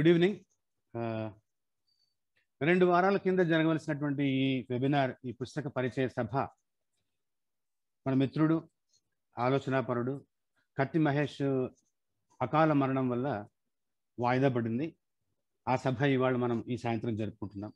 Good evening రెండు వారాల కింద జరగవలసినటువంటి ఈ వెబినార్ ఈ పుస్తక పరిచయ సభ మన మిత్రుడు ఆలోచనాపరుడు కత్తి మహేష్ అకాల మరణం వల్ల వాయిదా పడింది ఆ సభ ఇవాళ మనం ఈ సాయంత్రం జరుపుకుంటున్నాం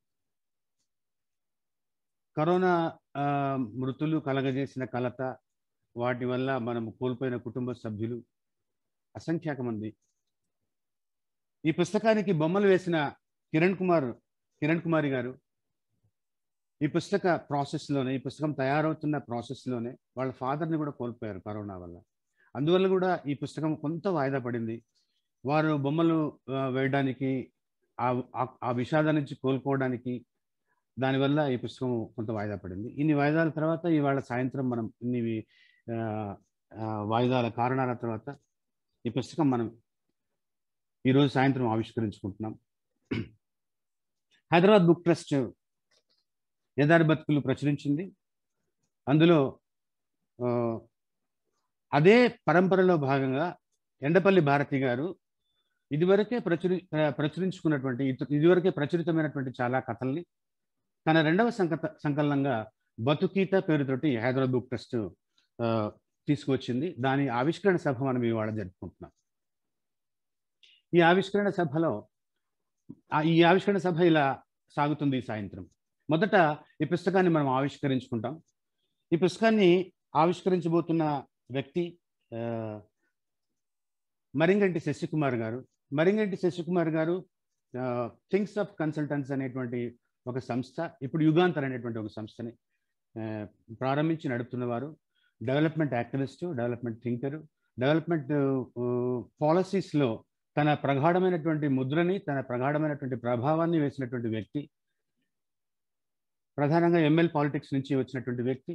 కరోనా ఆ, మృతులు కలగజేసిన కలత వాటి వల్ల మనం కోల్పోయిన కుటుంబ సభ్యులు అసంఖ్యాక మంది ఈ పుస్తకానికి బొమ్మలు వేసిన కిరణ్ కుమార్ కిరణ్ కుమారి గారు ఈ పుస్తక ప్రాసెస్లోనే ఈ పుస్తకం తయారవుతున్న ప్రాసెస్లోనే వాళ్ళ ఫాదర్ని కూడా కోల్పోయారు కరోనా వల్ల అందువల్ల కూడా ఈ పుస్తకం కొంత వాయిదా పడింది వారు బొమ్మలు ఆ, వేయడానికి ఆ ఆ- ఆ విషాదం నుంచి కోలుకోవడానికి దానివల్ల ఈ పుస్తకం కొంత వాయిదా పడింది ఇన్ని వాయిదాల తర్వాత ఇవాళ సాయంత్రం మనం ఇన్ని ఆ, ఆ, వాయిదాల కారణాల తర్వాత ఈ పుస్తకం మనం ఈరోజు సాయంత్రం ఆవిష్కరించుకుంటున్నాం హైదరాబాద్ బుక్ ట్రస్ట్ యదారి బతుకులు ప్రచురించింది అందులో ఆ, అదే పరంపరలో భాగంగా ఎండపల్లి భారతి గారు ఇదివరకే ప్రచురి ప్ర- ప్రచురించుకున్నటువంటి ఇత- ఇదివరకే ప్రచురితమైనటువంటి చాలా కథల్ని తన రెండవ సంకత సంకలనంగా బతుకీత పేరుతోటి హైదరాబాద్ బుక్ ట్రస్ట్ ఆ, తీసుకువచ్చింది దాని ఆవిష్కరణ సభ మనం ఇవాళ జరుపుకుంటున్నాం ఈ ఆవిష్కరణ సభలో ఆ- ఈ ఆవిష్కరణ సభ ఇలా సాగుతుంది ఈ సాయంత్రం మొదట ఈ పుస్తకాన్ని మనం ఆవిష్కరించుకుంటాం ఈ పుస్తకాన్ని ఆవిష్కరించబోతున్న వ్యక్తి ఆ, మరింగంటి శశికుమార్ గారు మరింగంటి శశికుమార్ గారు థింగ్స్ ఆఫ్ కన్సల్టెంట్స్ అనేటువంటి ఒక సంస్థ ఇప్పుడు యుగాంతర్ అనేటువంటి ఒక సంస్థని ఆ, ప్రారంభించి నడుపుతున్నవారు development activist development thinker development పాలసీస్లో తన ప్రగాఢమైనటువంటి ముద్రని తన ప్రగాఢమైనటువంటి ప్రభావాన్ని వేసినటువంటి వ్యక్తి ప్రధానంగా ఎంఎల్ పాలిటిక్స్ నుంచి వచ్చినటువంటి వ్యక్తి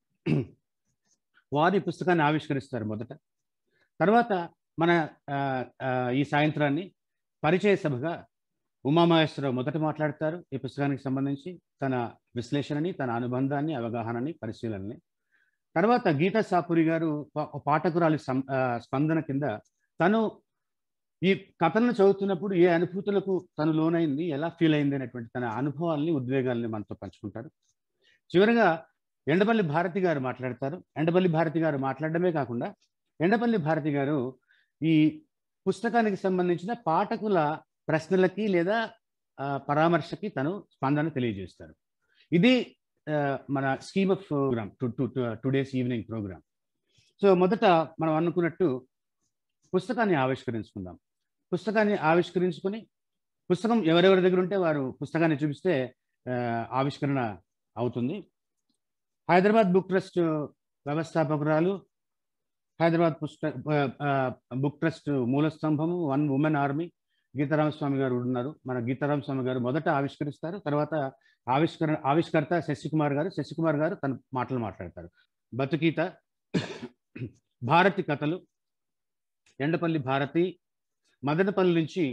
వారి పుస్తకాన్ని ఆవిష్కరిస్తారు మొదట తర్వాత మన ఆ, ఆ, ఈ సాయంత్రాన్ని పరిచయ సభగా ఉమామహేశ్వరరావు మొదట మాట్లాడతారు ఈ పుస్తకానికి సంబంధించి తన విశ్లేషణని తన అనుబంధాన్ని అవగాహనని పరిశీలనని తర్వాత గీతా సాపురి గారు పా- పాఠకురాలి సం- ఆ, స్పందన కింద తను ఈ కథలను చదువుతున్నప్పుడు ఏ అనుభూతులకు తను లోనైంది ఎలా ఫీల్ అయింది అనేటువంటి తన అనుభవాల్ని ఉద్వేగాల్ని మనతో పంచుకుంటారు చివరగా ఎండపల్లి భారతి గారు మాట్లాడతారు ఎండపల్లి భారతి గారు మాట్లాడడమే కాకుండా ఎండపల్లి భారతి గారు ఈ పుస్తకానికి సంబంధించిన పాఠకుల ప్రశ్నలకి లేదా ఆ, పరామర్శకి తను స్పందన తెలియజేస్తారు ఇది ఆ, మన scheme of program to to two days evening program so మొదట మనం అనుకున్నట్టు పుస్తకాన్ని ఆవిష్కరించుకుందాం పుస్తకాన్ని ఆవిష్కరించుకొని పుస్తకం ఎవరెవరి దగ్గర ఉంటే వారు పుస్తకాన్ని చూపిస్తే ఆ, ఆవిష్కరణ అవుతుంది హైదరాబాద్ బుక్ ట్రస్ట్ వ్యవస్థాపకురాలు హైదరాబాద్ పుస్తక బుక్ ట్రస్ట్ మూల స్తంభము వన్ ఉమెన్ ఆర్మీ గీతారామస్వామి గారు ఉన్నారు మన గీతారామస్వామి గారు మొదట ఆవిష్కరిస్తారు తర్వాత ఆవిష్కరణ ఆవిష్కర్త శశికుమార్ గారు శశికుమార్ గారు తన మాటలు మాట్లాడతారు బతుకీత భారతి కథలు ఎండపల్లి భారతి మదనపల్లి నుంచి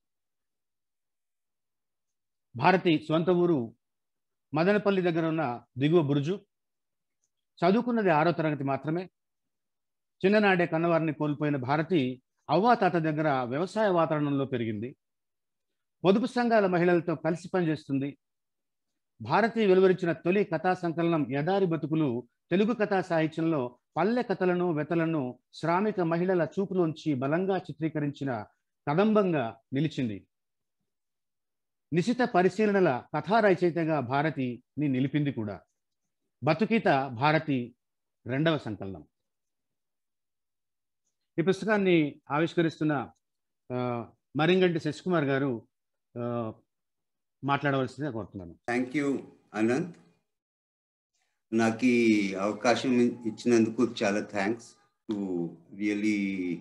భారతి సొంత ఊరు మదనపల్లి దగ్గర ఉన్న దిగువ బురుజు చదువుకున్నది ఆరో తరగతి మాత్రమే చిన్ననాడే కన్నవారిని కోల్పోయిన భారతి అవ్వాతాత దగ్గర వ్యవసాయ వాతావరణంలో పెరిగింది పొదుపు సంఘాల మహిళలతో కలిసి పనిచేస్తుంది భారతి వెలువరించిన తొలి కథా సంకలనం యదారి బతుకులు తెలుగు కథా సాహిత్యంలో పల్లె కథలను వెతలను శ్రామిక మహిళల చూపులోంచి బలంగా చిత్రీకరించిన కదంబంగా నిలిచింది నిశిత పరిశీలనల కథా రచయితగా భారతిని నిలిపింది కూడా బతుకీత భారతి రెండవ సంకలనం ఈ పుస్తకాన్ని ఆవిష్కరిస్తున్న ఆ, మరింగంటి శశికుమార్ గారు ఆ, మాట్లాడవలసిందిగా కోరుతున్నాను థ్యాంక్ యూ అనంత్ నాకు ఈ అవకాశం ఇచ్చినందుకు చాలా thanks to really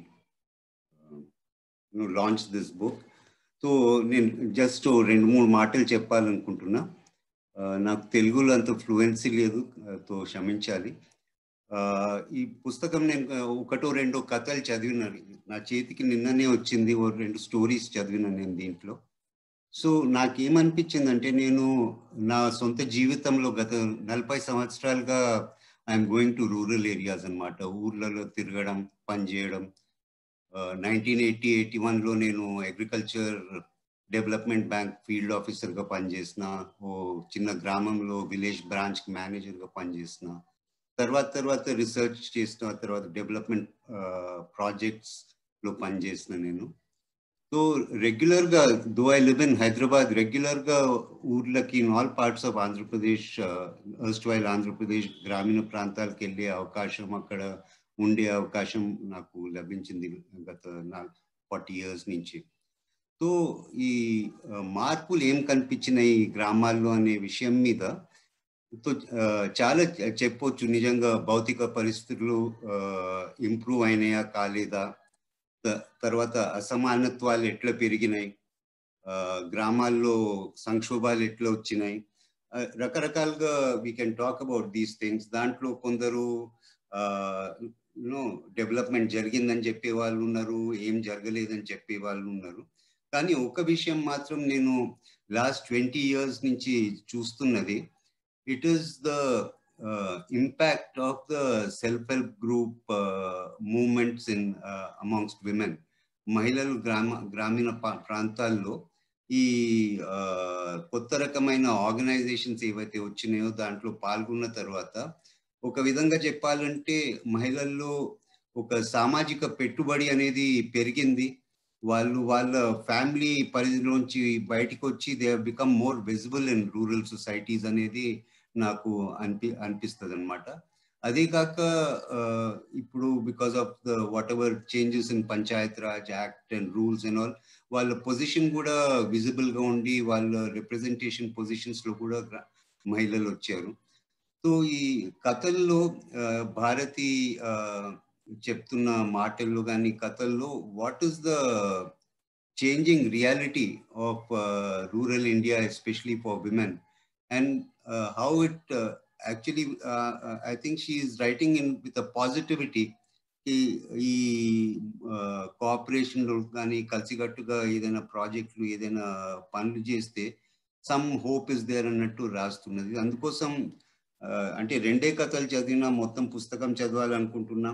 launch this book so నేను జస్ట్ రెండు మూడు మాటలు చెప్పాలనుకుంటున్నా ఆ, నాకు తెలుగులో అంత ఫ్లూయెన్సీ లేదు ఆ, తో క్షమించాలి ఆ, ఈ పుస్తకం నేను ఒకటో రెండో కథలు చదివిన నా చేతికి నిన్ననే వచ్చింది ఓ రెండు స్టోరీస్ చదివిన నేను దీంట్లో సో నాకేమనిపించిందంటే నేను నా సొంత జీవితంలో గత నలభై సంవత్సరాలుగా I'm going to rural areas అన్నమాట ఊర్లలో తిరగడం పని చేయడం నైన్టీన్ ఎయిటీ ఎయిటీ వన్లో నేను అగ్రికల్చర్ డెవలప్మెంట్ బ్యాంక్ ఫీల్డ్ ఆఫీసర్గా పనిచేసిన ఓ చిన్న గ్రామంలో విలేజ్ బ్రాంచ్కి మేనేజర్గా పనిచేసిన తర్వాత తర్వాత రీసెర్చ్ చేసిన తర్వాత డెవలప్మెంట్ ప్రాజెక్ట్స్లో పనిచేసిన నేను సో రెగ్యులర్గా though I live in Hyderabad రెగ్యులర్గా ఊర్లకి in all parts of Andhra Pradesh first while Andhra Pradesh గ్రామీణ ప్రాంతాలకు వెళ్ళే అవకాశం అక్కడ ఉండే అవకాశం నాకు లభించింది గత ఫార్టీ ఇయర్స్ నుంచి సో ఈ మార్పులు ఏం కనిపించినాయి గ్రామాల్లో అనే విషయం మీద చాలా చెప్పొచ్చు నిజంగా భౌతిక పరిస్థితులు ఇంప్రూవ్ అయినాయా కాలేదా తర్వాత అసమానత్వాలు ఎట్లా పెరిగినాయి గ్రామాల్లో సంక్షోభాలు ఎట్లా వచ్చినాయి రకరకాలుగా we can talk about these things దాంట్లో కొందరు యూనో డెవలప్మెంట్ జరిగిందని చెప్పే వాళ్ళు ఉన్నారు ఏం జరగలేదని చెప్పే వాళ్ళు ఉన్నారు కానీ ఒక విషయం మాత్రం నేను లాస్ట్ ట్వంటీ ఇయర్స్ నుంచి చూస్తున్నది it is the impact of the self help group movements in amongst women మహిళలు గ్రామ గ్రామీణ ప్రాంతాల్లో ఈ కొత్త రకమైన ఆర్గనైజేషన్స్ ఏవైతే వచ్చినాయో దాంట్లో పాల్గొన్న తర్వాత ఒక విధంగా చెప్పాలంటే మహిళల్లో ఒక సామాజిక పెట్టుబడి అనేది పెరిగింది వాళ్ళు వాళ్ళ ఫ్యామిలీ పరిధిలోంచి బయటికి వచ్చి they become more visible in rural societies అనేది నాకు అనిపి అనిపిస్తుంది అనమాట అదే కాక ఇప్పుడు because of the whatever changes in panchayat raj act and rules and all వాళ్ళ పొజిషన్ కూడా విజిబుల్ గా ఉండి వాళ్ళ రిప్రజెంటేషన్ పొజిషన్స్ లో కూడా మహిళలు వచ్చారు సో ఈ కథల్లో భారతి చెప్తున్న మాటల్లో కానీ కథల్లో what is the changing reality of rural India especially for women and how it actually I think she is writing in with a positivity ఈ ఈ కోఆపరేషన్లో కానీ కలిసికట్టుగా ఏదైనా ప్రాజెక్టులు ఏదైనా పనులు చేస్తే సమ్ హోప్ ఇస్ దేర్ అన్నట్టు రాస్తున్నది అందుకోసం అంటే రెండే కథలు చదివినా మొత్తం పుస్తకం చదవాలనుకుంటున్నా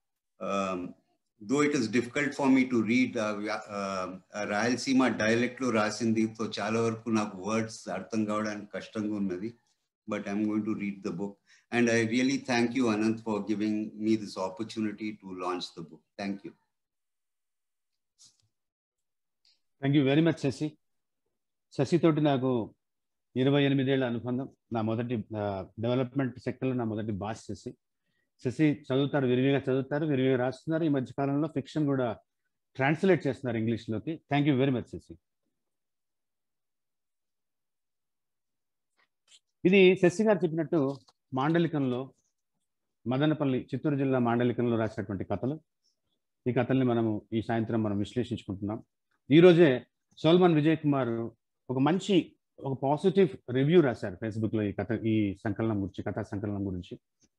though it is difficult for me to read Rayalaseema డైలెక్ట్లో రాసింది సో చాలా వరకు నాకు వర్డ్స్ అర్థం కావడానికి కష్టంగా ఉన్నది but I'm going to read the book and I really thank you Anant for giving me this opportunity to launch the book thank you thank you very much Sasi శశితోటి నాకు ఇరవై ఎనిమిదేళ్ల అనుబంధం నా మొదటి డెవలప్మెంట్ సెక్టర్లో నా మొదటి బాస్ శశి శశి చదువుతారు విరివిగా చదువుతారు విరివిగా రాస్తున్నారు ఈ మధ్య కాలంలో ఫిక్షన్ కూడా ట్రాన్స్లేట్ చేస్తున్నారు ఇంగ్లీష్లోకి thank you very much Sasi ఇది శశి గారు చెప్పినట్టు మాండలికంలో మదనపల్లి చిత్తూరు జిల్లా మాండలికంలో రాసినటువంటి కథలు ఈ కథల్ని మనము ఈ సాయంత్రం మనం విశ్లేషించుకుంటున్నాం ఈరోజే సోల్మన్ విజయ్ కుమార్ ఒక మంచి ఒక పాజిటివ్ రివ్యూ రాశారు ఫేస్బుక్లో ఈ కథ ఈ సంకలనం గురించి కథా సంకలనం గురించి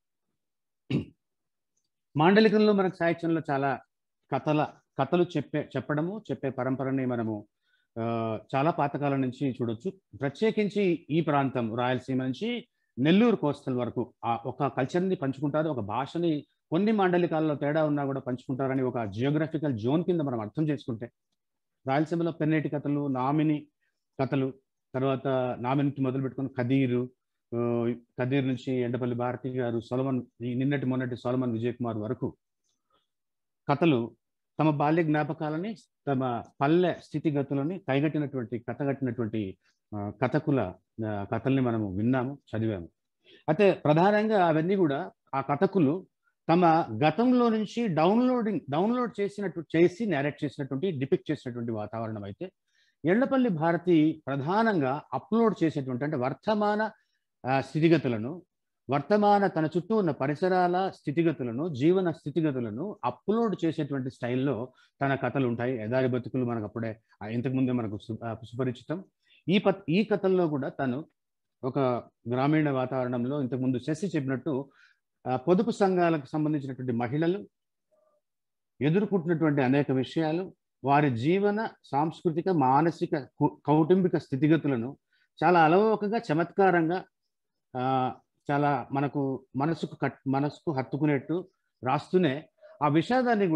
మాండలికంలో మనకు సాహిత్యంలో చాలా కథల కథలు చెప్పే చెప్పడము చెప్పే పరంపరని మనము చాలా పాతకాలం నుంచి చూడొచ్చు ప్రత్యేకించి ఈ ప్రాంతం రాయలసీమ నుంచి నెల్లూరు కోస్తల్ వరకు ఆ ఒక కల్చర్ని పంచుకుంటారు ఒక భాషని కొన్ని మాండలికాల్లో తేడా ఉన్నా కూడా పంచుకుంటారని ఒక జియోగ్రఫికల్ జోన్ కింద మనం అర్థం చేసుకుంటే రాయలసీమలో పెన్నేటి కథలు నామిని కథలు తర్వాత నామినికి మొదలు పెట్టుకుని ఖదీరు ఖదీర్ నుంచి ఎండపల్లి భారతి గారు సొలమన్ నిన్నటి మొన్నటి సొలమన్ విజయ్ కుమార్ వరకు కథలు తమ బాల్య జ్ఞాపకాలని తమ పల్లె స్థితిగతులని కైగట్టినటువంటి కథగట్టినటువంటి కథకుల కథల్ని మనము విన్నాము చదివాము అయితే ప్రధానంగా అవన్నీ కూడా ఆ కథకులు తమ గతంలో నుంచి డౌన్లోడింగ్ డౌన్లోడ్ చేసినట్టు చేసి నేరేట్ చేసినటువంటి డిపిక్ట్ చేసినటువంటి వాతావరణం అయితే ఎండపల్లి భారతి ప్రధానంగా అప్లోడ్ చేసేటువంటి అంటే వర్తమాన స్థితిగతులను వర్తమాన తన చుట్టూ ఉన్న పరిసరాల స్థితిగతులను జీవన స్థితిగతులను అప్లోడ్ చేసేటువంటి స్టైల్లో తన కథలు ఉంటాయి ఎదారి బతుకులు మనకు అప్పుడే ఇంతకుముందే మనకు సుపరిచితం ఈ ప ఈ కథల్లో కూడా తను ఒక గ్రామీణ వాతావరణంలో ఇంతకుముందు శశి చెప్పినట్టు పొదుపు సంఘాలకు సంబంధించినటువంటి మహిళలు ఎదుర్కొంటున్నటువంటి అనేక విషయాలు వారి జీవన సాంస్కృతిక మానసిక కౌటుంబిక స్థితిగతులను చాలా అలవోకగా చమత్కారంగా చాలా మనకు మనసుకు కట్ మనసుకు హత్తుకునేట్టు రాస్తూనే ఆ విషాదాన్ని కూడా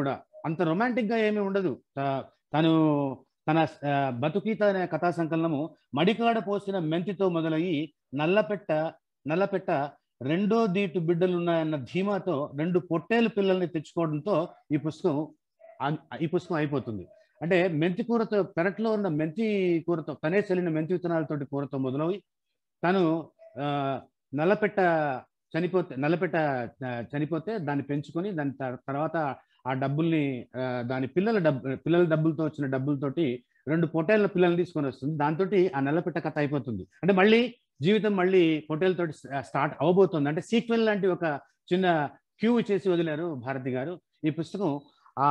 అంత రొమాంటిక్ గా ఏమీ ఉండదు త- తను తన ఆ, బతుకీత అనే కథా సంకలనము మడికాడ పోసిన మెంతితో మొదలయ్యి నల్లపెట్ట నల్లపెట్ట రెండో దీటు బిడ్డలు ఉన్నాయన్న ధీమాతో రెండు పొట్టేలు పిల్లల్ని తెచ్చుకోవడంతో ఈ పుస్తకం ఆ- ఈ పుస్తకం అయిపోతుంది అంటే మెంతి కూరతో పెరట్లో ఉన్న మెంతి కూరతో తనే చెల్లిన మెంతి విత్తనాలతోటి కూరతో మొదలవి తను ఆ, నల్లపెట్ట చనిపోతే నల్లపెట్ట ఆ, చనిపోతే దాన్ని పెంచుకొని దాని త- తర్వాత ఆ డబ్బుల్ని ఆ, దాని పిల్లల డబ్బు పిల్లల డబ్బులతో వచ్చిన డబ్బులతోటి రెండు పొట్టేళ్ల పిల్లల్ని తీసుకొని వస్తుంది దాంతో ఆ నల్లపెట్ట కథ అయిపోతుంది అంటే మళ్ళీ జీవితం మళ్ళీ పొట్టేలతోటి స్టార్ట్ అవబోతుంది అంటే సీక్వెల్ లాంటి ఒక చిన్న క్యూ చేసి వదిలారు భారతి గారు ఈ పుస్తకం ఆ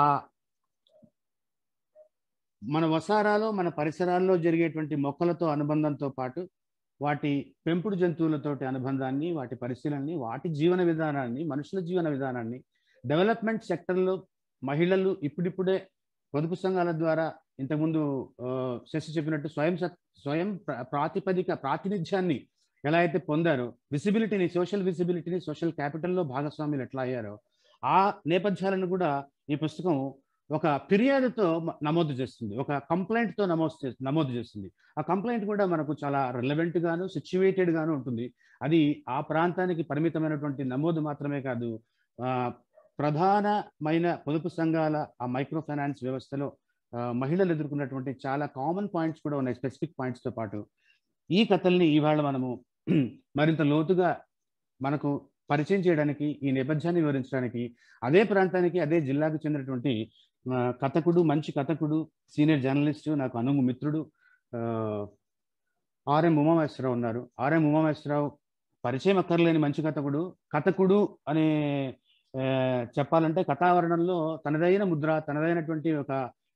మన వసారాలో మన పరిసరాల్లో జరిగేటువంటి మొక్కలతో అనుబంధంతో పాటు వాటి పెంపుడు జంతువులతోటి అనుబంధాన్ని వాటి పరిశీలనని వాటి జీవన విధానాన్ని మనుషుల జీవన విధానాన్ని డెవలప్మెంట్ సెక్టర్లో మహిళలు ఇప్పుడిప్పుడే పొదుపు సంఘాల ద్వారా ఇంతకుముందు ఆ, శశి చెప్పినట్టు స్వయం సత్- స్వయం ప్ర- ప్రాతిపదిక ప్రాతినిధ్యాన్ని ఎలా అయితే పొందారో విసిబిలిటీని సోషల్ విసిబిలిటీని సోషల్ క్యాపిటల్లో భాగస్వాములు ఎట్లా అయ్యారో ఆ నేపథ్యాలను కూడా ఈ పుస్తకం ఒక ఫిర్యాదుతో మ- నమోదు చేస్తుంది ఒక కంప్లైంట్ తో నమోదు చేస్తుంది నమోదు చేస్తుంది ఆ కంప్లైంట్ కూడా మనకు చాలా రెలవెంట్ గాను సిచ్యువేటెడ్ గాను ఉంటుంది అది ఆ ప్రాంతానికి పరిమితమైనటువంటి నమోదు మాత్రమే కాదు ఆ, ప్రధానమైన పొదుపు సంఘాల ఆ మైక్రో ఫైనాన్స్ వ్యవస్థలో ఆ, మహిళలు ఎదుర్కొన్నటువంటి చాలా కామన్ పాయింట్స్ కూడా ఉన్నాయి స్పెసిఫిక్ పాయింట్స్ తో పాటు ఈ కథల్ని ఇవాళ మనము మరింత లోతుగా మనకు పరిచయం చేయడానికి ఈ నేపథ్యాన్ని వివరించడానికి అదే ప్రాంతానికి అదే జిల్లాకు చెందినటువంటి ఆ, కథకుడు మంచి కథకుడు సీనియర్ జర్నలిస్టు నాకు అనుము మిత్రుడు ఆ, ఆర్ఎం ఉమామేశ్వరరావు ఉన్నారు ఆర్ఎం ఉమామేశ్వరరావు పరిచయం అక్కర్లేని మంచి కథకుడు కథకుడు అనే ఆ, చెప్పాలంటే కథావరణంలో తనదైన ముద్ర తనదైనటువంటి ఒక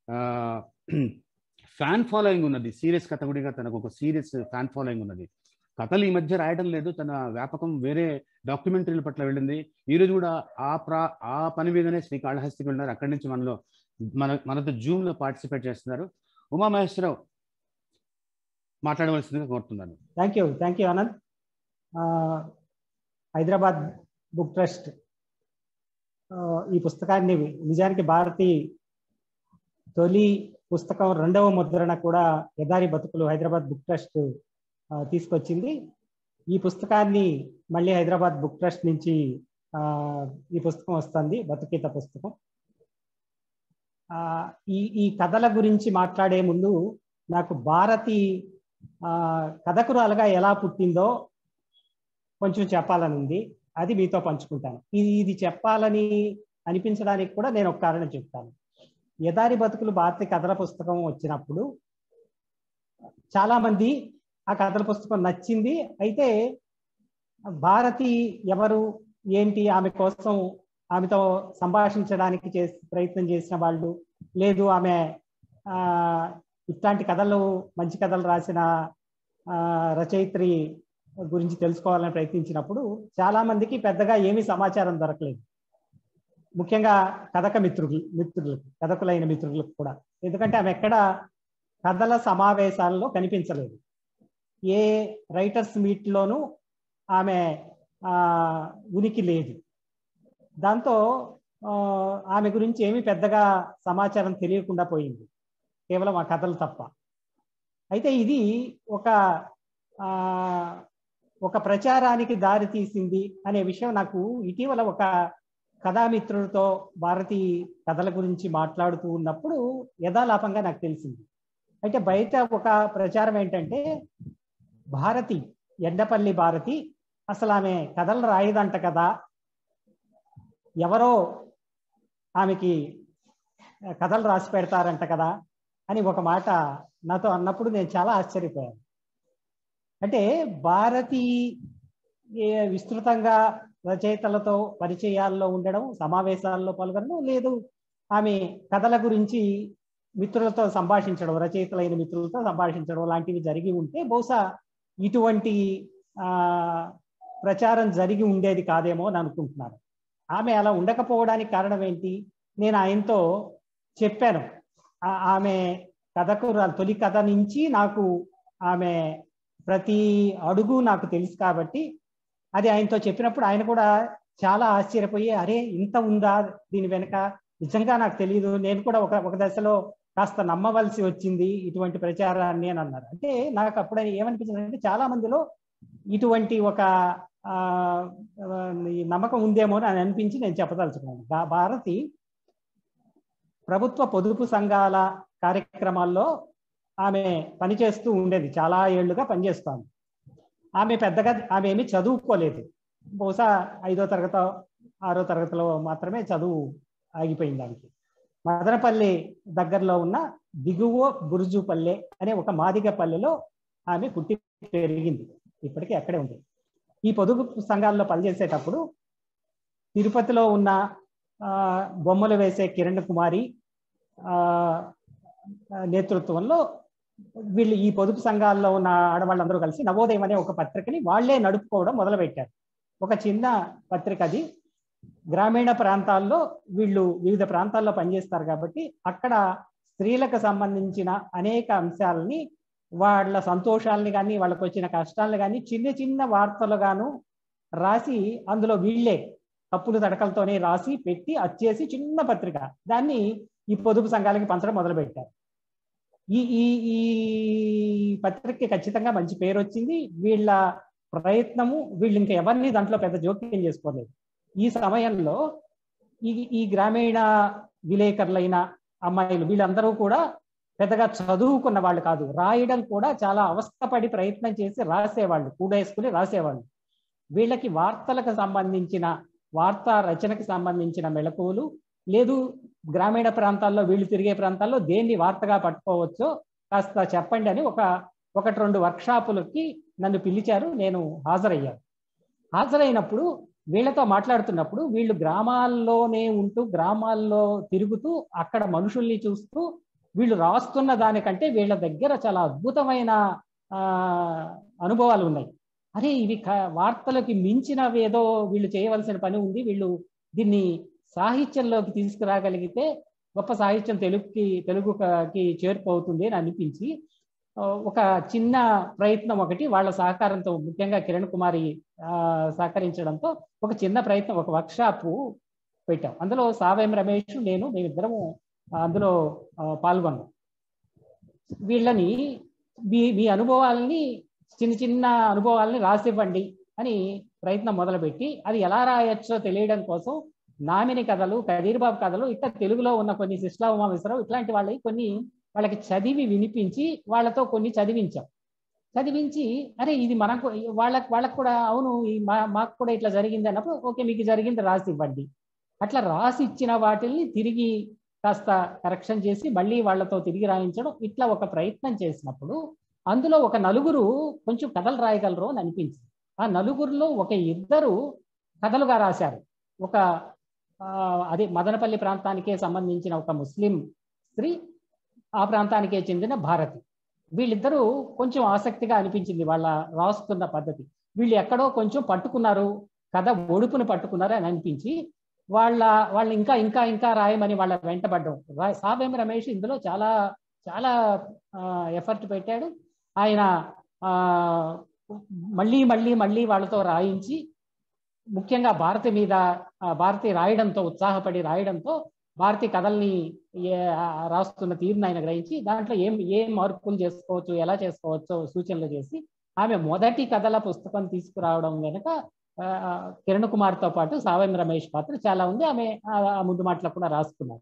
ఫ్యాన్ ఫాలోయింగ్ ఉన్నది సీరియస్ కథకుడిగా తనకు ఒక సీరియస్ ఫ్యాన్ ఫాలోయింగ్ ఉన్నది కథలు ఈ మధ్య రాయడం లేదు తన వ్యాపకం వేరే డాక్యుమెంటరీల పట్ల వెళ్ళింది ఈ రోజు కూడా ఆ ప్రా ఆ పని మీదనే శ్రీ కాళహస్తికి వెళ్ళినారు అక్కడి నుంచి మనలో మన మనతో జూమ్ లో పార్టిసిపేట్ చేస్తున్నారు ఉమామహేశ్వరరావు మాట్లాడవలసిందిగా కోరుతున్నాను thank you thank you Anand ఆ, హైదరాబాద్ బుక్ ట్రస్ట్ ఆ, ఈ పుస్తకాన్ని నిజానికి భారతి తొలి పుస్తకం రెండవ ముద్రణ కూడా ఎదారి బతుకులు హైదరాబాద్ బుక్ ట్రస్ట్ ఆ, తీసుకొచ్చింది ఈ పుస్తకాన్ని మళ్ళీ హైదరాబాద్ బుక్ ట్రస్ట్ నుంచి ఆ, ఈ పుస్తకం వస్తుంది బతుకీత పుస్తకం ఆ, ఈ ఈ కథల గురించి మాట్లాడే ముందు నాకు భారతి ఆ, కథకురాలుగా ఎలా పుట్టిందో కొంచెం చెప్పాలని ఉంది అది మీతో పంచుకుంటాను ఇది ఇది చెప్పాలని అనిపించడానికి కూడా నేను ఒక కారణం చెప్తాను ఎదారి బతుకులు భారతి కథల పుస్తకం వచ్చినప్పుడు చాలా మంది ఆ కథల పుస్తకం నచ్చింది అయితే భారతి ఎవరు ఏంటి ఆమె కోసం ఆమెతో సంభాషించడానికి చేసి ప్రయత్నం చేసిన వాళ్ళు లేదు ఆమె ఆ ఇట్లాంటి కథలు మంచి కథలు రాసిన ఆ, రచయిత్రి గురించి తెలుసుకోవాలని ప్రయత్నించినప్పుడు చాలా మందికి పెద్దగా ఏమీ సమాచారం దొరకలేదు ముఖ్యంగా కథక మిత్రులు మిత్రులకు కథకులైన మిత్రులకు కూడా ఎందుకంటే ఆమె ఎక్కడ కథల సమావేశాల్లో కనిపించలేదు ఏ రైటర్స్ మీట్లోనూ ఆమె ఆ, ఉనికి లేదు దాంతో ఆ, ఆమె గురించి ఏమీ పెద్దగా సమాచారం తెలియకుండా పోయింది కేవలం ఆ కథలు తప్ప అయితే ఇది ఒక ఆ, ఒక ప్రచారానికి దారి తీసింది అనే విషయం నాకు ఇటీవల ఒక కథామిత్రుడితో భారతి కథల గురించి మాట్లాడుతూ ఉన్నప్పుడు యథాలాపంగా నాకు తెలిసింది అయితే బయట ఒక ప్రచారం ఏంటంటే భారతి ఎండపల్లి భారతి అసలు ఆమె కథలు రాయదంట కదా ఎవరో ఆమెకి కథలు రాసి పెడతారంట కదా అని ఒక మాట నాతో అన్నప్పుడు నేను చాలా ఆశ్చర్యపోయాను అంటే భారతి ఏ విస్తృతంగా రచయితలతో పరిచయాల్లో ఉండడం సమావేశాల్లో పాల్గొనడం లేదు ఆమె కథల గురించి మిత్రులతో సంభాషించడం రచయితలైన మిత్రులతో సంభాషించడం లాంటివి జరిగి ఉంటే బహుశా ఇటువంటి ఆ ప్రచారం జరిగి ఉండేది కాదేమో అని అనుకుంటున్నాను ఆమె అలా ఉండకపోవడానికి కారణం ఏంటి నేను ఆయనతో చెప్పాను ఆ- ఆమె కథకు రా- తొలి కథ నుంచి నాకు ఆమె ప్రతి అడుగు నాకు తెలుసు కాబట్టి అది ఆయనతో చెప్పినప్పుడు ఆయన కూడా చాలా ఆశ్చర్యపోయి అరే ఇంత ఉందా దీని వెనక నిజంగా నాకు తెలియదు నేను కూడా ఒక ఒక దశలో కాస్త నమ్మవలసి వచ్చింది ఇటువంటి ప్రచారాన్ని అని అన్నారు అంటే నాకు అప్పుడు ఏమనిపించింది అంటే చాలా మందిలో ఇటువంటి ఒక ఆ, ఆ, ఈ నమ్మకం ఉందేమో అని అనిపించి నేను చెప్పదలుచుకున్నాను భా- భారతి ప్రభుత్వ పొదుపు సంఘాల కార్యక్రమాల్లో ఆమె పనిచేస్తూ ఉండేది చాలా ఏళ్లుగా పనిచేస్తాను ఆమె పెద్దగా ఆమె ఏమీ చదువుకోలేదు బహుశా ఐదో తరగతి ఆరో తరగతిలో మాత్రమే చదువు ఆగిపోయింది దానికి మదనపల్లి దగ్గరలో ఉన్న దిగువ బురుజుపల్లె అనే ఒక మాదిగ పల్లెలో ఆమె పుట్టి పెరిగింది ఇప్పటికీ అక్కడే ఉంది ఈ పొదుపు సంఘాల్లో పనిచేసేటప్పుడు తిరుపతిలో ఉన్న ఆ, బొమ్మలు వేసే కిరణ్ కుమారి ఆ, నేతృత్వంలో వీళ్ళు ఈ పొదుపు సంఘాల్లో ఉన్న ఆడవాళ్ళందరూ కలిసి నవోదయం అనే ఒక పత్రికని వాళ్లే నడుపుకోవడం మొదలుపెట్టారు ఒక చిన్న పత్రిక అది గ్రామీణ ప్రాంతాల్లో వీళ్ళు వివిధ ప్రాంతాల్లో పనిచేస్తారు కాబట్టి అక్కడ స్త్రీలకు సంబంధించిన అనేక అంశాలని వాళ్ళ సంతోషాలని కానీ వాళ్ళకు వచ్చిన కష్టాలను కానీ చిన్న చిన్న వార్తలుగాను రాసి అందులో వీళ్ళే తప్పులు తడకలతోనే రాసి పెట్టి అచ్చేసి చిన్న పత్రిక దాన్ని ఈ పొదుపు సంఘాలకి పంచడం మొదలుపెట్టారు ఈ ఈ ఈ పత్రికకి ఖచ్చితంగా మంచి పేరు వచ్చింది వీళ్ళ ప్రయత్నము వీళ్ళు ఇంకా ఎవరిని దాంట్లో పెద్ద జోక్యం చేసుకోలేదు ఈ సమయంలో ఈ ఈ గ్రామీణ విలేకరులైన అమ్మాయిలు వీళ్ళందరూ కూడా పెద్దగా చదువుకున్న వాళ్ళు కాదు రాయడం కూడా చాలా అవస్థపడి ప్రయత్నం చేసి రాసేవాళ్ళు కూడేసుకుని రాసేవాళ్ళు వీళ్ళకి వార్తలకు సంబంధించిన వార్తా రచనకి సంబంధించిన మెళకువలు లేదు గ్రామీణ ప్రాంతాల్లో వీళ్ళు తిరిగే ప్రాంతాల్లో దేన్ని వార్తగా పట్టుకోవచ్చో కాస్త చెప్పండి అని ఒక ఒకటి రెండు వర్క్షాపులకి నన్ను పిలిచారు నేను హాజరయ్యాను హాజరైనప్పుడు వీళ్ళతో మాట్లాడుతున్నప్పుడు వీళ్ళు గ్రామాల్లోనే ఉంటూ గ్రామాల్లో తిరుగుతూ అక్కడ మనుషుల్ని చూస్తూ వీళ్ళు రాస్తున్న దానికంటే వీళ్ళ దగ్గర చాలా అద్భుతమైన ఆ అనుభవాలు ఉన్నాయి అరే ఇవి క- వార్తలకి మించినవి ఏదో వీళ్ళు చేయవలసిన పని ఉంది వీళ్ళు దీన్ని సాహిత్యంలోకి తీసుకురాగలిగితే గొప్ప సాహిత్యం తెలుగుకి తెలుగుకి చేర్పు అవుతుంది అని అనిపించి ఆ, ఒక చిన్న ప్రయత్నం ఒకటి వాళ్ళ సహకారంతో ముఖ్యంగా కిరణ్ కుమారి ఆ, సహకరించడంతో ఒక చిన్న ప్రయత్నం ఒక వర్క్షాప్ పెట్టాం అందులో సావేం రమేష్ నేను మేమిద్దరము అందులో ఆ, పాల్గొన్నాం వీళ్ళని మీ మీ అనుభవాలని చిన్న చిన్న అనుభవాలని రాసివ్వండి అని ప్రయత్నం మొదలుపెట్టి అది ఎలా రాయొచ్చో తెలియడం కోసం నామిని కథలు కదీర్బాబు కథలు ఇట్లా తెలుగులో ఉన్న కొన్ని శిష్లా ఉమామేశ్వరరావు ఇట్లాంటి వాళ్ళకి కొన్ని వాళ్ళకి చదివి వినిపించి వాళ్ళతో కొన్ని చదివించాం చదివించి అరే ఇది మనకు వాళ్ళకి వాళ్ళకు కూడా అవును ఈ మా మాకు కూడా ఇట్లా జరిగింది అన్నప్పుడు ఓకే మీకు జరిగింది రాసి ఇవ్వండి అట్లా రాసి ఇచ్చిన వాటిల్ని తిరిగి కాస్త కరెక్షన్ చేసి మళ్ళీ వాళ్ళతో తిరిగి రాయించడం ఇట్లా ఒక ప్రయత్నం చేసినప్పుడు అందులో ఒక నలుగురు కొంచెం కథలు రాయగలరు అని అనిపించింది ఆ నలుగురిలో ఒక ఇద్దరు కథలుగా రాశారు ఒక ఆ, అదే మదనపల్లి ప్రాంతానికే సంబంధించిన ఒక ముస్లిం స్త్రీ ఆ ప్రాంతానికే చెందిన భారతి వీళ్ళిద్దరూ కొంచెం ఆసక్తిగా అనిపించింది వాళ్ళ రాస్తున్న పద్ధతి వీళ్ళు ఎక్కడో కొంచెం పట్టుకున్నారు కథ ఒడుపుని పట్టుకున్నారు అని అనిపించి వాళ్ళ వాళ్ళు ఇంకా ఇంకా ఇంకా రాయమని వాళ్ళ వెంటబడ్డం రా- సావేం రమేష్ ఇందులో చాలా చాలా ఎఫర్ట్ పెట్టాడు ఆయన ఆ, మళ్ళీ మళ్ళీ మళ్ళీ వాళ్ళతో రాయించి ముఖ్యంగా భారతి మీద ఆ, భారతి రాయడంతో ఉత్సాహపడి రాయడంతో భారతి కథల్ని ఏ- ఆ, రాస్తున్న తీరును ఆయన గ్రహించి దాంట్లో ఏం ఏం మార్పులు చేసుకోవచ్చు ఎలా చేసుకోవచ్చో సూచనలు చేసి ఆమె మొదటి కథల పుస్తకం తీసుకురావడం వెనుక ఆ, కిరణ్ కుమార్తో పాటు సావేం రమేష్ పాత్ర చాలా ఉంది ఆమె ఆ ఆ ముందు మాటలు కూడా రాసుకున్నారు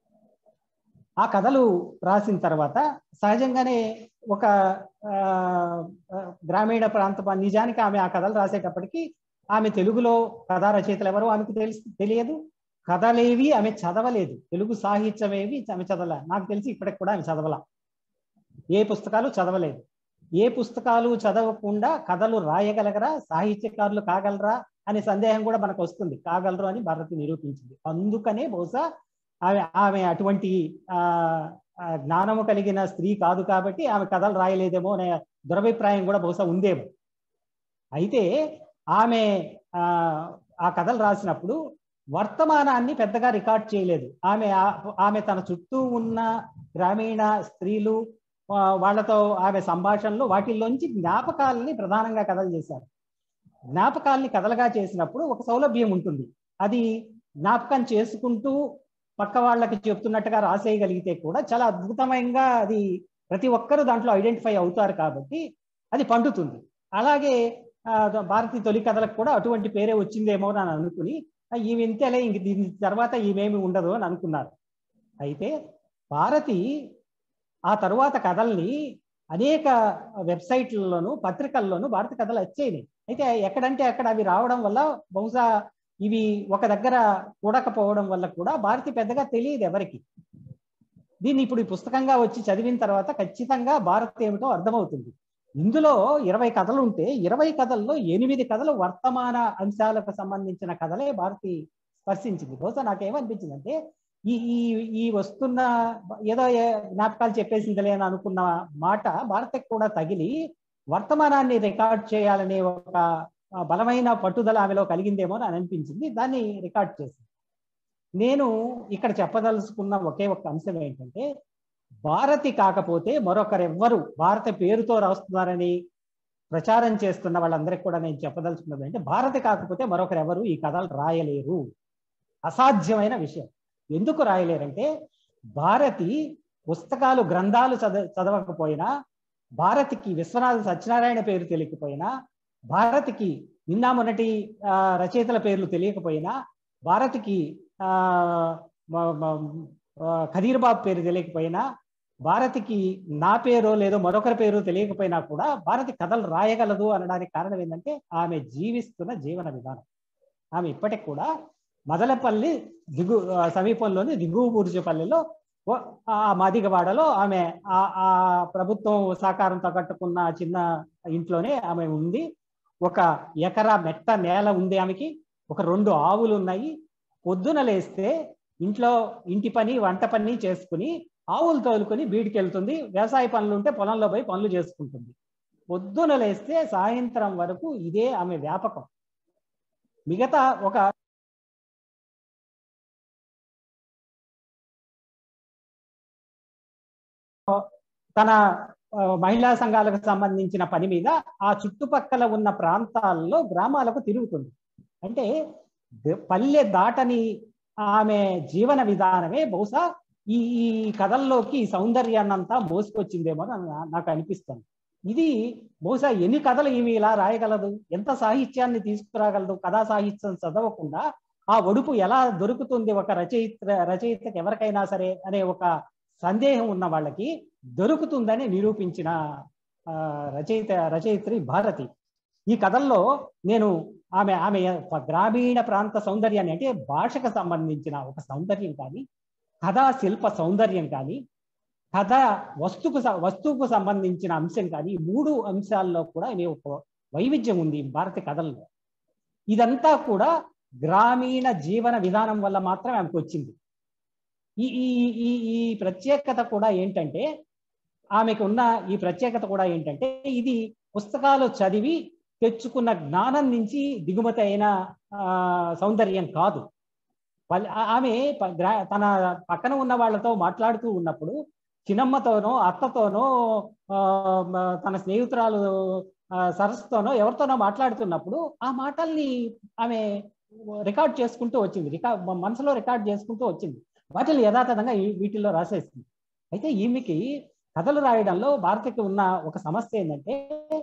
ఆ కథలు రాసిన తర్వాత సహజంగానే ఒక ఆ, ఆ, గ్రామీణ ప్రాంత నిజానికి ఆమె ఆ కథలు రాసేటప్పటికి ఆమె తెలుగులో కథా రచయితలు ఎవరో ఆమెకు తెలుసు తెలియదు కథలేవి ఆమె చదవలేదు తెలుగు సాహిత్యం ఏవి ఆమె చదవలే నాకు తెలిసి ఇప్పటికి కూడా ఆమె చదవలా ఏ పుస్తకాలు చదవలేదు ఏ పుస్తకాలు చదవకుండా కథలు రాయగలగరా సాహిత్యకారులు కాగలరా అనే సందేహం కూడా మనకు వస్తుంది కాగలరు అని భారతి నిరూపించింది అందుకనే బహుశా ఆమె ఆమె అటువంటి ఆ ఆ, జ్ఞానము కలిగిన స్త్రీ కాదు కాబట్టి ఆమె కథలు రాయలేదేమో అనే దురభిప్రాయం కూడా బహుశా ఉందేమో అయితే ఆమె ఆ ఆ కథలు రాసినప్పుడు వర్తమానాన్ని పెద్దగా రికార్డ్ చేయలేదు ఆమె ఆ- ఆమె తన చుట్టూ ఉన్న గ్రామీణ స్త్రీలు ఆ, వాళ్ళతో ఆమె సంభాషణలు వాటిల్లోంచి జ్ఞాపకాలని ప్రధానంగా కథలు చేశారు జ్ఞాపకాల్ని కథలుగా చేసినప్పుడు ఒక సౌలభ్యం ఉంటుంది అది జ్ఞాపకం చేసుకుంటూ పక్క వాళ్ళకి చెప్తున్నట్టుగా రాసేయగలిగితే కూడా చాలా అద్భుతమైనగా అది ప్రతి ఒక్కరూ దాంట్లో ఐడెంటిఫై అవుతారు కాబట్టి అది పండుతుంది అలాగే ఆ, భారతి తొలి కథలకు కూడా అటువంటి పేరే వచ్చిందేమో అని అనుకుని "ఆ, ఈమె ఇంతేలే ఇంక దీని తర్వాత ఈమెమి ఉండదు అని అనుకున్నారు అయితే భారతి ఆ తరువాత కథల్ని అనేక వెబ్సైట్లలోను పత్రికల్లోనూ భారత కథలు వచ్చేవి అయితే ఎక్కడంటే అక్కడ అవి రావడం వల్ల బహుశా ఇవి ఒక దగ్గర కూడకపోవడం వల్ల కూడా భారతి పెద్దగా తెలియదు ఎవరికి దీన్ని ఇప్పుడు ఈ పుస్తకంగా వచ్చి చదివిన తర్వాత ఖచ్చితంగా భారత్ ఏమిటో అర్థమవుతుంది ఇందులో ఇరవై కథలు ఉంటే ఇరవై కథల్లో ఎనిమిది కథలు వర్తమాన అంశాలకు సంబంధించిన కథలే భారతి స్పర్శించింది బహుశా నాకేమనిపించింది అంటే ఈ ఈ ఈ వస్తున్న ఏదో ఏ- జ్ఞాపకాలు చెప్పేసిందిలే అని అనుకున్న మాట భారతకు కూడా తగిలి వర్తమానాన్ని రికార్డ్ చేయాలనే ఒక ఆ, బలమైన పట్టుదల ఆమెలో కలిగిందేమో అని అనిపించింది దాన్ని రికార్డ్ చేసింది నేను ఇక్కడ చెప్పదలుచుకున్న ఒకే ఒక అంశం ఏంటంటే భారతి కాకపోతే మరొకరెవ్వరు భారత పేరుతో రాస్తున్నారని ప్రచారం చేస్తున్న వాళ్ళందరికీ కూడా నేను చెప్పదలుచుకున్నది అంటే భారతి కాకపోతే మరొకరెవరు ఈ కథలు రాయలేరు అసాధ్యమైన విషయం ఎందుకు రాయలేరంటే భారతి పుస్తకాలు గ్రంథాలు చదవ చదవకపోయినా భారతికి విశ్వనాథ సత్యనారాయణ పేరు తెలియకపోయినా భారతికి నిన్న మొన్నటి ఆ, రచయితల పేర్లు తెలియకపోయినా భారతికి ఆ, మ- మ- ఆ, ఖదీర్ బాబు పేరు తెలియకపోయినా భారతికి నా పేరో లేదో మరొకరి పేరు తెలియకపోయినా కూడా భారతి కథలు రాయగలదు అనడానికి కారణం ఏంటంటే ఆమె జీవిస్తున్న జీవన విధానం ఆమె ఇప్పటికి కూడా మదలపల్లి దిగు ఆ, సమీపంలోని దిగువ బూర్జుపల్లిలో ఓ- ఆ మాదిగవాడలో ఆమె ఆ ఆ ప్రభుత్వం సహకారంతో కట్టుకున్న చిన్న ఇంట్లోనే ఆమె ఉంది ఒక ఎకరా మెట్ట నేల ఉంది ఆమెకి ఒక రెండు ఆవులు ఉన్నాయి పొద్దున లేస్తే ఇంట్లో ఇంటి పని వంట పని చేసుకుని ఆవులు తోలుకొని బీడికి వెళ్తుంది వ్యవసాయ పనులు ఉంటే పొలంలో పోయి పనులు చేసుకుంటుంది పొద్దున లేస్తే సాయంత్రం వరకు ఇదే ఆమె వ్యాపకం మిగతా ఒక తన ఆ, మహిళా సంఘాలకు సంబంధించిన పని మీద ఆ చుట్టుపక్కల ఉన్న ప్రాంతాల్లో గ్రామాలకు తిరుగుతుంది అంటే ద- పల్లె దాటని ఆమె జీవన విధానమే బహుశా ఈ ఈ కథల్లోకి ఈ సౌందర్యాన్నంతా మోసుకొచ్చిందేమో అని నా- నాకు అనిపిస్తుంది ఇది బహుశా ఎన్ని కథలు ఈమె ఇలా రాయగలదు ఎంత సాహిత్యాన్ని తీసుకురాగలదు కథా సాహిత్యం చదవకుండా ఆ ఒడుపు ఎలా దొరుకుతుంది ఒక రచయిత రచయితకి ఎవరికైనా సరే అనే ఒక సందేహం ఉన్న వాళ్ళకి దొరుకుతుందని నిరూపించిన ఆ, రచయిత రచయిత్రి భారతి ఈ కథల్లో నేను ఆమె ఆమె గ్రామీణ ప్రాంత సౌందర్యాన్ని అంటే భాషకు సంబంధించిన ఒక సౌందర్యం కానీ కథా శిల్ప సౌందర్యం కానీ కథ వస్తుకు స- వస్తువుకు సంబంధించిన అంశం కానీ ఈ మూడు అంశాల్లో కూడా ఆమె ఒక వైవిధ్యం ఉంది ఈ భారతి కథల్లో ఇదంతా కూడా గ్రామీణ జీవన విధానం వల్ల మాత్రమే ఆమెకు వచ్చింది ఈ ఈ ఈ ఈ ప్రత్యేకత కూడా ఏంటంటే ఆమెకు ఉన్న ఈ ప్రత్యేకత కూడా ఏంటంటే ఇది పుస్తకాలు చదివి తెచ్చుకున్న జ్ఞానం నుంచి దిగుమతి అయిన ఆ, సౌందర్యం కాదు వాళ్ళ- ఆ- ఆమె ప- గ్రా- తన పక్కన ఉన్న వాళ్ళతో మాట్లాడుతూ ఉన్నప్పుడు చిన్నమ్మతోనో అత్తతోనో ఆ, మ- తన స్నేహితురాలు ఆ, సరస్సుతోనో ఎవరితోనో మాట్లాడుతున్నప్పుడు ఆ మాటల్ని ఆమె రికార్డ్ చేసుకుంటూ వచ్చింది రికార్డ్ మనసులో రికార్డ్ చేసుకుంటూ వచ్చింది వాటిని యథాతథంగా ఈ- వీటిల్లో రాసేస్తుంది అయితే ఈమెకి కథలు రాయడంలో భారతికి ఉన్న ఒక సమస్య ఏంటంటే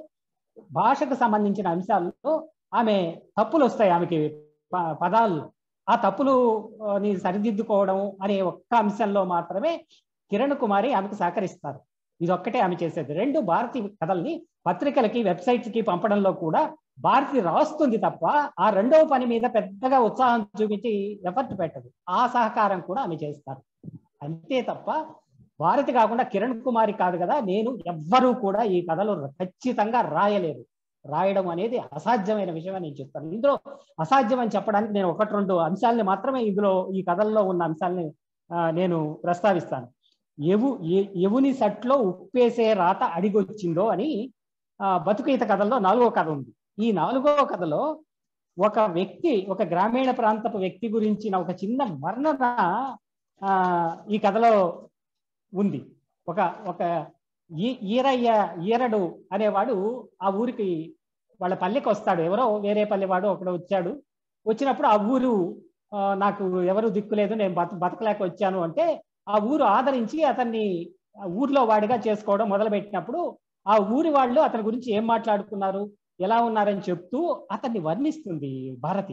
భాషకు సంబంధించిన అంశాల్లో ఆమె తప్పులు వస్తాయి ఆమెకి ప- పదాల్లో ఆ తప్పులు ఆ, ని సరిదిద్దుకోవడం అనే ఒక్క అంశంలో మాత్రమే కిరణ్ కుమారి ఆమెకు సహకరిస్తారు ఇది ఒక్కటే ఆమె చేసేది రెండు భారతి కథల్ని పత్రికలకి వెబ్సైట్స్ కి పంపడంలో కూడా భారతి రాస్తుంది తప్ప ఆ రెండవ పని మీద పెద్దగా ఉత్సాహం చూపించి ఎఫర్ట్ పెట్టదు ఆ సహకారం కూడా ఆమె చేస్తారు అంతే తప్ప భారతి కాకుండా కిరణ్ కుమారి కాదు కదా నేను ఎవ్వరూ కూడా ఈ కథలు ఖచ్చితంగా రాయలేరు రాయడం అనేది అసాధ్యమైన విషయం అని నేను చెప్తాను ఇందులో అసాధ్యం అని చెప్పడానికి నేను ఒకటి రెండు అంశాలని మాత్రమే ఇందులో ఈ కథల్లో ఉన్న అంశాలని ఆ, నేను ప్రస్తావిస్తాను ఎవు ఎ- ఎవుని సట్లో ఉప్పేసే రాత అడిగొచ్చిందో అని ఆ, బతుకీత కథల్లో నాలుగో కథ ఉంది ఈ నాలుగో కథలో ఒక వ్యక్తి ఒక గ్రామీణ ప్రాంతపు వ్యక్తి గురించిన ఒక చిన్న వర్ణన ఆ, ఈ కథలో ఉంది ఒక ఒక ఈ ఈరయ్య ఈరడు అనేవాడు ఆ ఊరికి వాళ్ళ పల్లెకి వస్తాడు ఎవరో వేరే పల్లెవాడు ఒకడు వచ్చాడు వచ్చినప్పుడు ఆ ఊరు ఆ, నాకు ఎవరు దిక్కు లేదు నేను బత బతకలేక వచ్చాను అంటే ఆ ఊరు ఆదరించి అతన్ని ఆ ఊర్లో వాడిగా చేసుకోవడం మొదలుపెట్టినప్పుడు ఆ ఊరి వాళ్ళు అతని గురించి ఏం మాట్లాడుకున్నారు ఎలా ఉన్నారని చెప్తూ అతన్ని వర్ణిస్తుంది భారతి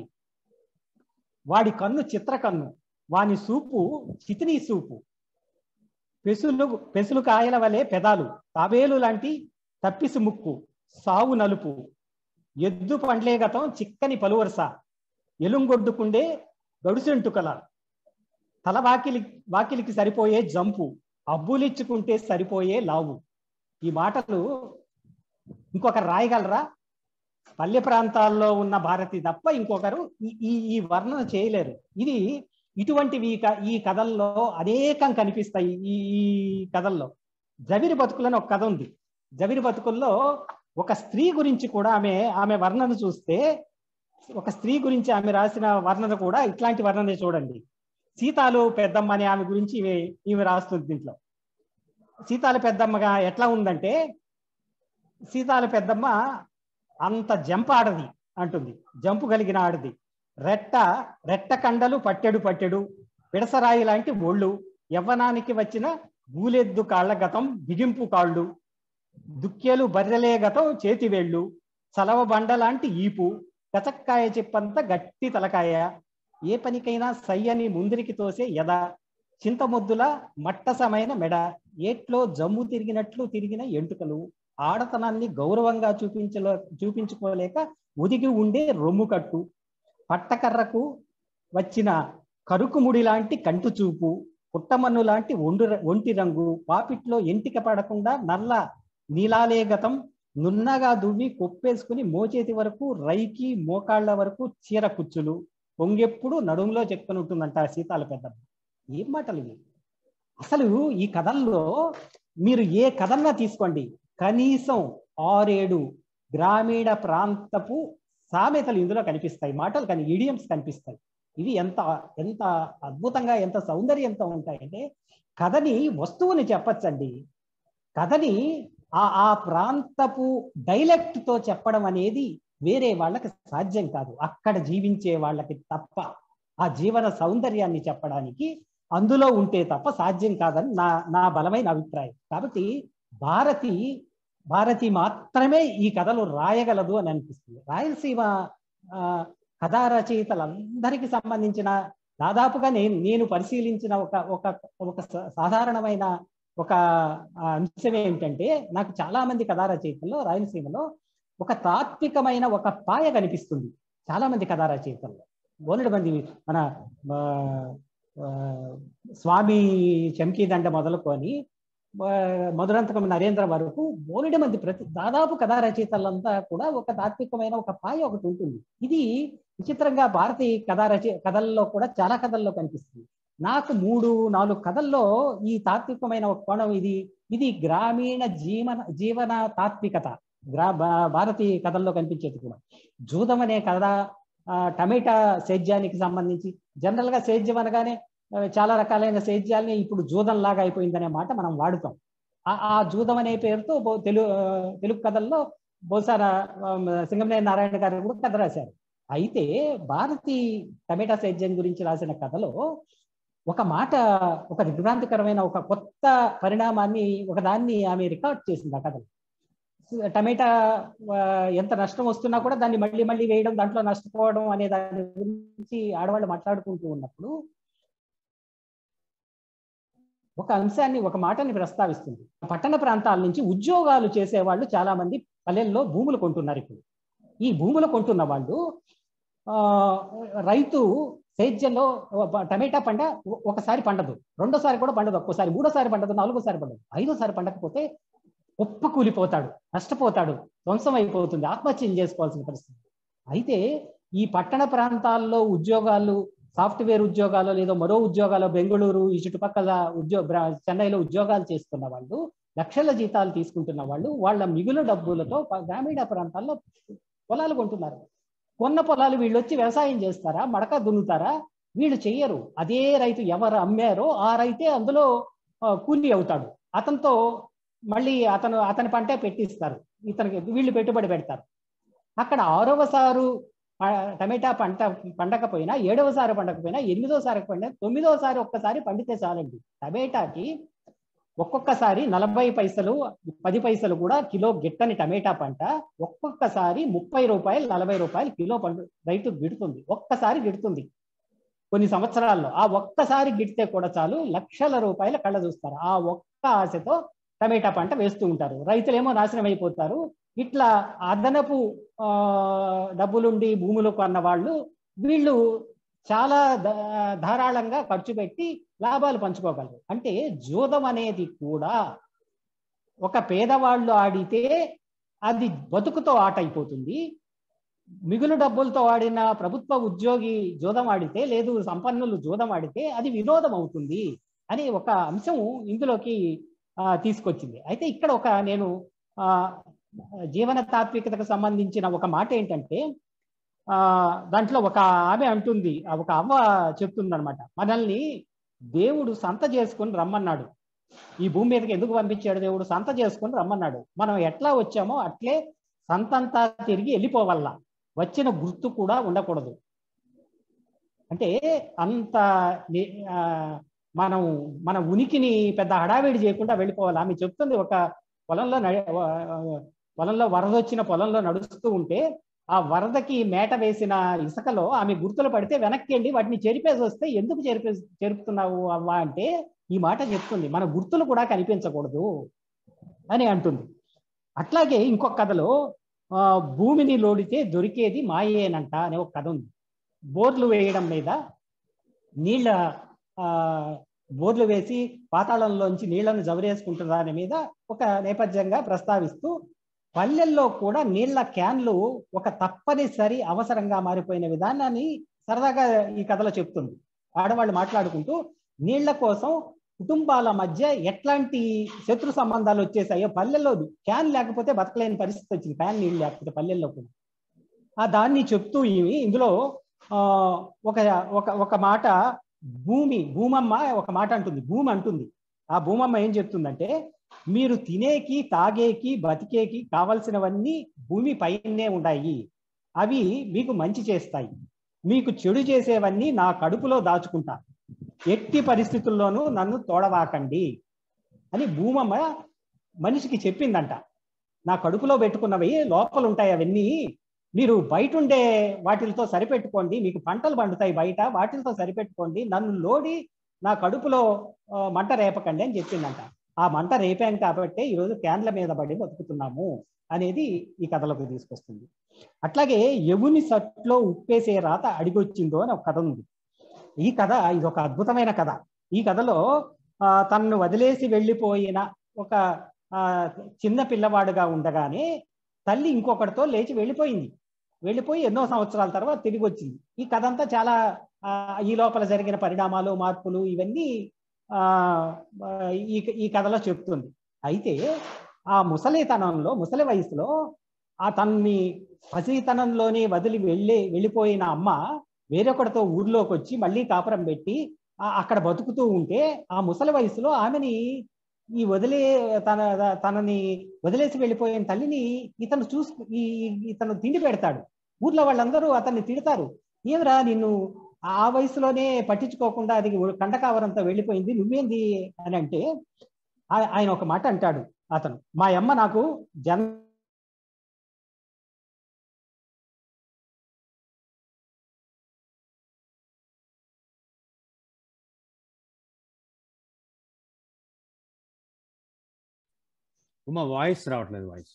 వాడి కన్ను చిత్ర కన్ను వాని సూపు చితిని సూపు పెసులు పెసులు కాయల వలె పెదాలు తాబేలు లాంటి తప్పిసి ముక్కు సావు నలుపు ఎద్దు పండ్లే గతం చిక్కని పలువరస ఎలుంగొడ్డుకుండే గడుసెంటుకల తల వాకిలి వాకిలికి సరిపోయే జంపు అబ్బులిచ్చుకుంటే సరిపోయే లావు ఈ మాటలు ఇంకొకరు రాయగలరా పల్లె ప్రాంతాల్లో ఉన్న భారతి తప్ప ఇంకొకరు ఈ- ఈ ఈ వర్ణన చేయలేరు ఇది ఇటువంటివి ఈ క- ఈ కథల్లో అనేకం కనిపిస్తాయి ఈ ఈ కథల్లో జవిరి బతుకులని ఒక కథ ఉంది జవిరి బతుకుల్లో ఒక స్త్రీ గురించి కూడా ఆమె ఆమె వర్ణన చూస్తే ఒక స్త్రీ గురించి ఆమె రాసిన వర్ణన కూడా ఇట్లాంటి వర్ణనే చూడండి సీతాలు పెద్దమ్మ అనే ఆమె గురించి ఈమె ఈమె రాస్తుంది దీంట్లో సీతాల పెద్దమ్మగా ఎట్లా ఉందంటే సీతాల పెద్దమ్మ అంత జంప్ ఆడది అంటుంది జంపు కలిగిన ఆడది రెట్ట రెట్ట కండలు పట్టెడు పట్టెడు పిడసరాయి లాంటి ఒళ్ళు యవ్వనానికి వచ్చిన గూలెద్దు కాళ్ళ గతం బిగింపు కాళ్ళు దుక్కేలు బర్రెలే గతం చేతివేళ్ళు చలవ బండ లాంటి ఈపు కచక్కాయ చెప్పంత గట్టి తలకాయ ఏ పనికైనా సయ్యని ముందరికి తోసే ఎద చింతముద్దుల మట్టసమైన మెడ ఏట్లో జమ్ము తిరిగినట్లు తిరిగిన ఎంటుకలు ఆడతనాన్ని గౌరవంగా చూపించలో చూపించుకోలేక ఒదిగి ఉండే రొమ్ము కట్టు పట్టకర్రకు వచ్చిన కరుకుముడి లాంటి కంటు చూపు పుట్టమన్ను లాంటి ఒండు ఒంటి రంగు పాపిట్లో ఎంటిక పడకుండా నల్ల నీలాలే గతం నున్నగా దువ్వి కొప్పేసుకుని మోచేతి వరకు రైకి మోకాళ్ళ వరకు చీర కుచ్చులు పొంగెప్పుడు నడుములో చెప్పుకొని ఉంటుందంట సీతాల పెద్దమ్మ ఏం మాటలు ఇవి అసలు ఈ కథల్లో మీరు ఏ కథన్నా తీసుకోండి కనీసం ఆరేడు గ్రామీణ ప్రాంతపు సామెతలు ఇందులో కనిపిస్తాయి మాటలు కానీ ఇడియమ్స్ కనిపిస్తాయి ఇవి ఎంత ఎంత అద్భుతంగా ఎంత సౌందర్యంతో ఉంటాయంటే కథని వస్తువుని చెప్పచ్చండి కథని ఆ ఆ ప్రాంతపు డైలెక్ట్ తో చెప్పడం అనేది వేరే వాళ్ళకి సాధ్యం కాదు అక్కడ జీవించే వాళ్ళకి తప్ప ఆ జీవన సౌందర్యాన్ని చెప్పడానికి అందులో ఉంటే తప్ప సాధ్యం కాదని నా నా బలమైన అభిప్రాయం కాబట్టి భారతి భారతి మాత్రమే ఈ కథలు రాయగలదు అని అనిపిస్తుంది రాయలసీమ ఆ, కథా రచయితలందరికీ సంబంధించిన దాదాపుగా నేను నేను పరిశీలించిన ఒక ఒక ఒక స- సాధారణమైన ఒక ఆ, అంశం ఏంటంటే నాకు చాలా మంది కథా రచయితల్లో రాయలసీమలో ఒక తాత్వికమైన ఒక పాయ కనిపిస్తుంది చాలా మంది కథా రచయితల్లో బోలెడు మంది మన ఆ, ఆ, స్వామి చంకీదండ మొదలుకొని ఆ, మధురంతకం నరేంద్ర వరకు బోలెడు మంది ప్రతి దాదాపు కథా రచయితలంతా కూడా ఒక తాత్వికమైన ఒక పాయ ఒకటి ఉంటుంది ఇది విచిత్రంగా భారతీయ కథా రచయి కథల్లో కూడా చాలా కథల్లో కనిపిస్తుంది నాకు మూడు నాలుగు కథల్లో ఈ తాత్వికమైన ఒక కోణం ఇది ఇది గ్రామీణ జీవన జీవన తాత్వికత గ్రా భా- భారతీయ కథల్లో కనిపించేది కూడా జూదం అనే కథ ఆ, టమేటా సేద్యానికి సంబంధించి జనరల్ గా సేద్యం అనగానే ఆ, చాలా రకాలైన సేద్యాల్ని ఇప్పుడు జూదం లాగా అయిపోయిందనే మాట మనం వాడుతాం ఆ- ఆ జూదం అనే పేరుతో బో- తెలుగు ఆ, తెలుగు కథల్లో బహుశా సింగమనేని నారాయణ గారు కూడా కథ రాశారు అయితే భారతి టమేటా సేద్యం గురించి రాసిన కథలో ఒక మాట ఒక దిగ్భ్రాంతికరమైన ఒక కొత్త పరిణామాన్ని ఒక దాన్ని ఆమె రికార్డ్ చేసింది ఆ కథలో టమేటా ఆ, ఎంత నష్టం వస్తున్నా కూడా దాన్ని మళ్ళీ మళ్ళీ వేయడం దాంట్లో నష్టపోవడం అనే దాని గురించి ఆడవాళ్ళు మాట్లాడుకుంటూ ఉన్నప్పుడు ఒక అంశాన్ని ఒక మాటని ప్రస్తావిస్తుంది పట్టణ ప్రాంతాల నుంచి ఉద్యోగాలు చేసేవాళ్ళు చాలా మంది పల్లెల్లో భూములు కొంటున్నారు ఇప్పుడు ఈ భూములు కొంటున్న వాళ్ళు ఆ రైతు సేద్యంలో టమాటా పంట ఒ- ఒకసారి పండదు రెండోసారి కూడా పండదు ఒక్కోసారి మూడోసారి పండదు నాలుగోసారి పండదు ఐదోసారి పండకపోతే ఒప్ప కూలిపోతాడు నష్టపోతాడు ధ్వంసం అయిపోతుంది ఆత్మహత్యలు చేసుకోవాల్సిన పరిస్థితి అయితే ఈ పట్టణ ప్రాంతాల్లో ఉద్యోగాలు సాఫ్ట్వేర్ ఉద్యోగాలు లేదో మరో ఉద్యోగాలు బెంగళూరు ఈ చుట్టుపక్కల ఉద్యోగ బ్రా- చెన్నైలో ఉద్యోగాలు చేస్తున్న వాళ్ళు లక్షల జీతాలు తీసుకుంటున్న వాళ్ళు వాళ్ళ మిగులు డబ్బులతో ప- గ్రామీణ ప్రాంతాల్లో పొలాలు కొంటున్నారు కొన్న పొలాలు వీళ్ళు వచ్చి వ్యవసాయం చేస్తారా మడక దున్నుతారా వీళ్ళు చెయ్యరు అదే రైతు ఎవరు అమ్మారో ఆ రైతే అందులో ఆ, కూలీ అవుతాడు అతనితో మళ్ళీ అతను అతని పంటే పెట్టిస్తారు ఇతనికి వీళ్ళు పెట్టుబడి పెడతారు అక్కడ ఆరవ సారు ప- టమాటా పంట పండకపోయినా ఏడవసారి పండకపోయినా ఎనిమిదోసారి పండినా తొమ్మిదోసారి ఒక్కసారి పండితే చాలండి టమాటాకి ఒక్కొక్కసారి నలభై పైసలు పది పైసలు కూడా కిలో గిట్టని టమాటా పంట ఒక్కొక్కసారి ముప్పై రూపాయలు నలభై రూపాయలు కిలో పండు రైతు గిడుతుంది ఒక్కసారి గిడుతుంది కొన్ని సంవత్సరాల్లో ఆ ఒక్కసారి గిడితే కూడా చాలు లక్షల రూపాయల కళ్ళ చూస్తారు ఆ ఒక్క ఆశతో టమాటా పంట వేస్తూ ఉంటారు రైతులేమో నాశనం అయిపోతారు ఇట్లా అదనపు ఆ, డబ్బులుండి భూములు కొన్న వాళ్ళు వీళ్ళు చాలా ధా- ధారాళంగా ఖర్చు పెట్టి లాభాలు పంచుకోగలరు అంటే జూదం అనేది కూడా ఒక పేదవాళ్ళు ఆడితే అది బతుకుతో ఆట అయిపోతుంది మిగులు డబ్బులతో ఆడిన ప్రభుత్వ ఉద్యోగి జూదం ఆడితే లేదు సంపన్నులు జూదం ఆడితే అది వినోదం అవుతుంది అని ఒక అంశం ఇందులోకి ఆ, తీసుకొచ్చింది అయితే ఇక్కడ ఒక నేను ఆ, జీవన తాత్వికతకు సంబంధించిన ఒక మాట ఏంటంటే ఆ దాంట్లో ఒక ఆమె అంటుంది ఆ ఒక అవ్వ చెప్తుంది అనమాట మనల్ని దేవుడు సంత చేసుకొని రమ్మన్నాడు ఈ భూమి మీదకి ఎందుకు పంపించాడు దేవుడు సంత చేసుకొని రమ్మన్నాడు మనం ఎట్లా వచ్చామో అట్లే సంతంతా తిరిగి వెళ్ళిపోవాల వచ్చిన గుర్తు కూడా ఉండకూడదు అంటే అంత ని- ఆ, మనం మన ఉనికిని పెద్ద హడావిడి చేయకుండా వెళ్ళిపోవాలి ఆమె చెప్తుంది ఒక పొలంలో నడి- ఆ, పొలంలో వరద వచ్చిన పొలంలో నడుస్తూ ఉంటే ఆ వరదకి మేట వేసిన ఇసుకలో ఆమె గుర్తులు పడితే వెనక్కి వెళ్ళి వాటిని చెరిపేసి వస్తే ఎందుకు చెరిపే చెరుపుతున్నావు అవ్వా అంటే ఈ మాట చెప్తుంది మన గుర్తులు కూడా కనిపించకూడదు అని అంటుంది అట్లాగే ఇంకొక కథలో ఆ, భూమిని లోడితే దొరికేది మాయేనంట అనే ఒక కథ ఉంది బోర్లు వేయడం మీద నీళ్ళ ఆ, బోర్లు వేసి పాతాళంలోంచి నీళ్లను జవరేసుకుంటున్న దాని మీద ఒక నేపథ్యంగా ప్రస్తావిస్తూ పల్లెల్లో కూడా నీళ్ల క్యాన్లు ఒక తప్పనిసరి అవసరంగా మారిపోయిన విధానాన్ని సరదాగా ఈ కథలో చెప్తుంది ఆడవాళ్ళు మాట్లాడుకుంటూ నీళ్ల కోసం కుటుంబాల మధ్య ఎట్లాంటి శత్రు సంబంధాలు వచ్చేసాయో పల్లెల్లో క్యాన్ లేకపోతే బతకలేని పరిస్థితి వచ్చింది క్యాన్ నీళ్ళు లేకపోతే పల్లెల్లో కూడా ఆ దాన్ని చెప్తూ ఇవి ఇందులో ఆ ఒక ఒక ఒక మాట భూమి భూమమ్మ ఒక మాట అంటుంది భూమి అంటుంది ఆ భూమమ్మ ఏం చెప్తుందంటే మీరు తినేకి తాగేకి బతికేకి కావలసినవన్నీ భూమి పైనే ఉన్నాయి అవి మీకు మంచి చేస్తాయి మీకు చెడు చేసేవన్నీ నా కడుపులో దాచుకుంటా ఎట్టి పరిస్థితుల్లోనూ నన్ను తోడవాకండి అని భూమమ్మ మనిషికి చెప్పిందంట నా కడుపులో పెట్టుకున్నవి లోపల ఉంటాయి అవన్నీ మీరు బయట ఉండే వాటిలతో సరిపెట్టుకోండి మీకు పంటలు పండుతాయి బయట వాటిలతో సరిపెట్టుకోండి నన్ను లోడి నా కడుపులో ఆ, మంట రేపకండి అని చెప్పిందంట ఆ మంట రేపాం కాబట్టే ఈరోజు క్యాన్ల మీద పడి బతుకుతున్నాము అనేది ఈ కథలోకి తీసుకొస్తుంది అట్లాగే యముని సట్లో ఉప్పేసే రాత అడిగొచ్చిందో అని ఒక కథ ఉంది ఈ కథ ఇది ఒక అద్భుతమైన కథ ఈ కథలో ఆ, తనను వదిలేసి వెళ్ళిపోయిన ఒక ఆ, చిన్న పిల్లవాడుగా ఉండగానే తల్లి ఇంకొకటితో లేచి వెళ్ళిపోయింది వెళ్ళిపోయి ఎన్నో సంవత్సరాల తర్వాత తిరిగి వచ్చింది ఈ కథ అంతా చాలా ఆ, ఈ లోపల జరిగిన పరిణామాలు మార్పులు ఇవన్నీ ఆ ఆ, ఈ ఈ కథలో చెప్తుంది అయితే ఆ ముసలితనంలో ముసలి వయసులో ఆ తన్ని పసితనంలోనే వదిలి వెళ్ళి వెళ్ళిపోయిన అమ్మ వేరొకరితో ఊర్లోకి వచ్చి మళ్ళీ కాపురం పెట్టి ఆ- అక్కడ బతుకుతూ ఉంటే ఆ ముసలి వయసులో ఆమెని ఈ వదిలే తన తనని వదిలేసి వెళ్ళిపోయిన తల్లిని ఇతను చూసు ఈ ఈ- ఇతను తిండి పెడతాడు ఊర్లో వాళ్ళందరూ అతన్ని తిడతారు ఏమిరా నిన్ను ఆ వయసులోనే పట్టించుకోకుండా అది కండకావరంతో వెళ్ళిపోయింది నువ్వేంది అని అంటే ఆ- ఆయన ఒక మాట అంటాడు అతను మా అమ్మ నాకు జన్మ ఉమా వాయిస్ రావట్లేదు వాయిస్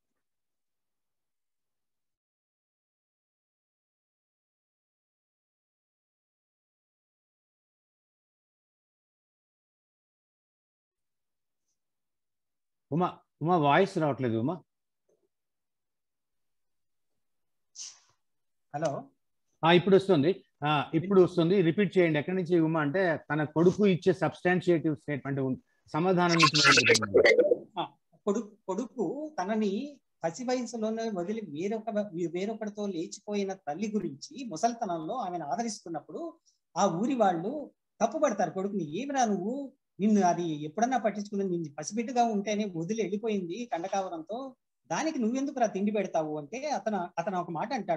ఉమా ఉమా వాయిస్ రావట్లేదు ఉమా హలో ఆ, ఇప్పుడు వస్తుంది ఆ, ఇప్పుడు వస్తుంది రిపీట్ చేయండి ఎక్కడి నుంచి ఉమా అంటే తన కొడుకు ఇచ్చే సబ్స్టాన్షియేటివ్ స్టేట్మెంట్ సమాధానం నుంచి మొదలుపెట్టింది. కొడుకు కొడుకు తనని పసి వయసులోనే వదిలి వేరొక వేరొకరితో లేచిపోయిన తల్లి గురించి ముసలితనంలో ఆమెను ఆదరిస్తున్నప్పుడు ఆ ఊరి వాళ్ళు తప్పుపడతారు కొడుకుని ఏమిరా నువ్వు నిన్ను అది ఎప్పుడన్నా పట్టించుకుని నిన్ను పసిబిడ్డగా ఉంటేనే వదిలి వెళ్ళిపోయింది కండకావరంతో దానికి నువ్వెందుకు రా తిండి పెడతావు అంటే అతను అతను ఒక మాట అంటాడు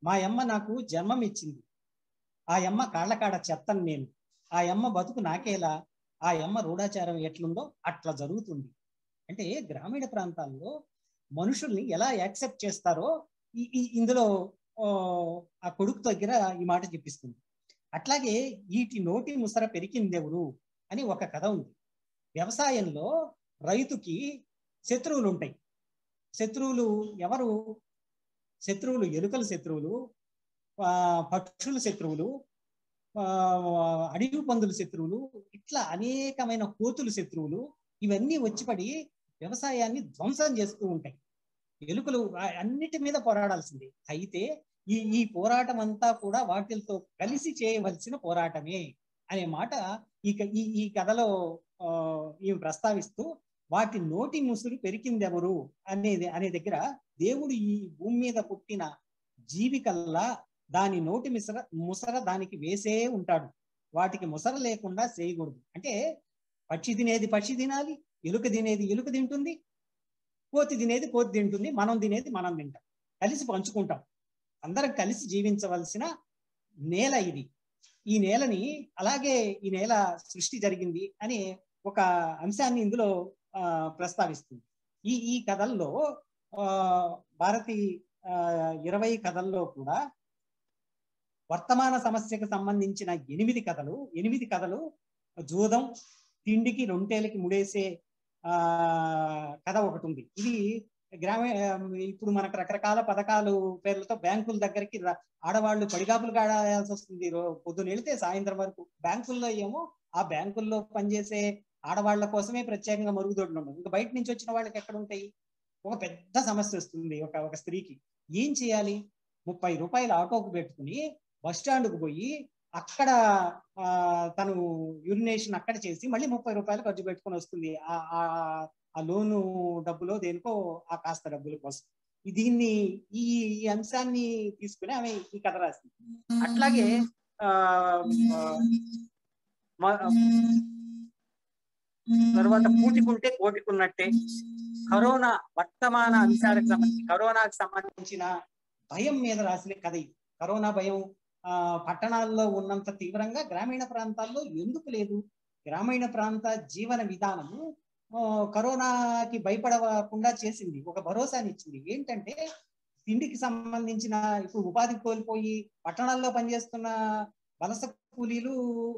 మా అమ్మ నాకు జన్మం ఇచ్చింది ఆ అమ్మ కాళ్ళకాడ చెత్తను నేను ఆ అమ్మ బతుకు నాకేలా ఆ అమ్మ రూఢాచారం ఎట్లుందో అట్లా జరుగుతుంది అంటే గ్రామీణ ప్రాంతాల్లో మనుషుల్ని ఎలా యాక్సెప్ట్ చేస్తారో ఈ ఈ- ఇందులో ఆ, ఆ కొడుకు దగ్గర ఈ మాట చెప్పిస్తుంది అట్లాగే వీటి నోటి ముసర పెరికిందెవరు అని ఒక కథ ఉంది వ్యవసాయంలో రైతుకి శత్రువులు ఉంటాయి శత్రువులు ఎవరు శత్రువులు ఎలుకల శత్రువులు ఆ, పక్షుల శత్రువులు ఆ, అడవి పందుల శత్రువులు ఇట్లా అనేకమైన కోతుల శత్రువులు ఇవన్నీ వచ్చిపడి వ్యవసాయాన్ని ధ్వంసం చేస్తూ ఉంటాయి ఎలుకలు ఆ- అన్నిటి మీద పోరాడాల్సిందే అయితే ఈ ఈ పోరాటం అంతా కూడా వాటితో కలిసి చేయవలసిన పోరాటమే అనే మాట ఈ క- ఈ ఈ కథలో ఆ, ఈమె ప్రస్తావిస్తూ వాటి నోటి ముసురు పెరికిందెవరు అనేది అనే దగ్గర దేవుడు ఈ భూమి మీద పుట్టిన జీవికల్లా దాని నోటి మిసర ముసర దానికి వేసే ఉంటాడు వాటికి ముసర లేకుండా చేయకూడదు అంటే పక్షి తినేది పక్షి తినాలి ఎలుక తినేది ఎలుక తింటుంది కోతి తినేది కోతి తింటుంది మనం తినేది మనం తింటాం కలిసి పంచుకుంటాం అందరం కలిసి జీవించవలసిన నేల ఇది ఈ నేలని అలాగే ఈ నేల సృష్టి జరిగింది అని ఒక అంశాన్ని ఇందులో ఆ, ప్రస్తావిస్తుంది ఈ ఈ కథల్లో ఆ, భారతి ఆ, ఇరవై కథల్లో కూడా వర్తమాన సమస్యకు సంబంధించిన ఎనిమిది కథలు ఎనిమిది కథలు జూదం తిండికి రొంటేలకి ముడేసే ఆ కథ ఒకటి ఉంది ఇది గ్రామీణ ఇప్పుడు మనకు రకరకాల పథకాలు పేర్లతో బ్యాంకుల దగ్గరికి రా- ఆడవాళ్ళు పడిగాపులు కాడాల్సి వస్తుంది రో- పొద్దున వెళితే సాయంత్రం వరకు బ్యాంకుల్లో ఏమో ఆ బ్యాంకుల్లో పనిచేసే ఆడవాళ్ళ కోసమే ప్రత్యేకంగా మరుగుదొడ్లు ఉండవు ఇంకా బయట నుంచి వచ్చిన వాళ్ళకి ఎక్కడ ఉంటాయి ఒక పెద్ద సమస్య వస్తుంది ఒక ఒక స్త్రీకి ఏం చేయాలి ముప్పై రూపాయలు ఆటోకు పెట్టుకుని బస్ స్టాండ్కు పోయి అక్కడ ఆ, తను యూరినేషన్ అక్కడ చేసి మళ్ళీ ముప్పై రూపాయలు ఖర్చు పెట్టుకొని వస్తుంది ఆ ఆ- ఆ లోను డబ్బులో దేనికో ఆ కాస్త డబ్బుల కోసం ఈ దీన్ని ఈ ఈ అంశాన్ని తీసుకుని ఆమె ఈ కథ రాసింది అట్లాగే ఆ ఆ, మ- తర్వాత పూటికుంటే కోటికున్నట్టే కరోనా వర్తమాన అంశాలకు సంబంధించి కరోనాకు సంబంధించిన భయం మీద రాసిన కథ ఇది కరోనా భయం ఆ పట్టణాల్లో ఉన్నంత తీవ్రంగా గ్రామీణ ప్రాంతాల్లో ఎందుకు లేదు గ్రామీణ ప్రాంత జీవన విధానము ఆ, కరోనాకి భయపడకుండా చేసింది ఒక భరోసాని ఇచ్చింది ఏంటంటే తిండికి సంబంధించిన ఇప్పుడు ఉపాధి కోల్పోయి పట్టణాల్లో పనిచేస్తున్న వలస కూలీలు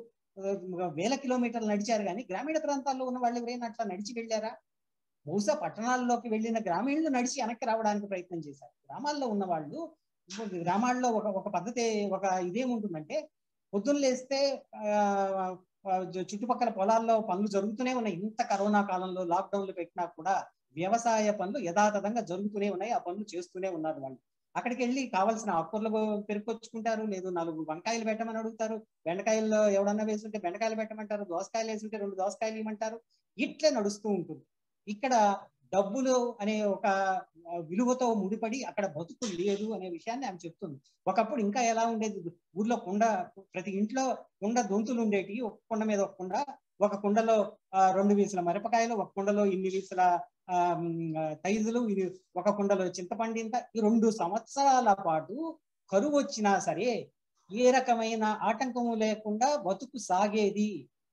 ఆ, వేల కిలోమీటర్లు నడిచారు కానీ గ్రామీణ ప్రాంతాల్లో ఉన్న వాళ్ళు ఎవరైనా అట్లా నడిచి వెళ్ళారా బహుశా పట్టణాల్లోకి వెళ్ళిన గ్రామీణులు నడిచి వెనక్కి రావడానికి ప్రయత్నం చేశారు గ్రామాల్లో ఉన్న వాళ్ళు గ్రామాల్లో ఒక ఒక పద్ధతి ఒక ఇదేముంటుందంటే పొద్దున్న లేస్తే ఆ, ఆ, చుట్టుపక్కల పొలాల్లో పనులు జరుగుతూనే ఉన్నాయి ఇంత కరోనా కాలంలో లాక్డౌన్లు పెట్టినా కూడా వ్యవసాయ పనులు యథాతథంగా జరుగుతూనే ఉన్నాయి ఆ పనులు చేస్తూనే ఉన్నారు వాళ్ళు అక్కడికి వెళ్ళి కావాల్సిన ఆకుకూరలు పెరుకొచ్చుకుంటారు లేదు నాలుగు వంకాయలు పెట్టమని అడుగుతారు బెండకాయల్లో ఎవడన్నా వేసుంటే బెండకాయలు పెట్టమంటారు దోసకాయలు వేసుంటే రెండు దోసకాయలు ఇవ్వమంటారు ఇట్లే నడుస్తూ ఉంటుంది ఇక్కడ డబ్బులు అనే ఒక ఆ, విలువతో ముడిపడి అక్కడ బతుకు లేదు అనే విషయాన్ని ఆమె చెప్తుంది ఒకప్పుడు ఇంకా ఎలా ఉండేది ఊర్లో కుండ ప్రతి ఇంట్లో కుండ దొంతులు ఉండేటివి ఒక కుండ మీద ఒక కుండ ఒక కుండలో ఆ, రెండు వీసుల మిరపకాయలు ఒక కుండలో ఇన్ని వీసుల ఆ, మ్, తైజులు ఇది ఒక కుండలో చింతపండు ఇంత ఈ రెండు సంవత్సరాల పాటు కరువు వచ్చినా సరే ఏ రకమైన ఆటంకము లేకుండా బతుకు సాగేది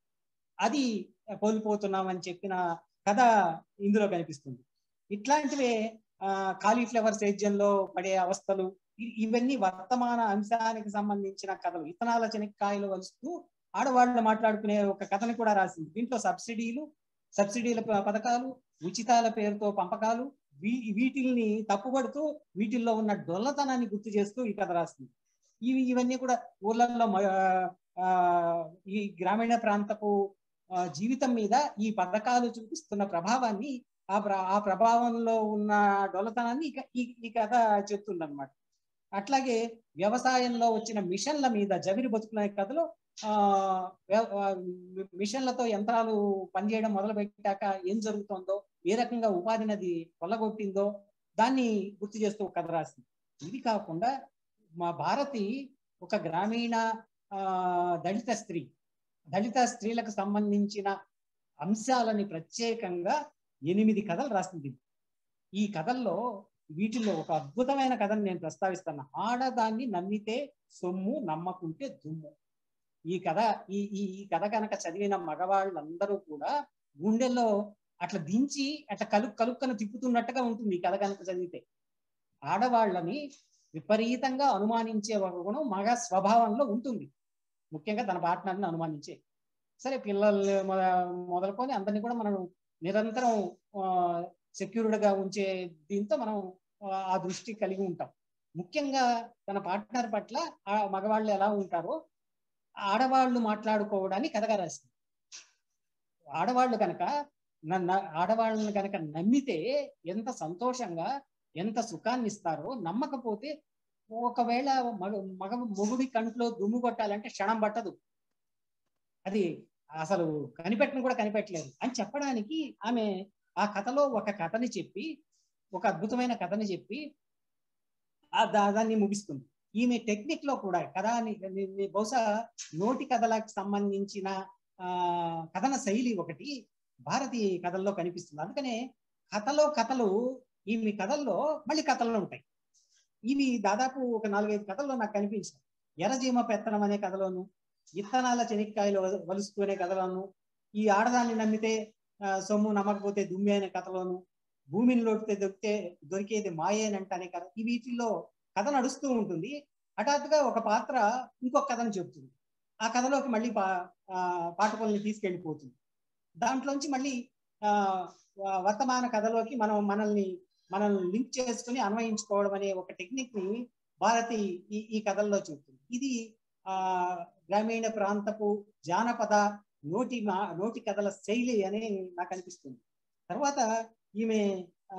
అది కోల్పోతున్నామని చెప్పిన కథ ఇందులో కనిపిస్తుంది ఇట్లాంటివే ఆ కాలీఫ్లవర్ సేద్యంలో పడే అవస్థలు ఇ- ఇవన్నీ వర్తమాన అంశానికి సంబంధించిన కథలు ఇత్తనాల చెనక్కాయలు వలుస్తూ ఆడవాళ్ళు మాట్లాడుకునే ఒక కథని కూడా రాసింది దీంట్లో సబ్సిడీలు సబ్సిడీల ప- పథకాలు ఉచితాల పేరుతో పంపకాలు వీ వీటిల్ని తప్పుపడుతూ వీటిల్లో ఉన్న డొల్లతనాన్ని గుర్తు చేస్తూ ఈ కథ రాస్తుంది ఇవి ఇవన్నీ కూడా ఊర్లలో మ- ఆ, ఈ గ్రామీణ ప్రాంతపు ఆ, జీవితం మీద ఈ పథకాలు చూపిస్తున్న ప్రభావాన్ని ఆ ప్ర ఆ ప్రభావంలో ఉన్న డొల్లతనాన్ని ఇక ఈ ఈ కథ చెప్తుందన్నమాట అట్లాగే వ్యవసాయంలో వచ్చిన మిషన్ల మీద జవిరి బతుకుల కథలో ఆ వ్య- ఆ, మిషన్లతో యంత్రాలు పనిచేయడం మొదలు పెట్టాక ఏం జరుగుతుందో ఏ రకంగా ఉపాధి నది కొల్లగొట్టిందో దాన్ని గుర్తు చేస్తూ ఒక కథ రాసింది ఇది కాకుండా మా భారతి ఒక గ్రామీణ ఆ దళిత స్త్రీ దళిత స్త్రీలకు సంబంధించిన అంశాలని ప్రత్యేకంగా ఎనిమిది కథలు రాసింది ఈ కథల్లో వీటిల్లో ఒక అద్భుతమైన కథను నేను ప్రస్తావిస్తాను ఆడదాన్ని నమ్మితే సొమ్ము నమ్మకుంటే దుమ్ము ఈ కథ ఈ ఈ ఈ కథ కనుక చదివిన మగవాళ్ళందరూ కూడా గుండెల్లో అట్లా దించి అట్లా కలుక్ కలుక్కను తిప్పుతున్నట్టుగా ఉంటుంది ఈ కథ కనుక చదివితే ఆడవాళ్ళని విపరీతంగా అనుమానించే ఒక గుణం మగ స్వభావంలో ఉంటుంది ముఖ్యంగా తన పార్ట్నర్ని అనుమానించే సరే పిల్లలు మొద- మొదలుకొని అందరినీ కూడా మనం నిరంతరం సెక్యూర్డ్ గా ఉంచే దీంతో మనం ఆ, ఆ దృష్టి కలిగి ఉంటాం ముఖ్యంగా తన పార్ట్నర్ పట్ల ఆ మగవాళ్ళు ఎలా ఉంటారో ఆడవాళ్ళు మాట్లాడుకోవడానికి కథగా రాసింది ఆడవాళ్ళు కనుక నన్ను ఆడవాళ్ళని కనుక నమ్మితే ఎంత సంతోషంగా ఎంత సుఖాన్ని ఇస్తారో నమ్మకపోతే ఒకవేళ మగ మగ మొగుడి కంట్లో దుమ్ము కొట్టాలంటే క్షణం పట్టదు అది అసలు కనిపెట్టను కూడా కనిపెట్టలేదు అని చెప్పడానికి ఆమె ఆ కథలో ఒక కథని చెప్పి ఒక అద్భుతమైన కథని చెప్పి ఆ దా- దాన్ని ముగిస్తుంది ఈమె టెక్నిక్ లో కూడా కథ అని- ని- ని- బహుశా నోటి కథలకు సంబంధించిన ఆ కథన శైలి ఒకటి భారతీయ కథల్లో కనిపిస్తుంది అందుకనే కథలో కథలు ఈమె కథల్లో మళ్ళీ కథలు ఉంటాయి ఇవి దాదాపు ఒక నాలుగైదు కథల్లో నాకు కనిపించాయి ఎర్రజీమ పెత్తనం అనే కథలోను ఇత్తనాల చెనిక్కాయలు వలు- వలుసుకునే కథలోను ఈ ఆడదాన్ని నమ్మితే ఆ, సొమ్ము నమ్మకపోతే దుమ్మి అనే కథలోను భూమిని లోటితే దొరికితే దొరికేది మాయేనంట అనే కథ ఈ వీటిల్లో కథ నడుస్తూ ఉంటుంది హఠాత్తుగా ఒక పాత్ర ఇంకొక కథను చెబుతుంది ఆ కథలోకి మళ్ళీ పా ఆ, పాఠకుల్ని తీసుకెళ్ళిపోతుంది దాంట్లోంచి మళ్ళీ ఆ వ- వర్తమాన కథలోకి మనం మనల్ని మనల్ని లింక్ చేసుకుని అన్వయించుకోవడం అనే ఒక టెక్నిక్ ని భారతి ఈ ఈ కథల్లో చూపుతుంది ఇది ఆ గ్రామీణ ప్రాంతపు జానపద నోటి మా నోటి కథల శైలి అని నాకు అనిపిస్తుంది తర్వాత ఈమె ఆ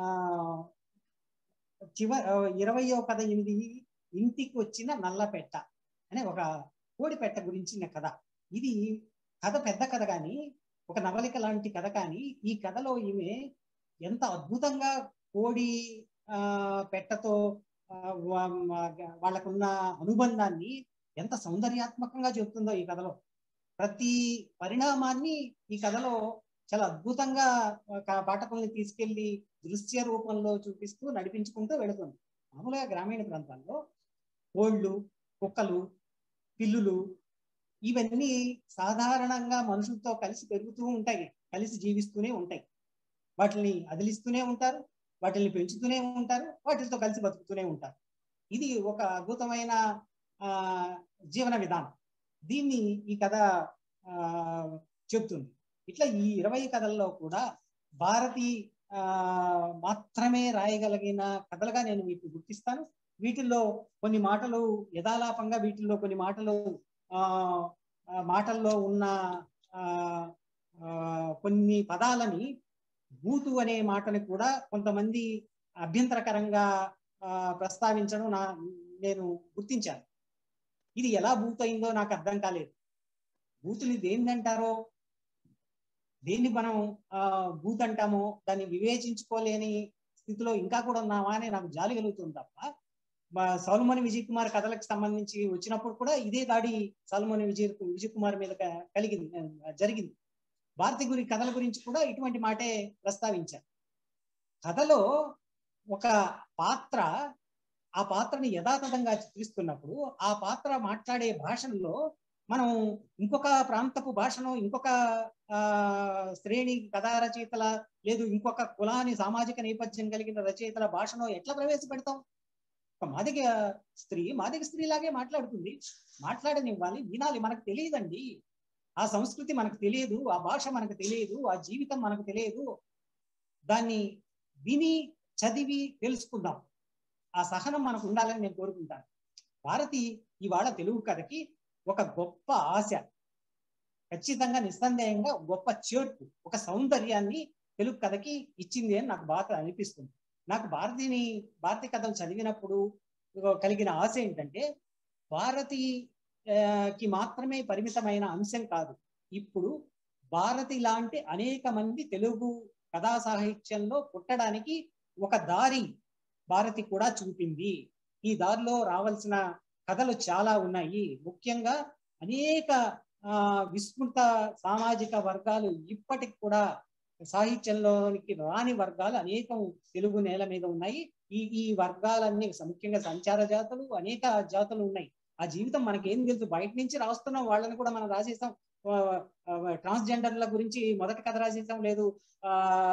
చివ ఆ, ఇరవయో కథ ఇది ఇంటికి వచ్చిన నల్లపెట్ట అనే ఒక కోడి పెట్ట గురించిన కథ ఇది కథ పెద్ద కథ కానీ ఒక నవలిక లాంటి కథ కానీ ఈ కథలో ఈమె ఎంత అద్భుతంగా కోడి ఆ పెట్టతో ఆ, వా- వా- వాళ్ళకున్న అనుబంధాన్ని ఎంత సౌందర్యాత్మకంగా చెప్తుందో ఈ కథలో ప్రతి పరిణామాన్ని ఈ కథలో చాలా అద్భుతంగా ఒక పాఠకుల్ని తీసుకెళ్లి దృశ్య రూపంలో చూపిస్తూ నడిపించుకుంటూ వెళుతుంది మామూలుగా గ్రామీణ ప్రాంతాల్లో కోళ్ళు కుక్కలు పిల్లులు ఇవన్నీ సాధారణంగా మనుషులతో కలిసి పెరుగుతూ ఉంటాయి కలిసి జీవిస్తూనే ఉంటాయి వాటిని అదిలిస్తూనే ఉంటారు వాటిని పెంచుతూనే ఉంటారు వాటితో కలిసి బతుకుతూనే ఉంటారు ఇది ఒక అద్భుతమైన ఆ జీవన విధానం దీన్ని ఈ కథ ఆ చెప్తుంది ఇట్లా ఈ ఇరవై కథల్లో కూడా భారతి ఆ మాత్రమే రాయగలిగిన కథలుగా నేను వీటిని గుర్తిస్తాను వీటిల్లో కొన్ని మాటలు యథాలాపంగా వీటిల్లో కొన్ని మాటలు ఆ ఆ, మాటల్లో ఉన్న ఆ ఆ, కొన్ని పదాలని బూతు అనే మాటని కూడా కొంతమంది అభ్యంతరకరంగా ఆ, ప్రస్తావించడం నా నేను గుర్తించాను ఇది ఎలా బూత్ అయిందో నాకు అర్థం కాలేదు బూతుని దేన్ని అంటారో దేన్ని మనం ఆ బూత్ అంటామో దాన్ని వివేచించుకోలేని స్థితిలో ఇంకా కూడా ఉన్నామా అని నాకు జాలి కలుగుతుంది తప్ప మా సౌలమని విజయ్ కుమార్ కథలకు సంబంధించి వచ్చినప్పుడు కూడా ఇదే దాడి సౌలమని విజయ్ విజయ్ కుమార్ మీద క- కలిగింది ఆ, జరిగింది భారతి గురి కథల గురించి కూడా ఇటువంటి మాటే ప్రస్తావించారు కథలో ఒక పాత్ర ఆ పాత్రని యథాతథంగా చిత్రిస్తున్నప్పుడు ఆ పాత్ర మాట్లాడే భాషల్లో మనం ఇంకొక ప్రాంతపు భాషను ఇంకొక ఆ శ్రేణి కథా రచయితల లేదు ఇంకొక కులాని సామాజిక నేపథ్యం కలిగిన రచయితల భాషను ఎట్లా ప్రవేశపెడతాం ఒక మాదిగ స్త్రీ మాదిగ స్త్రీ లాగే మాట్లాడుతుంది మాట్లాడనివ్వాలి వినాలి మనకు తెలియదండి ఆ సంస్కృతి మనకు తెలియదు ఆ భాష మనకు తెలియదు ఆ జీవితం మనకు తెలియదు దాన్ని విని చదివి తెలుసుకుందాం ఆ సహనం మనకు ఉండాలని నేను కోరుకుంటాను భారతి ఇవాళ తెలుగు కథకి ఒక గొప్ప ఆశ ఖచ్చితంగా నిస్సందేహంగా గొప్ప చేర్పు ఒక సౌందర్యాన్ని తెలుగు కథకి ఇచ్చింది అని నాకు బాగా అనిపిస్తుంది నాకు భారతిని భారతి కథలు చదివినప్పుడు కలిగిన ఆశ ఏంటంటే భారతి ఆ, కి మాత్రమే పరిమితమైన అంశం కాదు ఇప్పుడు భారతి లాంటి అనేక మంది తెలుగు కథా సాహిత్యంలో పుట్టడానికి ఒక దారి భారతి కూడా చూపింది ఈ దారిలో రావాల్సిన కథలు చాలా ఉన్నాయి ముఖ్యంగా అనేక ఆ విస్మృత సామాజిక వర్గాలు ఇప్పటికి కూడా సాహిత్యంలోనికి రాని వర్గాలు అనేకం తెలుగు నేల మీద ఉన్నాయి ఈ ఈ వర్గాలన్నీ ముఖ్యంగా సంచార జాతులు అనేక జాతులు ఉన్నాయి ఆ జీవితం మనకేం తెలుసు బయట నుంచి రాస్తున్నాం వాళ్ళని కూడా మనం రాసేసాం ట్రాన్స్జెండర్ల గురించి మొదటి కథ రాసేసాం లేదు ఆ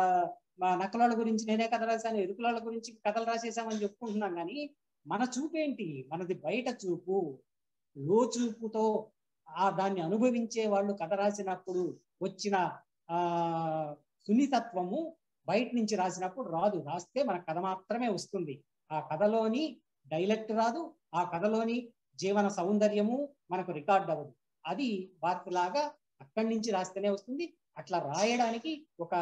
మా నక్కలాళ్ళ గురించి నేనే కథ రాశాను ఎరుకులాళ్ళ గురించి కథలు రాసేసామని చెప్పుకుంటున్నాం కానీ మన చూపేంటి మనది బయట చూపు లో చూపుతో ఆ దాన్ని అనుభవించే వాళ్ళు కథ రాసినప్పుడు వచ్చిన ఆ సున్నితత్వము బయట నుంచి రాసినప్పుడు రాదు రాస్తే మన కథ మాత్రమే వస్తుంది ఆ కథలోని డైలెక్ట్ రాదు ఆ కథలోని జీవన సౌందర్యము మనకు రికార్డ్ అవ్వదు అది భారతిలాగా అక్కడి నుంచి రాస్తేనే వస్తుంది అట్లా రాయడానికి ఒక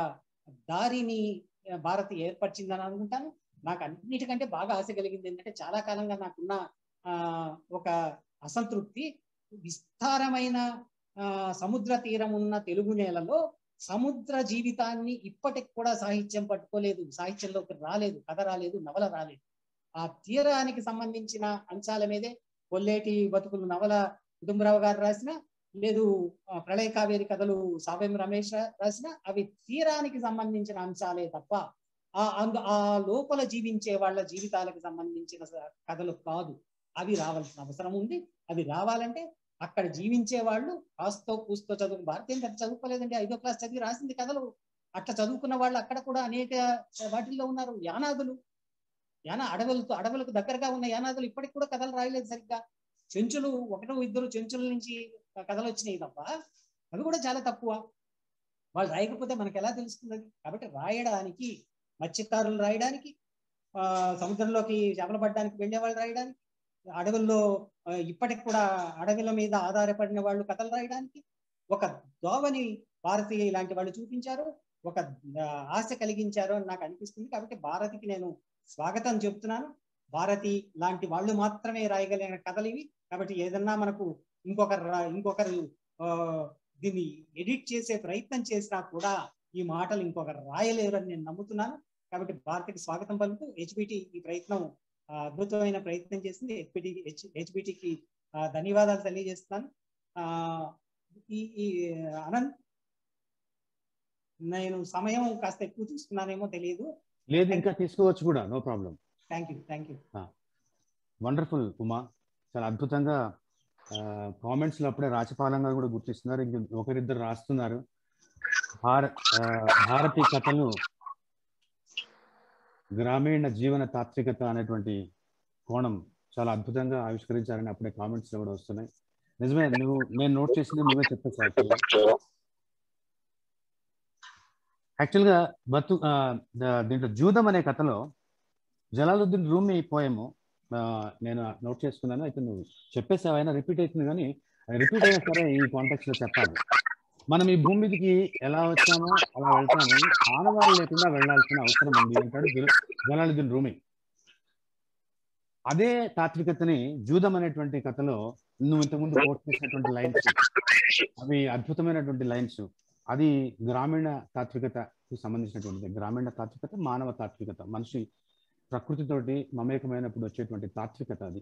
దారిని భారతి ఏర్పరిచిందని అనుకుంటాను నాకు అన్నిటికంటే బాగా ఆశ కలిగింది ఏంటంటే చాలా కాలంగా నాకున్న ఆ ఒక అసంతృప్తి విస్తారమైన ఆ సముద్ర తీరం ఉన్న తెలుగు నేలలో సముద్ర జీవితాన్ని ఇప్పటికి కూడా సాహిత్యం పట్టుకోలేదు సాహిత్యంలోకి రాలేదు కథ రాలేదు నవల రాలేదు ఆ తీరానికి సంబంధించిన అంశాల మీదే కొల్లేటి బతుకులు నవల కుటుంబరావు గారు రాసిన లేదు ప్రళయ కావేరి కథలు సావేం రమేష్ రాసిన అవి తీరానికి సంబంధించిన అంశాలే తప్ప ఆ అందు ఆ లోపల జీవించే వాళ్ళ జీవితాలకు సంబంధించిన కథలు కాదు అవి రావాల్సిన అవసరం ఉంది అవి రావాలంటే అక్కడ జీవించే వాళ్ళు కాస్తో కూస్తో చదువు భారతీయం పెద్ద చదువుకోలేదండి ఐదో క్లాస్ చదివి రాసింది కథలు అట్లా చదువుకున్న వాళ్ళు అక్కడ కూడా అనేక వాటిల్లో ఉన్నారు యానాదులు యానా అడవులతో అడవులకు దగ్గరగా ఉన్న యానాదులు ఇప్పటికి కూడా కథలు రాయలేదు సరిగ్గా చెంచులు ఒకటో ఇద్దరు చెంచుల నుంచి కథలు వచ్చినాయి తప్ప అవి కూడా చాలా తక్కువ వాళ్ళు రాయకపోతే మనకు ఎలా తెలుస్తుంది కాబట్టి రాయడానికి మత్స్యకారులు రాయడానికి ఆ సముద్రంలోకి చేపలు పడడానికి వెళ్ళే వాళ్ళు రాయడానికి అడవుల్లో ఇప్పటికి కూడా అడవుల మీద ఆధారపడిన వాళ్ళు కథలు రాయడానికి ఒక దోవని భారతీయ ఇలాంటి వాళ్ళు చూపించారు ఒక ఆశ కలిగించారు అని నాకు అనిపిస్తుంది కాబట్టి భారతికి నేను స్వాగతం చెప్తున్నాను భారతి లాంటి వాళ్ళు మాత్రమే రాయగలిగిన కథలు ఇవి కాబట్టి ఏదన్నా మనకు ఇంకొకరు ఇంకొకరు దీన్ని ఎడిట్ చేసే ప్రయత్నం చేసినా కూడా ఈ మాటలు ఇంకొకరు రాయలేరు అని నేను నమ్ముతున్నాను కాబట్టి భారతికి స్వాగతం పలుకు హెచ్బిటి ఈ ప్రయత్నం అద్భుతమైన ప్రయత్నం చేసింది హెచ్బిటి హెచ్బిటికి ధన్యవాదాలు తెలియజేస్తున్నాను ఆ ఈ ఈ అనంత్ నేను సమయం కాస్త ఎక్కువ తీసుకున్నానేమో తెలియదు లేదు ఇంకా తీసుకోవచ్చు కూడా no problem thank you thank you wonderful Uma చాలా అద్భుతంగా కామెంట్స్ లో అప్పుడే రాచపాలంగా కూడా గుర్తిస్తున్నారు ఇంక ఒకరిద్దరు రాస్తున్నారు భార భారతీయ కథలు గ్రామీణ జీవన తాత్వికత అనేటువంటి కోణం చాలా అద్భుతంగా ఆవిష్కరించారని అప్పుడే కామెంట్స్ లో కూడా వస్తున్నాయి నిజమే నువ్వు నేను నోట్ చేసింది నువ్వే చెప్పేసి యాక్చువల్గా బతు దీంట్లో జూదం అనే కథలో జలాలుద్దీన్ రూమి పోయము నేను నోట్ చేసుకున్నాను అయితే నువ్వు చెప్పేసావు అయినా రిపీట్ అవుతుంది కానీ రిపీట్ అయినా సరే ఈ కాంటాక్ట్స్ లో చెప్పాలి మనం ఈ భూమి మీదకి ఎలా వచ్చామో అలా వెళ్తాము ఆనవాళ్ళు లేకుండా వెళ్లాల్సిన అవసరం ఉంది అంటాడు జలాలుద్దీన్ రూమి అదే తాత్వికతని జూదం అనేటువంటి కథలో నువ్వు ఇంతకుముందు కోట్ చేసినటువంటి లైన్స్ అవి అద్భుతమైనటువంటి లైన్స్ అది గ్రామీణ తాత్వికతకు సంబంధించినటువంటిది గ్రామీణ తాత్వికత మానవ తాత్వికత మనిషి ప్రకృతితోటి మమేకమైనప్పుడు వచ్చేటువంటి తాత్వికత అది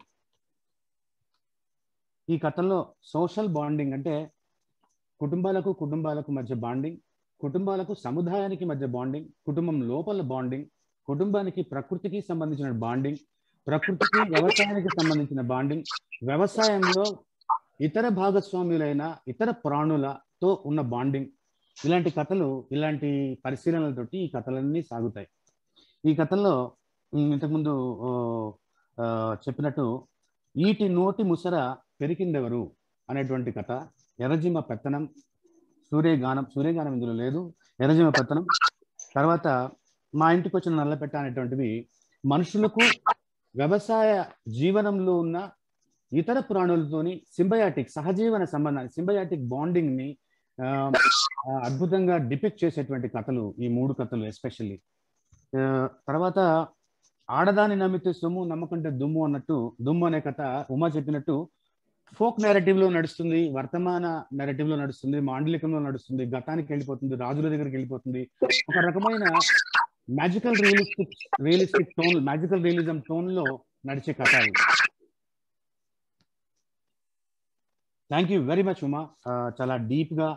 ఈ కథల్లో సోషల్ బాండింగ్ అంటే కుటుంబాలకు కుటుంబాలకు మధ్య బాండింగ్ కుటుంబాలకు సముదాయానికి మధ్య బాండింగ్ కుటుంబం లోపల బాండింగ్ కుటుంబానికి ప్రకృతికి సంబంధించిన బాండింగ్ ప్రకృతికి వ్యవసాయానికి సంబంధించిన బాండింగ్ వ్యవసాయంలో ఇతర భాగస్వామ్యులైన ఇతర ప్రాణులతో ఉన్న బాండింగ్ ఇలాంటి కథలు ఇలాంటి పరిశీలనలతోటి ఈ కథలన్నీ సాగుతాయి ఈ కథల్లో ఇంతకుముందు చెప్పినట్టు ఈటి నోటి ముసర పెరికిందెవరు అనేటువంటి కథ ఎర్రజిమ పెత్తనం సూర్యగానం సూర్యగానం ఇందులో లేదు ఎర్రజిమ పెత్తనం తర్వాత మా ఇంటికి వచ్చిన నల్లపెట్ట అనేటువంటివి మనుషులకు వ్యవసాయ జీవనంలో ఉన్న ఇతర ప్రాణులతోని సింబయాటిక్ సహజీవన సంబంధాన్ని సింబయాటిక్ బాండింగ్ ని అద్భుతంగా డిపిక్ట్ చేసేటువంటి కథలు ఈ మూడు కథలు ఎస్పెషల్లీ తర్వాత ఆడదాని నమ్మితే సొమ్ము నమ్మకంటే దుమ్ము అన్నట్టు దుమ్ము అనే కథ ఉమా చెప్పినట్టు ఫోక్ నెరేటివ్ లో నడుస్తుంది వర్తమాన నెరేటివ్ లో నడుస్తుంది మాండలికంలో నడుస్తుంది గతానికి వెళ్ళిపోతుంది రాజుల దగ్గరికి వెళ్ళిపోతుంది ఒక రకమైన magical realistic realistic tone magical realism tone లో నడిచే కథ అది thank you very much Uma చాలా డీప్ గా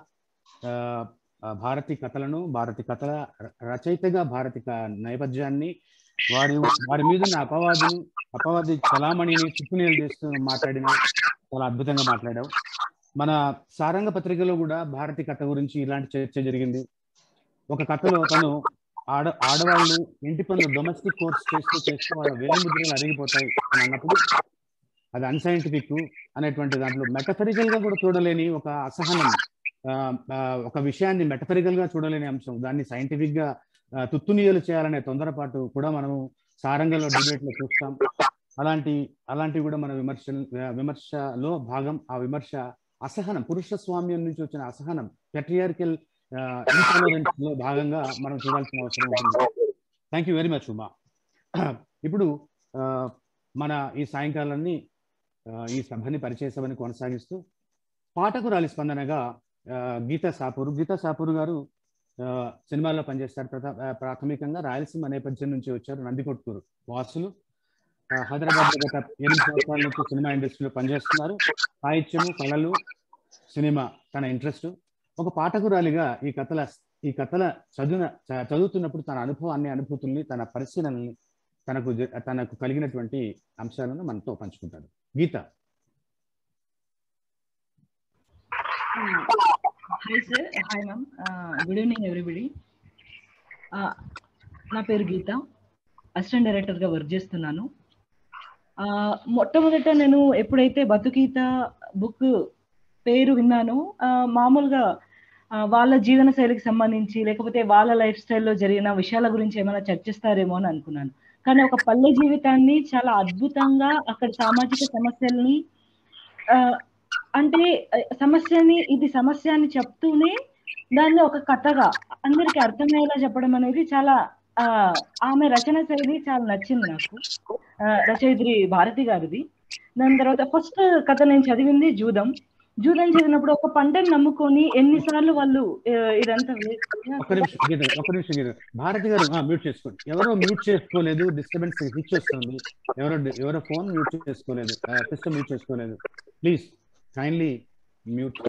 భారతి కథలను భారతి కథల రచయితగా భారతి నేపథ్యాన్ని వారి వారి మీద ఉన్న అపవాదులు అపవాది చలామణిని చుట్టునీళ్ళు చేస్తూ మాట్లాడిన చాలా అద్భుతంగా మాట్లాడావు మన సారంగ పత్రికలో కూడా భారతి కథ గురించి ఇలాంటి చర్చ జరిగింది ఒక కథలో తను ఆడ ఆడవాళ్ళు ఇంటి పనులు డొమెస్టిక్ కోర్స్ చేస్తూ చేస్తూ వాళ్ళ వేలిముద్రలు అరిగిపోతాయి అని అన్నప్పుడు అది అన్సైంటిఫిక్ అనేటువంటి దాంట్లో మెటఫరికల్ గా కూడా చూడలేని ఒక అసహనం ఆ, ఆ, ఒక విషయాన్ని మెటఫరికల్ గా చూడలేని అంశం దాన్ని సైంటిఫిక్ గా ఆ, తుత్తునీయలు చేయాలనే తొందరపాటు కూడా మనము సారంగంలో డిబేట్ లో చూస్తాం అలాంటి అలాంటివి కూడా మన విమర్శ విమర్శలో భాగం ఆ విమర్శ అసహనం పురుష స్వామ్యం నుంచి వచ్చిన అసహనం పెట్రియార్కల్ లో భాగంగా మనం చూడాల్సిన అవసరం ఉంటుంది thank you very much Uma ఇప్పుడు ఆ, మన ఈ సాయంకాలాన్ని ఆ, ఈ సభని పరిచయ సభని కొనసాగిస్తూ పాఠకురాలి స్పందనగా ఆ, గీతా సాపూర్ గీతా సాపూర్ గారు ఆ, సినిమాల్లో పనిచేస్తారు ప్రథ- ఆ, ప్రాథమికంగా రాయలసీమ నేపథ్యం నుంచి వచ్చారు నందికొట్కూరు వాసులు ఆ, హైదరాబాద్ లో గత ఎనిమిది సంవత్సరాల నుంచి సినిమా ఇండస్ట్రీలో పనిచేస్తున్నారు సాహిత్యము కళలు సినిమా తన ఇంట్రెస్ట్ ఒక పాఠకురాలిగా ఈ కథల ఈ కథల చదువున చ- చదువుతున్నప్పుడు తన అనుభవాన్ని అనుభూతుల్ని తన పరిశీలనల్ని తనకు జ- తనకు కలిగినటువంటి అంశాలను మనతో పంచుకుంటాడు Geetha hi sir hi ma'am good evening everybody నా పేరు గీత అసిస్టెంట్ డైరెక్టర్గా వర్క్ చేస్తున్నాను ఆ, మొట్టమొదట నేను ఎప్పుడైతే బతుకీత బుక్ పేరు విన్నానో ఆ, మామూలుగా ఆ, వాళ్ళ జీవన శైలికి సంబంధించి లేకపోతే వాళ్ళ లైఫ్ స్టైల్లో జరిగిన విషయాల గురించి ఏమైనా చర్చిస్తారేమో అని అనుకున్నాను కానీ ఒక పల్లె జీవితాన్ని చాలా అద్భుతంగా అక్కడ సామాజిక సమస్యల్ని ఆ, అంటే ఆ, సమస్యని ఇది సమస్య అని చెప్తూనే దాన్ని ఒక కథగా అందరికి అర్థమయ్యేలా చెప్పడం అనేది చాలా ఆ, ఆమె రచన శైలి చాలా నచ్చింది నాకు ఆ, రచయిత్రి భారతి గారిది దాని తర్వాత ఫస్ట్ కథ నేను చదివింది జూదం జూదం చదివినప్పుడు ఒక పంటను నమ్ముకొని ఎన్నిసార్లు వాళ్ళు ఆ, ఇదంతా వే- ఒక్క నిమిషం గీత ఒక్క నిమిషం గీత భారతి గారు మ్యూట్ చేసుకోండి ఎవరో మ్యూట్ చేసుకోలేదు డిస్టర్బెన్స్ హిచ్ వస్తుంది ఎవరో ఎవరో ఫోన్ మ్యూట్ చేసుకోలేదు సిస్టమ్ మ్యూట్ చేసుకోలేదు please kindly mute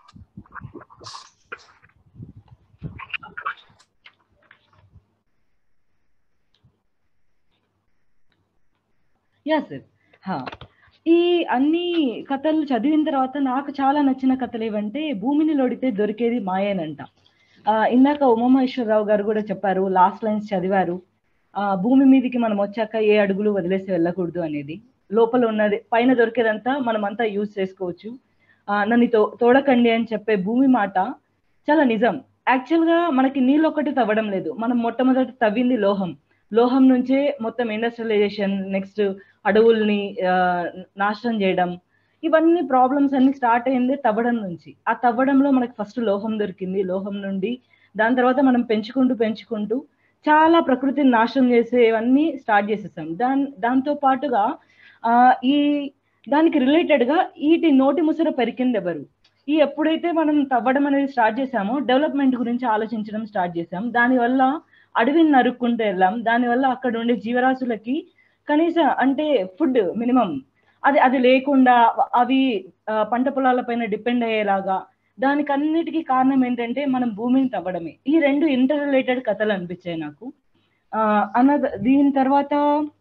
yeah sir హా ఈ అన్ని కథలు చదివిన తర్వాత నాకు చాలా నచ్చిన కథలు ఏవంటే భూమిని లోడితే దొరికేది మాయేనంట ఆ, ఇందాక ఉమామహేశ్వరరావు గారు కూడా చెప్పారు లాస్ట్ లైన్స్ చదివారు ఆ, భూమి మీదకి మనం వచ్చాక ఏ అడుగులు వదిలేసి వెళ్ళకూడదు అనేది లోపల ఉన్నది పైన దొరికేదంతా మనం అంతా యూజ్ చేసుకోవచ్చు ఆ, నన్ను తో తోడకండి అని చెప్పే భూమి మాట చాలా నిజం యాక్చువల్ గా మనకి నీళ్ళు ఒకటి తవ్వడం లేదు మనం మొట్టమొదటి తవ్వింది లోహం లోహం నుంచే మొత్తం ఇండస్ట్రియలైజేషన్ నెక్స్ట్ అడవుల్ని ఆ, నాశనం చేయడం ఇవన్నీ ప్రాబ్లమ్స్ అన్ని స్టార్ట్ అయింది తవ్వడం నుంచి ఆ తవ్వడంలో మనకి ఫస్ట్ లోహం దొరికింది లోహం నుండి దాని తర్వాత మనం పెంచుకుంటూ పెంచుకుంటూ చాలా ప్రకృతిని నాశనం చేసేవన్నీ స్టార్ట్ చేసేసాం దాని దాంతో పాటుగా ఆ, ఈ దానికి రిలేటెడ్ గా ఈటి నోటి ముసర పెరికింది ఎవరు ఈ ఎప్పుడైతే మనం తవ్వడం అనేది స్టార్ట్ చేసామో డెవలప్మెంట్ గురించి ఆలోచించడం స్టార్ట్ చేసాం దానివల్ల అడవిని నరుక్కుంటూ వెళ్ళాం దానివల్ల అక్కడ ఉండే జీవరాశులకి కనీసం అంటే ఫుడ్ మినిమం అది అది లేకుండా అవి ఆ, పంట పొలాల పైన డిపెండ్ అయ్యేలాగా దానికి అన్నిటికీ కారణం ఏంటంటే మనం భూమిని తవ్వడమే ఈ రెండు ఇంటర్ రిలేటెడ్ కథలు అనిపించాయి నాకు ఆ, అన్నద దీని తర్వాత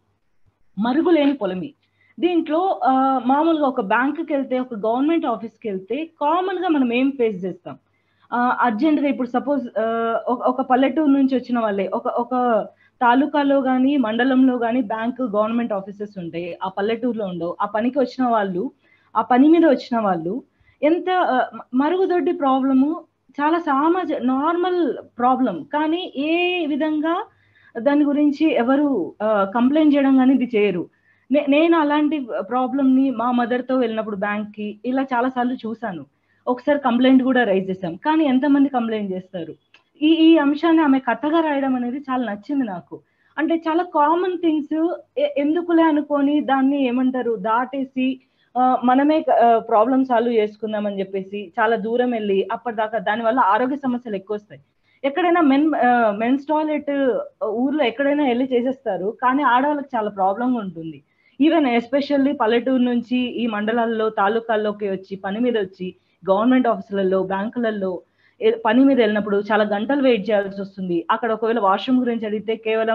మరుగులేని పొలమి దీంట్లో ఆ, మామూలుగా ఒక బ్యాంకుకి వెళ్తే ఒక గవర్నమెంట్ ఆఫీస్కి వెళ్తే కామన్ గా మనం ఏం ఫేస్ చేస్తాం అర్జెంట్ గా ఇప్పుడు సపోజ్ ఒక పల్లెటూరు నుంచి వచ్చిన వాళ్ళే ఒక ఒక తాలూకాలో కానీ మండలంలో కానీ బ్యాంకు గవర్నమెంట్ ఆఫీసెస్ ఉంటాయి ఆ పల్లెటూరులో ఉండవు ఆ పనికి వచ్చిన వాళ్ళు ఆ పని మీద వచ్చిన వాళ్ళు ఎంత ఆ, మ- మరుగుదొడ్డి ప్రాబ్లము చాలా సామాజ నార్మల్ ప్రాబ్లం కానీ ఏ విధంగా దాని గురించి ఎవరు కంప్లైంట్ చేయడం కానీ ఇది చేయరు నే- నేను అలాంటి ప్రాబ్లమ్ ని మా మదర్ తో వెళ్ళినప్పుడు బ్యాంక్ కి ఇలా చాలా సార్లు చూసాను ఒకసారి కంప్లైంట్ కూడా రైజ్ చేశాం కానీ ఎంతమంది కంప్లైంట్ చేస్తారు ఈ ఈ అంశాన్ని ఆమె కథగా రాయడం అనేది చాలా నచ్చింది నాకు అంటే చాలా కామన్ థింగ్స్ ఎందుకులే అనుకొని దాన్ని ఏమంటారు దాటేసి ఆ, మనమే ప్రాబ్లం సాల్వ్ చేసుకుందామని చెప్పేసి చాలా దూరం వెళ్ళి అప్పటిదాకా దానివల్ల ఆరోగ్య సమస్యలు ఎక్కువ వస్తాయి ఎక్కడైనా మెన్ మెన్స్ టాయిలెట్ ఊర్లో ఎక్కడైనా వెళ్ళి చేసేస్తారు కానీ ఆడవాళ్ళకి చాలా ప్రాబ్లంగా ఉంటుంది ఈవెన్ ఎస్పెషల్లీ పల్లెటూరు నుంచి ఈ మండలాల్లో తాలూకాల్లోకి వచ్చి పని మీద వచ్చి గవర్నమెంట్ ఆఫీసులలో బ్యాంకులలో ఏ- పని మీద వెళ్ళినప్పుడు చాలా గంటలు వెయిట్ చేయాల్సి వస్తుంది అక్కడ ఒకవేళ వాష్రూమ్ గురించి అడిగితే కేవలం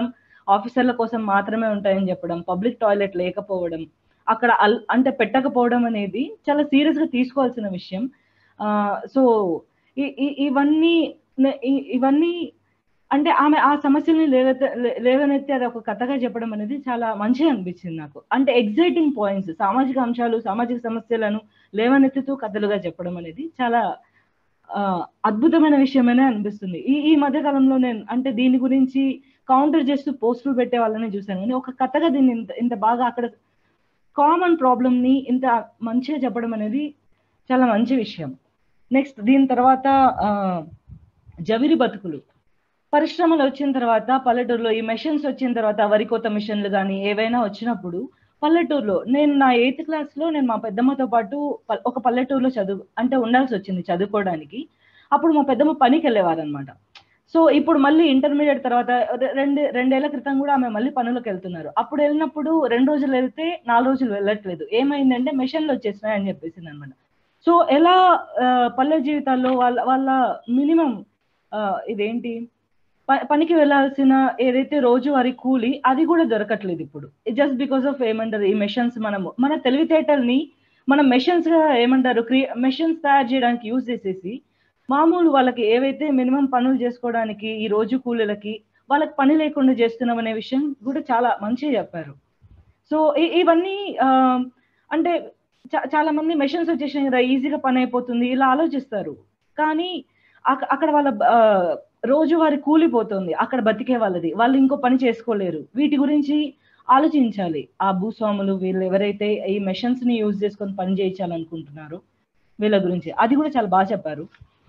ఆఫీసర్ల కోసం మాత్రమే ఉంటాయని చెప్పడం పబ్లిక్ టాయిలెట్ లేకపోవడం అక్కడ అల్ అంటే పెట్టకపోవడం అనేది చాలా సీరియస్ గా తీసుకోవాల్సిన విషయం సో ఇవన్నీ నే- ఇ- ఇవన్నీ అంటే ఆమె ఆ సమస్యల్ని లేవెత్త లే- లేవనెత్తి అది ఒక కథగా చెప్పడం అనేది చాలా మంచిగా అనిపించింది నాకు అంటే ఎగ్జైటింగ్ పాయింట్స్ సామాజిక అంశాలు సామాజిక సమస్యలను లేవనెత్తుతూ కథలుగా చెప్పడం అనేది చాలా ఆ, అద్భుతమైన విషయమనే అనిపిస్తుంది ఈ ఈ మధ్య కాలంలో నేను అంటే దీని గురించి కౌంటర్ చేస్తూ పోస్టులు పెట్టే వాళ్ళని చూశాను కానీ ఒక కథగా దీన్ని ఇంత ఇంత బాగా అక్కడ కామన్ ప్రాబ్లమ్ ని ఇంత మంచిగా చెప్పడం అనేది చాలా మంచి విషయం నెక్స్ట్ దీని తర్వాత ఆ, జవిరి బతుకులు పరిశ్రమలు వచ్చిన తర్వాత పల్లెటూరులో ఈ మెషిన్స్ వచ్చిన తర్వాత వరి కోత మిషన్లు కానీ ఏవైనా వచ్చినప్పుడు పల్లెటూరులో నేను నా ఎయిత్ క్లాస్ లో నేను మా పెద్దమ్మతో పాటు ప- ఒక పల్లెటూరులో చదువు అంటే ఉండాల్సి వచ్చింది చదువుకోవడానికి అప్పుడు మా పెద్దమ్మ పనికి వెళ్ళేవారు అనమాట సో ఇప్పుడు మళ్ళీ ఇంటర్మీడియట్ తర్వాత రె- రెండు రెండేళ్ల క్రితం కూడా ఆమె మళ్ళీ పనులకు వెళ్తున్నారు అప్పుడు వెళ్ళినప్పుడు రెండు రోజులు వెళ్తే నాలుగు రోజులు వెళ్ళట్లేదు ఏమైందంటే మెషిన్లు వచ్చేసినాయి అని చెప్పేసింది అనమాట సో ఎలా ఆ, పల్లె జీవితాల్లో వాళ్ళ వాళ్ళ మినిమం ఇదేంటి ప- పనికి వెళ్ళాల్సిన ఏదైతే రోజువారీ కూలి అది కూడా దొరకట్లేదు ఇప్పుడు జస్ట్ బికాస్ ఆఫ్ ఏమంటారు ఈ మెషన్స్ మనము మన తెలివితేటల్ని మనం మెషన్స్ గా ఏమంటారు క్రియే మెషన్స్ తయారు చేయడానికి యూజ్ చేసేసి మామూలు వాళ్ళకి ఏవైతే మినిమం పనులు చేసుకోవడానికి ఈ రోజు కూలీలకి వాళ్ళకి పని లేకుండా చేస్తున్నాం అనే విషయం కూడా చాలా మంచిగా చెప్పారు సో ఇ- ఇవన్నీ ఆ, అంటే చా- చాలా మంది మెషిన్స్ వచ్చేసినాయి కదా ఈజీగా పని అయిపోతుంది ఇలా ఆలోచిస్తారు కానీ అక- అక్కడ వాళ్ళ ఆ, రోజువారి కూలిపోతుంది అక్కడ బతికే వాళ్ళది వాళ్ళు ఇంకో పని చేసుకోలేరు వీటి గురించి ఆలోచించాలి ఆ భూస్వాములు వీళ్ళు ఎవరైతే ఈ మెషిన్స్ ని యూజ్ చేసుకొని పని చేయించాలనుకుంటున్నారో వీళ్ళ గురించి అది కూడా చాలా బాగా చెప్పారు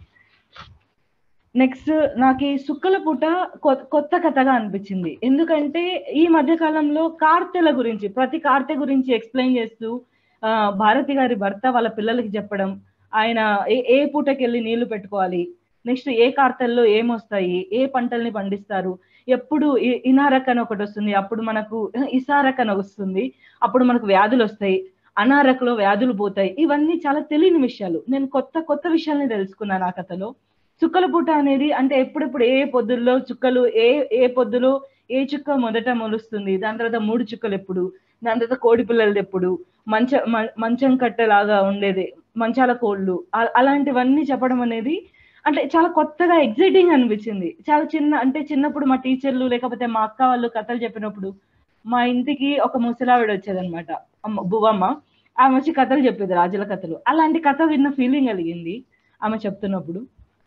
నెక్స్ట్ నాకు ఈ సుక్కల పూట కొ- కొత్త కథగా అనిపించింది ఎందుకంటే ఈ మధ్య కాలంలో కార్తెల గురించి ప్రతి కార్తె గురించి ఎక్స్ప్లెయిన్ చేస్తూ ఆ, భారతి గారి భర్త వాళ్ళ పిల్లలకి చెప్పడం ఆయన ఏ ఏ పూటకి వెళ్ళి నీళ్లు పెట్టుకోవాలి నెక్స్ట్ ఏ కార్తెల్లో ఏమొస్తాయి ఏ పంటల్ని పండిస్తారు ఎప్పుడు ఇ- ఇనారక్ అని ఒకటి వస్తుంది అప్పుడు మనకు ఇసారక్ అని వస్తుంది అప్పుడు మనకు వ్యాధులు వస్తాయి అనారక్లో వ్యాధులు పోతాయి ఇవన్నీ చాలా తెలియని విషయాలు నేను కొత్త కొత్త విషయాల్ని తెలుసుకున్నాను ఆ కథలో చుక్కల పూట అనేది అంటే ఎప్పుడెప్పుడు ఏ పొద్దుల్లో చుక్కలు ఏ ఏ పొద్దులో ఏ చుక్క మొదట మొలుస్తుంది దాని తర్వాత మూడు చుక్కలు ఎప్పుడు దాని తర్వాత కోడి పిల్లలది ఎప్పుడు మంచ మ- మంచం కట్టెలాగా ఉండేది మంచాల కోళ్ళు అ- అలాంటివన్నీ చెప్పడం అనేది అంటే చాలా కొత్తగా ఎగ్జైటింగ్ అనిపించింది చాలా చిన్న అంటే చిన్నప్పుడు మా టీచర్లు లేకపోతే మా అక్క వాళ్ళు కథలు చెప్పినప్పుడు మా ఇంటికి ఒక ముసలావిడ వచ్చేదన్నమాట అమ్మ బువ్వమ్మ ఆమె వచ్చి కథలు చెప్పేది రాజుల కథలు అలాంటి కథ విన్న ఫీలింగ్ కలిగింది ఆమె చెప్తున్నప్పుడు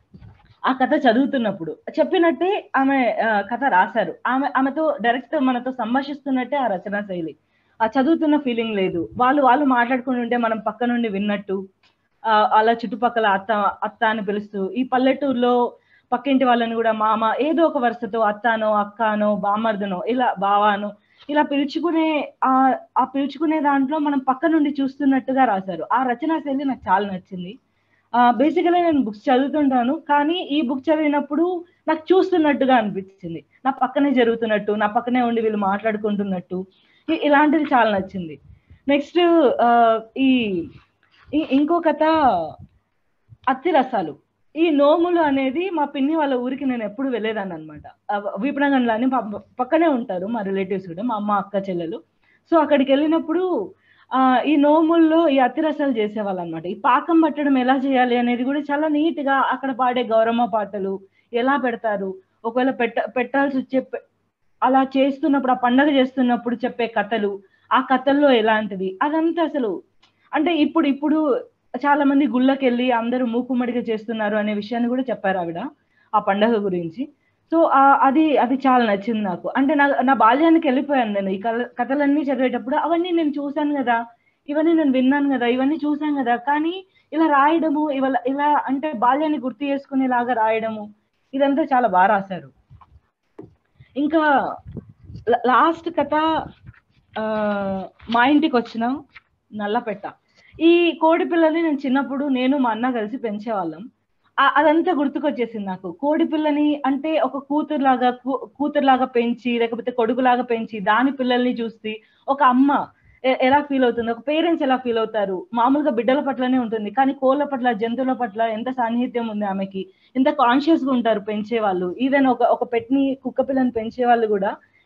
ఆ కథ చదువుతున్నప్పుడు చెప్పినట్టే ఆమె ఆ, కథ రాశారు ఆమె ఆమెతో డైరెక్ట్ మనతో సంభాషిస్తున్నట్టే ఆ రచనా శైలి ఆ చదువుతున్న ఫీలింగ్ లేదు వాళ్ళు వాళ్ళు మాట్లాడుకుంటుంటే మనం పక్క నుండి విన్నట్టు ఆ, అలా చుట్టుపక్కల అత్త అత్త అని పిలుస్తూ ఈ పల్లెటూరులో పక్కింటి వాళ్ళని కూడా మామ ఏదో ఒక వరుసతో అత్తానో అక్కానో బామర్దనో ఇలా బావానో ఇలా పిలుచుకునే ఆ ఆ పిలుచుకునే దాంట్లో మనం పక్క నుండి చూస్తున్నట్టుగా రాశారు ఆ రచనా శైలి నాకు చాలా నచ్చింది బేసికలీ నేను బుక్స్ చదువుతుంటాను కానీ ఈ బుక్ చదివినప్పుడు నాకు చూస్తున్నట్టుగా అనిపించింది నా పక్కనే జరుగుతున్నట్టు నా పక్కనే ఉండి వీళ్ళు మాట్లాడుకుంటున్నట్టు ఇ- ఇలాంటిది చాలా నచ్చింది నెక్స్ట్ ఈ ఈ- ఇంకో కథ అత్తి రసాలు ఈ నోములు అనేది మా పిన్ని వాళ్ళ ఊరికి నేను ఎప్పుడు వెళ్ళేదాన్ని అనమాట వీపనగండ్లో అని ప- పక్కనే ఉంటారు మా రిలేటివ్స్ కూడా మా అమ్మ అక్క చెల్లెలు సో అక్కడికి వెళ్ళినప్పుడు ఆ ఈ నోముల్లో ఈ అతిరసాలు చేసేవాళ్ళు అనమాట ఈ పాకం పట్టడం ఎలా చేయాలి అనేది కూడా చాలా నీట్ గా అక్కడ పాడే గౌరమ్మ పాటలు ఎలా పెడతారు ఒకవేళ పెట్ట పెట్టాల్సి వచ్చే పె- అలా చేస్తున్నప్పుడు ఆ పండగ చేస్తున్నప్పుడు చెప్పే కథలు ఆ కథల్లో ఎలాంటిది అదంతా అసలు అంటే ఇప్పుడు ఇప్పుడు చాలా మంది గుళ్ళకి వెళ్ళి అందరూ మూకుమ్మడిగా చేస్తున్నారు అనే విషయాన్ని కూడా చెప్పారు ఆవిడ ఆ పండగ గురించి సో అది అది చాలా నచ్చింది నాకు అంటే నా నా బాల్యానికి వెళ్ళిపోయాను నేను ఈ కథ కథలన్నీ చదివేటప్పుడు అవన్నీ నేను చూశాను కదా ఇవన్నీ నేను విన్నాను కదా ఇవన్నీ చూశాను కదా కానీ ఇలా రాయడము ఇవాళ ఇలా అంటే బాల్యాన్ని గుర్తు చేసుకునేలాగా రాయడము ఇదంతా చాలా బాగా రాశారు ఇంకా లాస్ట్ కథ ఆ, మా ఇంటికి వచ్చిన నల్లపెట్ట ఈ కోడి పిల్లని నేను చిన్నప్పుడు నేను మా అన్న కలిసి పెంచేవాళ్ళం ఆ- అదంతా గుర్తుకొచ్చేసింది నాకు కోడి పిల్లని అంటే ఒక కూతురులాగా కూ- కూతురులాగా పెంచి లేకపోతే కొడుకులాగా పెంచి దాని పిల్లల్ని చూసి ఒక అమ్మ ఎ- ఎలా ఫీల్ అవుతుంది ఒక పేరెంట్స్ ఎలా ఫీల్ అవుతారు మామూలుగా బిడ్డల పట్లనే ఉంటుంది కానీ కోళ్ళ పట్ల జంతువుల పట్ల ఎంత సాన్నిహిత్యం ఉంది ఆమెకి ఎంత కాన్షియస్ గా ఉంటారు పెంచే వాళ్ళు ఈవెన్ ఒక ఒక పెట్ని కుక్క పిల్లని పెంచే వాళ్ళు కూడా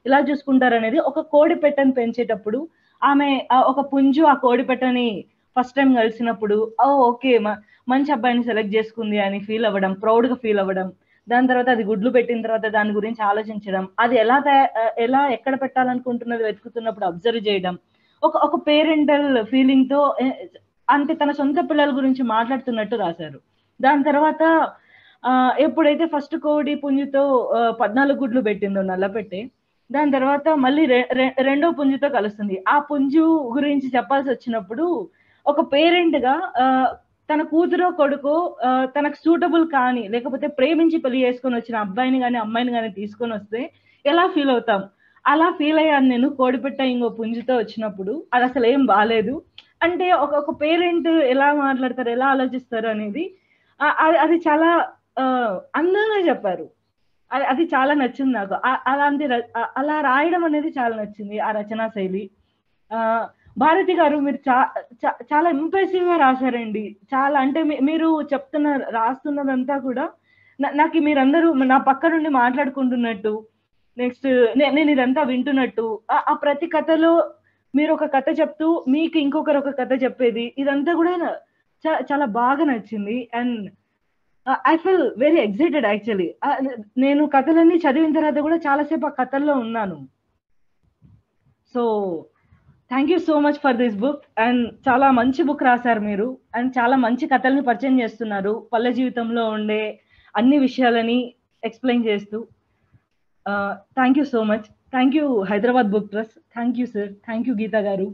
ఇలా చూసుకుంటారు అనేది ఒక కోడి పెట్టని పెంచేటప్పుడు ఆమె ఆ ఒక పుంజు ఆ కోడి పెట్టని ఫస్ట్ టైం కలిసినప్పుడు ఓ ఓకే మంచి అబ్బాయిని సెలెక్ట్ చేసుకుంది అని ఫీల్ అవ్వడం ప్రౌడ్ గా ఫీల్ అవ్వడం దాని తర్వాత అది గుడ్లు పెట్టిన తర్వాత దాని గురించి ఆలోచించడం అది ఎలా తయా- ఎలా ఎక్కడ పెట్టాలనుకుంటున్నది వెతుకుతున్నప్పుడు అబ్జర్వ్ చేయడం ఒక ఒక పేరెంటల్ ఫీలింగ్ తో ఏ, అంటే తన సొంత పిల్లల గురించి మాట్లాడుతున్నట్టు రాశారు దాని తర్వాత ఆ, ఎప్పుడైతే ఫస్ట్ కోడి పుంజుతో ఆ, పద్నాలుగు గుడ్లు పెట్టిందో నల్లపెట్టే దాని తర్వాత మళ్ళీ రె- రె- రెండో పుంజుతో కలుస్తుంది ఆ పుంజు గురించి చెప్పాల్సి వచ్చినప్పుడు ఒక పేరెంట్ గా ఆ, తన కూతురో కొడుకో ఆ, తనకు సూటబుల్ కాని లేకపోతే ప్రేమించి పెళ్లి చేసుకొని వచ్చిన అబ్బాయిని కానీ అమ్మాయిని కానీ తీసుకొని వస్తే ఎలా ఫీల్ అవుతాం అలా ఫీల్ అయ్యాను నేను కోడిపెట్ట ఇంకో పుంజుతో వచ్చినప్పుడు అది అసలు ఏం బాగాలేదు అంటే ఒక ఒక పేరెంట్ ఎలా మాట్లాడతారు ఎలా ఆలోచిస్తారు అనేది ఆ- ఆ- అది చాలా ఆ, అందంగా చెప్పారు అది- అది చాలా నచ్చింది నాకు ఆ- అలాంటి ర- ఆ- అలా రాయడం అనేది చాలా నచ్చింది ఆ రచనా శైలి ఆ భారతి గారు మీరు చా చా- చాలా ఇంప్రెసివ్ గా రాశారండి చాలా అంటే మీ- మీరు చెప్తున్న రాస్తున్నదంతా కూడా నా- నాకు మీరందరూ నా పక్క నుండి మాట్లాడుకుంటున్నట్టు నెక్స్ట్ నేను ఇదంతా వింటున్నట్టు ఆ- ఆ ప్రతి కథలో మీరు ఒక కథ చెప్తూ మీకు ఇంకొకరు ఒక కథ చెప్పేది ఇదంతా కూడా నా- చా- చాలా బాగా నచ్చింది and I feel very excited actually నేను కథలన్నీ చదివిన తర్వాత కూడా చాలాసేపు ఆ కథల్లో ఉన్నాను so thank you so much for this book and చాలా మంచి బుక్ రాశారు మీరు అండ్ చాలా మంచి కథల్ని పరిచయం చేస్తున్నారు పల్లె జీవితంలో ఉండే అన్ని విషయాలని ఎక్స్ప్లెయిన్ చేస్తూ thank you so much thank you Hyderabad book trust thank you sir thank you Geetha గారు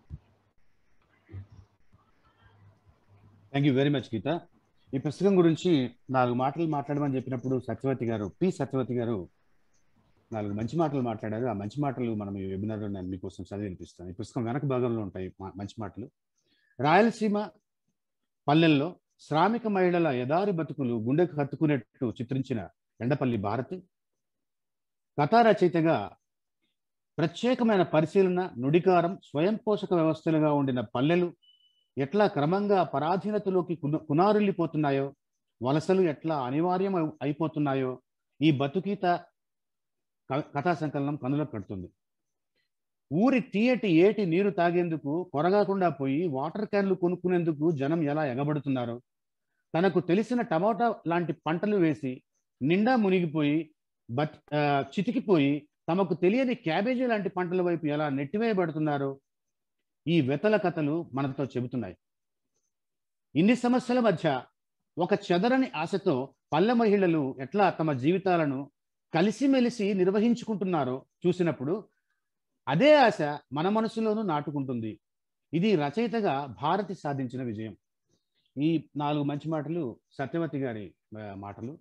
thank you very much Geetha ఈ పుస్తకం గురించి నాలుగు మాటలు మాట్లాడమని చెప్పినప్పుడు సత్యవతి గారు పి సత్యవతి గారు నాలుగు మంచి మాటలు మాట్లాడారు ఆ మంచి మాటలు మనం ఈ వెబినార్లో నేను మీకోసం చదివి వినిపిస్తాను ఈ పుస్తకం వెనక భాగంలో ఉంటాయి మా- మంచి మాటలు రాయలసీమ పల్లెల్లో శ్రామిక మహిళల ఎదారి బతుకులు గుండెకు హత్తుకునేట్టు చిత్రించిన ఎండపల్లి భారతి కథా రచయితగా ప్రత్యేకమైన పరిశీలన నుడికారం స్వయం పోషక వ్యవస్థలుగా ఉండిన పల్లెలు ఎట్లా క్రమంగా పరాధీనతలోకి కున- కునారిల్లిపోతున్నాయో వలసలు ఎట్లా అనివార్యం అయి- అయిపోతున్నాయో ఈ బతుకీత క- కథా సంకలనం కనులో కడుతుంది ఊరి తీయటి ఏటి నీరు తాగేందుకు కొరగాకుండా పోయి వాటర్ క్యాన్లు కొనుక్కునేందుకు జనం ఎలా ఎగబడుతున్నారో తనకు తెలిసిన టమాటా లాంటి పంటలు వేసి నిండా మునిగిపోయి బట్ ఆ, చితికిపోయి తమకు తెలియని క్యాబేజీ లాంటి పంటల వైపు ఎలా నెట్టివేయబడుతున్నారో ఈ వెతల కథలు మనతో చెబుతున్నాయి ఇన్ని సమస్యల మధ్య ఒక చెదరని ఆశతో పల్లె మహిళలు ఎట్లా తమ జీవితాలను కలిసిమెలిసి నిర్వహించుకుంటున్నారో చూసినప్పుడు అదే ఆశ మన మనసులోనూ నాటుకుంటుంది ఇది రచయితగా భారతి సాధించిన విజయం ఈ నాలుగు మంచి మాటలు సత్యవతి గారి ఆ, మాటలు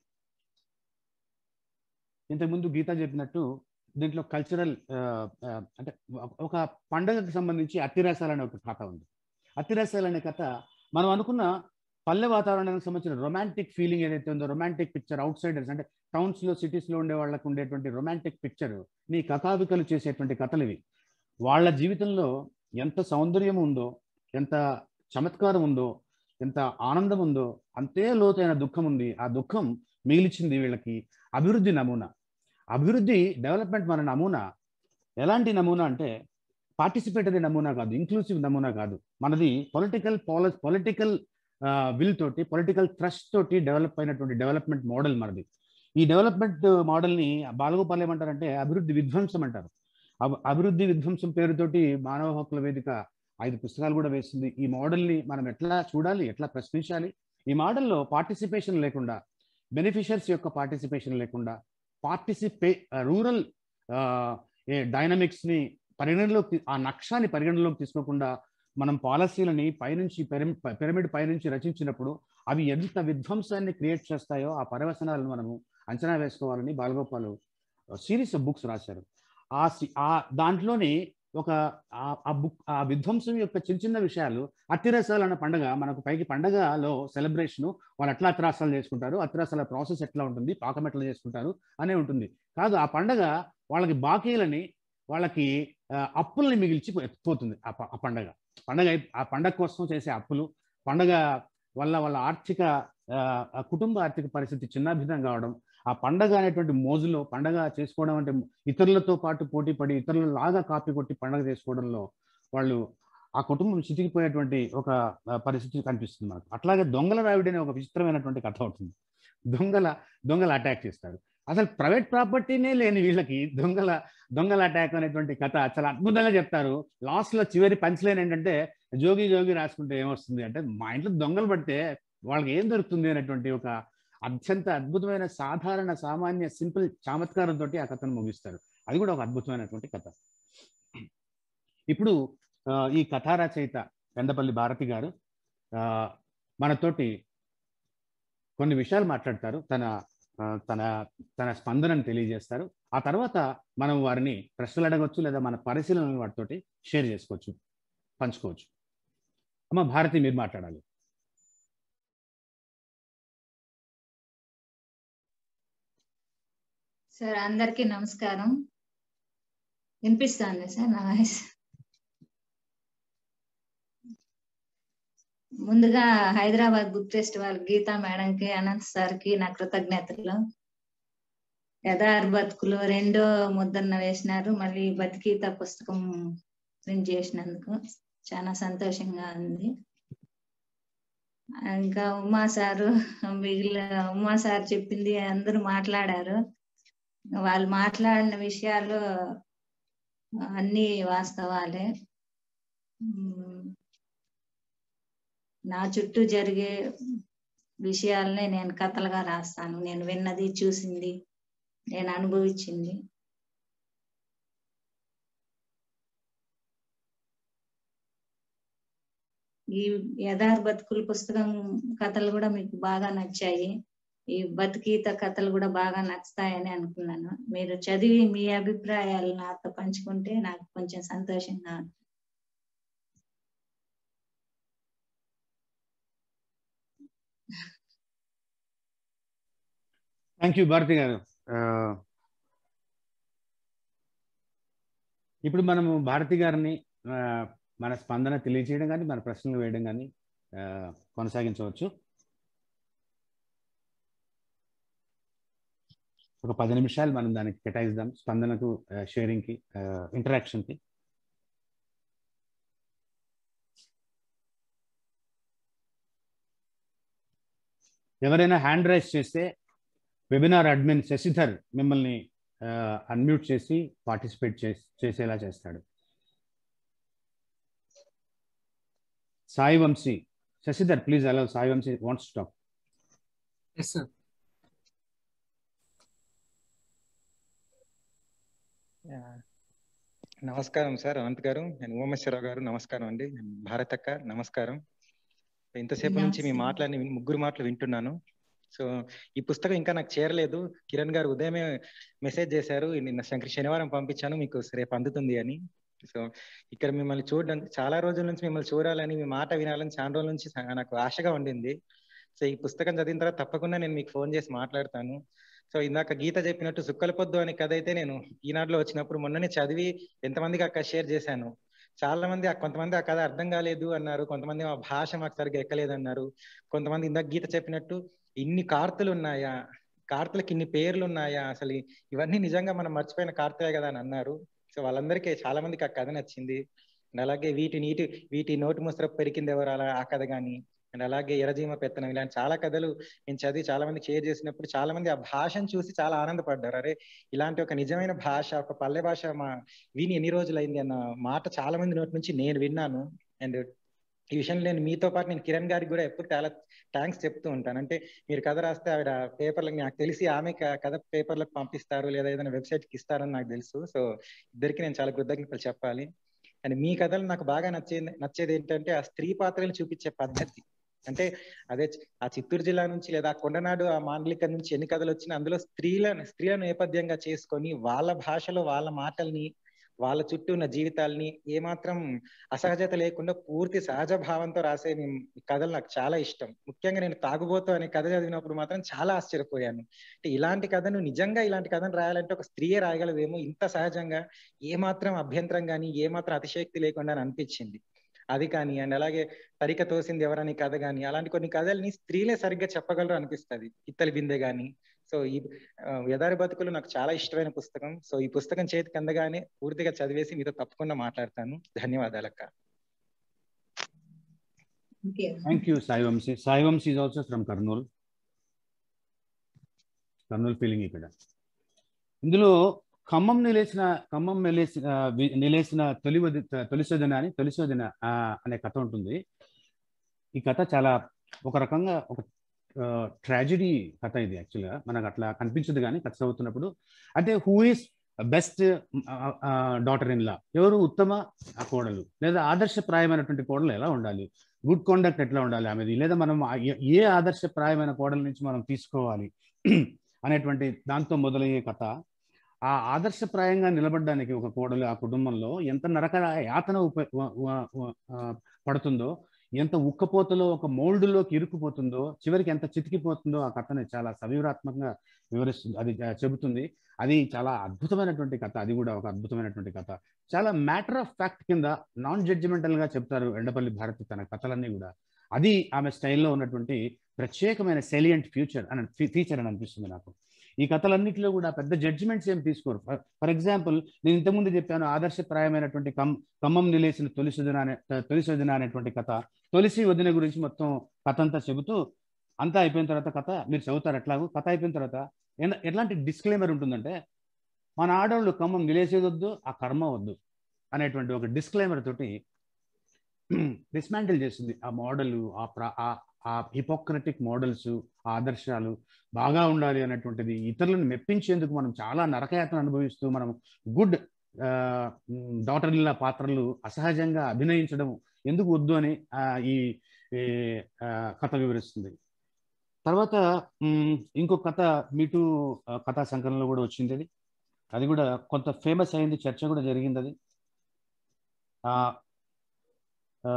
ఇంతకుముందు గీత చెప్పినట్టు దీంట్లో కల్చరల్ అంటే ఒక పండగకు సంబంధించి అత్తిరసాలు అనే ఒక కథ ఉంది అత్తిరసాలు అనే కథ మనం అనుకున్న పల్లె వాతావరణానికి సంబంధించిన రొమాంటిక్ ఫీలింగ్ ఏదైతే ఉందో రొమాంటిక్ పిక్చర్ అవుట్ సైడర్స్ అంటే టౌన్స్ లో సిటీస్ లో ఉండే వాళ్ళకు ఉండేటువంటి రొమాంటిక్ పిక్చర్ నీ కథావికలు చేసేటువంటి కథలు ఇవి వాళ్ళ జీవితంలో ఎంత సౌందర్యం ఉందో ఎంత చమత్కారం ఉందో ఎంత ఆనందం ఉందో అంతే లోతైన దుఃఖం ఉంది ఆ దుఃఖం మిగిలిచింది వీళ్ళకి అభివృద్ధి నమూనా అభివృద్ధి డెవలప్మెంట్ మన నమూనా ఎలాంటి నమూనా అంటే పార్టిసిపేటరీ నమూనా కాదు ఇంక్లూసివ్ నమూనా కాదు మనది పొలిటికల్ పాల పొలిటికల్ విల్ తోటి పొలిటికల్ థ్రస్ట్ తోటి డెవలప్ అయినటువంటి డెవలప్మెంట్ మోడల్ మనది ఈ డెవలప్మెంట్ మోడల్ని బాలగోపాల్ ఏమంటారంటే అభివృద్ధి విధ్వంసం అంటారు అభ- అభివృద్ధి విధ్వంసం పేరుతోటి మానవ హక్కుల వేదిక ఐదు పుస్తకాలు కూడా వేసింది ఈ మోడల్ని మనం ఎట్లా చూడాలి ఎట్లా ప్రశ్నించాలి ఈ మోడల్లో పార్టిసిపేషన్ లేకుండా బెనిఫిషియర్స్ యొక్క పార్టిసిపేషన్ లేకుండా పార్టిసిపే రూరల్ డైనమిక్స్ ని పరిగణలోకి తీ- ఆ నక్షాన్ని పరిగణలోకి తీసుకోకుండా మనం పాలసీలని పైనుంచి పిరమి- పిరమిడ్ పైనుంచి రచించినప్పుడు అవి ఎంత విధ్వంసాన్ని క్రియేట్ చేస్తాయో ఆ పర్యవసనాలను మనము అంచనా వేసుకోవాలని బాలగోపాల్ సిరీస్ ఆఫ్ బుక్స్ రాశారు ఆ సి- ఆ దాంట్లోని ఒక ఆ- ఆ బుక్ ఆ విధ్వంసం యొక్క చిన్న చిన్న విషయాలు అత్తిరసాలు అన్న పండగ మనకు పైకి పండగలో సెలబ్రేషన్ వాళ్ళు ఎట్లా అత్తిరాసాలు చేసుకుంటారు అత్తిరాసాల ప్రాసెస్ ఎట్లా ఉంటుంది పాకం ఎట్లా చేసుకుంటారు అనే ఉంటుంది కాదు ఆ పండగ వాళ్ళకి బాకీలని వాళ్ళకి ఆ, అప్పుల్ని మిగిల్చి పో- పోతుంది ఆ ప- ఆ పండగ పండగ అయి- ఆ పండగ కోసం చేసే అప్పులు పండగ వల్ల వాళ్ళ ఆర్థిక ఆ, ఆ కుటుంబ ఆర్థిక పరిస్థితి చిన్నాభిన్నం కావడం ఆ పండగ అనేటువంటి మోజులో పండగ చేసుకోవడం అంటే ఇతరులతో పాటు పోటీ పడి ఇతరులలాగా కాపీ కొట్టి పండగ చేసుకోవడంలో వాళ్ళు ఆ కుటుంబం చితికిపోయేటువంటి ఒక ఆ, పరిస్థితి కనిపిస్తుంది మనకు అట్లాగే దొంగల రావిడి అనే ఒక విచిత్రమైనటువంటి కథ అవుతుంది దొంగల దొంగల అటాక్ చేస్తారు అసలు ప్రైవేట్ ప్రాపర్టీనే లేని వీళ్ళకి దొంగల దొంగల అటాక్ అనేటువంటి కథ చాలా అద్భుతంగా చెప్తారు లాస్ట్ లో చివరి పంచలేని ఏంటంటే జోగి జోగి రాసుకుంటే ఏమొస్తుంది అంటే మా ఇంట్లో దొంగలు పడితే వాళ్ళకి ఏం దొరుకుతుంది అనేటువంటి ఒక అత్యంత అద్భుతమైన సాధారణ సామాన్య సింపుల్ చామత్కారంతో ఆ కథను ముగిస్తారు అది కూడా ఒక అద్భుతమైనటువంటి కథ ఇప్పుడు ఆ, ఈ కథా రచయిత పెందపల్లి భారతి గారు ఆ, మనతోటి కొన్ని విషయాలు మాట్లాడతారు తన ఆ, తన తన స్పందనను తెలియజేస్తారు ఆ తర్వాత మనం వారిని ప్రశ్నలు అడగవచ్చు లేదా మన పరిశీలనలు వాటితోటి షేర్ చేసుకోవచ్చు పంచుకోవచ్చు అమ్మ భారతి మీరు మాట్లాడాలి సార్ అందరికీ నమస్కారం వినిపిస్తుంది సార్ నా వాయిస్ ముందుగా హైదరాబాద్ బుక్ ఫెస్టివల్ గీతా మేడంకి అనంత్ సార్కి నా కృతజ్ఞతలు యథార్ బతుకులు రెండో ముద్దన్న వేసినారు మళ్ళీ బతికీత పుస్తకం ప్రింట్ చేసినందుకు చాలా సంతోషంగా ఉంది ఇంకా ఉమా సారు మిగిలిన ఉమా సార్ చెప్పింది అందరూ మాట్లాడారు వాళ్ళు మాట్లాడిన విషయాలు అన్ని వాస్తవాలే ఉమ్, నా చుట్టూ జరిగే విషయాలనే నేను కథలుగా రాస్తాను నేను విన్నది చూసింది నేను అనుభవించింది ఈ యథార్ బతుకుల పుస్తకం కథలు కూడా మీకు బాగా నచ్చాయి ఈ బతికీత కథలు కూడా బాగా నచ్చుతాయని అనుకున్నాను మీరు చదివి మీ అభిప్రాయాలు నాతో పంచుకుంటే నాకు కొంచెం సంతోషంగా ఉంది. థ్యాంక్ యూ భారతి గారు ఆ, ఇప్పుడు మనము భారతి గారిని ఆ, మన స్పందన తెలియజేయడం కానీ మన ప్రశ్నలు వేయడం కానీ ఆ, కొనసాగించవచ్చు ఒక పది నిమిషాలు మనం దానికి కేటాయిద్దాం స్పందనకు షేరింగ్కి ఇంటరాక్షన్కి ఎవరైనా హ్యాండ్ రైజ్ చేస్తే వెబినార్ అడ్మిన్ శశిధర్ మిమ్మల్ని అన్మ్యూట్ చేసి పార్టిసిపేట్ చేసి చేసేలా చేస్తాడు Sai Vamshi Shashidhar please allow Sai Vamshi wants talk yes sir నమస్కారం సార్ అనంత్ గారు నేను ఉమేశ్వరరావు గారు నమస్కారం అండి నేను భారత్ అక్క నమస్కారం ఇంతసేపు నుంచి మీ నమస్తే. మాటలని విన్- ముగ్గురు మాటలు వింటున్నాను సో ఈ పుస్తకం ఇంకా నాకు చేరలేదు కిరణ్ గారు ఉదయమే మెసేజ్ చేశారు నిన్న శంకర్ శనివారం పంపించాను మీకు రేపు అందుతుంది అని సో ఇక్కడ మిమ్మల్ని చూడడం చాలా రోజుల నుంచి మిమ్మల్ని చూడాలని మీ మాట వినాలని చాలా రోజుల నుంచి సా- నాకు ఆశగా ఉండింది సో ఈ పుస్తకం చదివిన తర్వాత తప్పకుండా నేను మీకు ఫోన్ చేసి మాట్లాడతాను సో ఇందాక గీత చెప్పినట్టు సుక్కల పొద్దు అనే కథ అయితే నేను ఈనాడులో వచ్చినప్పుడు మొన్ననే చదివి ఎంతమందికి అక్కడ షేర్ చేశాను చాలా మంది ఆ- కొంతమంది ఆ కథ అర్థం కాలేదు అన్నారు కొంతమంది ఆ భాష మాకు సరిగ్గా ఎక్కలేదు అన్నారు కొంతమంది ఇందాక గీత చెప్పినట్టు ఇన్ని కార్తులు ఉన్నాయా కార్తులకి ఇన్ని పేర్లు ఉన్నాయా అసలు ఈ- ఇవన్నీ నిజంగా మనం మర్చిపోయిన కార్తలే కదా అని అన్నారు సో వాళ్ళందరికీ చాలా మందికి ఆ కథ నచ్చింది అండ్ అలాగే వీటి నీటి వీటి నోటి ముసర పెరికింది ఎవరు అలా ఆ కథ కానీ అండ్ అలాగే ఎరజీమ పెత్తనం ఇలాంటి చాలా కథలు నేను చదివి చాలా మంది షేర్ చేసినప్పుడు చాలా మంది ఆ భాషను చూసి చాలా ఆనందపడ్డారు అరే ఇలాంటి ఒక నిజమైన భాష ఒక పల్లె భాష మా విని ఎన్ని రోజులైంది అన్న మాట చాలా మంది నోటి నుంచి నేను విన్నాను అండ్ ఈ విషయంలో నేను మీతో పాటు నేను కిరణ్ గారికి కూడా ఎప్పుడు చాలా థ్యాంక్స్ చెప్తూ ఉంటాను అంటే మీరు కథ రాస్తే ఆవిడ పేపర్లకు నాకు తెలిసి ఆమె క- కథ పేపర్లకు పంపిస్తారు లేదా ఏదైనా వెబ్సైట్ కి ఇస్తారని నాకు తెలుసు సో ఇద్దరికి నేను చాలా కృతజ్ఞతలు చెప్పాలి అండ్ మీ కథలు నాకు బాగా నచ్చేది నచ్చేది ఏంటంటే ఆ స్త్రీ పాత్రలు చూపించే పద్ధతి అంటే అదే చి- ఆ చిత్తూరు జిల్లా నుంచి లేదా ఆ కొండనాడు ఆ మాండలిక నుంచి ఎన్ని కథలు వచ్చినా అందులో స్త్రీల స్త్రీల నేపథ్యంగా చేసుకొని వాళ్ళ భాషలో వాళ్ళ మాటల్ని వాళ్ళ చుట్టూ ఉన్న జీవితాల్ని ఏమాత్రం అసహజత లేకుండా పూర్తి సహజ భావంతో రాసే మీ కథలు నాకు చాలా ఇష్టం ముఖ్యంగా నేను తాగుబోతు అనే కథ చదివినప్పుడు మాత్రం చాలా ఆశ్చర్యపోయాను అంటే ఇలాంటి కథను నిజంగా ఇలాంటి కథను రాయాలంటే ఒక స్త్రీయే రాయగలదేమో ఇంత సహజంగా ఏమాత్రం అభ్యంతరం కానీ ఏమాత్రం అతిశయక్తి లేకుండా అని అనిపించింది అది కానీ అండ్ అలాగే తరిక తోసింది ఎవరని కథ కానీ అలాంటి కొన్ని కథల్ని స్త్రీలే సరిగ్గా చెప్పగలరు అనిపిస్తుంది ఇత్తలి బిందె కానీ సో ఈ ఆ, ఎదారి బతుకులు నాకు చాలా ఇష్టమైన పుస్తకం సో ఈ పుస్తకం చేతికి అందగానే పూర్తిగా చదివేసి మీతో తప్పకుండా మాట్లాడతాను ధన్యవాదాలు అక్క thank you Sai Vamshi Sai Vamshi is also from Kurnool Kurnool feeling ఇక్కడ ఇందులో ఖమ్మం నిలేసిన ఖమ్మం నిలేసిన వి- నిలేసిన తొలి వది- తొలిసోదన అని తొలిసోదన ఆ, అనే కథ ఉంటుంది ఈ కథ చాలా ఒక రకంగా ఒక ట్రాజడీ కథ ఇది యాక్చువల్గా మనకు అట్లా కనిపించదు కానీ కథ చదువుతున్నప్పుడు అంటే who is best daughter in law ఎవరు ఉత్తమ ఆ కోడలు లేదా ఆదర్శప్రాయమైనటువంటి కోడలు ఎలా ఉండాలి గుడ్ కాండక్ట్ ఎట్లా ఉండాలి ఆమెది లేదా మనం ఆ ఏ- ఏ ఆదర్శప్రాయమైన కోడల నుంచి మనం తీసుకోవాలి అనేటువంటి దాంతో మొదలయ్యే కథ ఆ ఆదర్శప్రాయంగా నిలబడడానికి ఒక కోడలు ఆ కుటుంబంలో ఎంత నరక యాతన ఉప వ- వ- వ- ఆ, పడుతుందో ఎంత ఉక్కపోతలో ఒక మోల్డ్లోకి ఇరుక్కుపోతుందో చివరికి ఎంత చితికిపోతుందో ఆ కథని చాలా సవివరాత్మకంగా వివరిస్తుంది అది ఆ, చెబుతుంది అది చాలా అద్భుతమైనటువంటి కథ అది కూడా ఒక అద్భుతమైనటువంటి కథ చాలా మ్యాటర్ ఆఫ్ ఫ్యాక్ట్ కింద నాన్ జడ్జిమెంటల్ గా చెప్తారు ఎండపల్లి భారతి తన కథలన్నీ కూడా అది ఆమె స్టైల్లో ఉన్నటువంటి ప్రత్యేకమైన సెలియంట్ ఫ్యూచర్ అని ఫీచర్ అని అనిపిస్తుంది నాకు ఈ కథలన్నింటిలో కూడా పెద్ద జడ్జిమెంట్స్ ఏం తీసుకోరు ఫర్ ఎగ్జాంపుల్ నేను ఇంతకుముందు చెప్పాను ఆదర్శప్రాయమైనటువంటి కమ్ ఖమ్మం నిలేసిన తొలిసి వదిన అనే తొలిసి వదిన అనేటువంటి కథ తొలిసి వదిన గురించి మొత్తం కథ అంతా చెబుతూ అంతా అయిపోయిన తర్వాత కథ మీరు చదువుతారు ఎట్లాగో కథ అయిపోయిన తర్వాత ఎన- ఎట్లాంటి డిస్క్లైమర్ ఉంటుందంటే మన ఆడవాళ్ళు ఖమ్మం నిలేసేది వద్దు ఆ కర్మ వద్దు అనేటువంటి ఒక డిస్క్లైమర్ తోటి డిస్మాంటిల్ చేస్తుంది ఆ మోడల్ ఆ ప్ర- ఆ- ఆ హిపోక్రటిక్ మోడల్స్ ఆ ఆదర్శాలు బాగా ఉండాలి అనేటువంటిది ఇతరులను మెప్పించేందుకు మనం చాలా నరకయాతన అనుభవిస్తూ మనం గుడ్ డాటర్ల పాత్రలు అసహజంగా అభినయించడం ఎందుకు వద్దు అని ఆ, ఈ ఈ, ఆ, కథ వివరిస్తుంది తర్వాత మ్, ఇంకో కథ మీటు కథా సంకలనంలో కూడా వచ్చింది అది అది కూడా కొంత ఫేమస్ అయింది చర్చ కూడా జరిగింది అది ఆ, ఆ,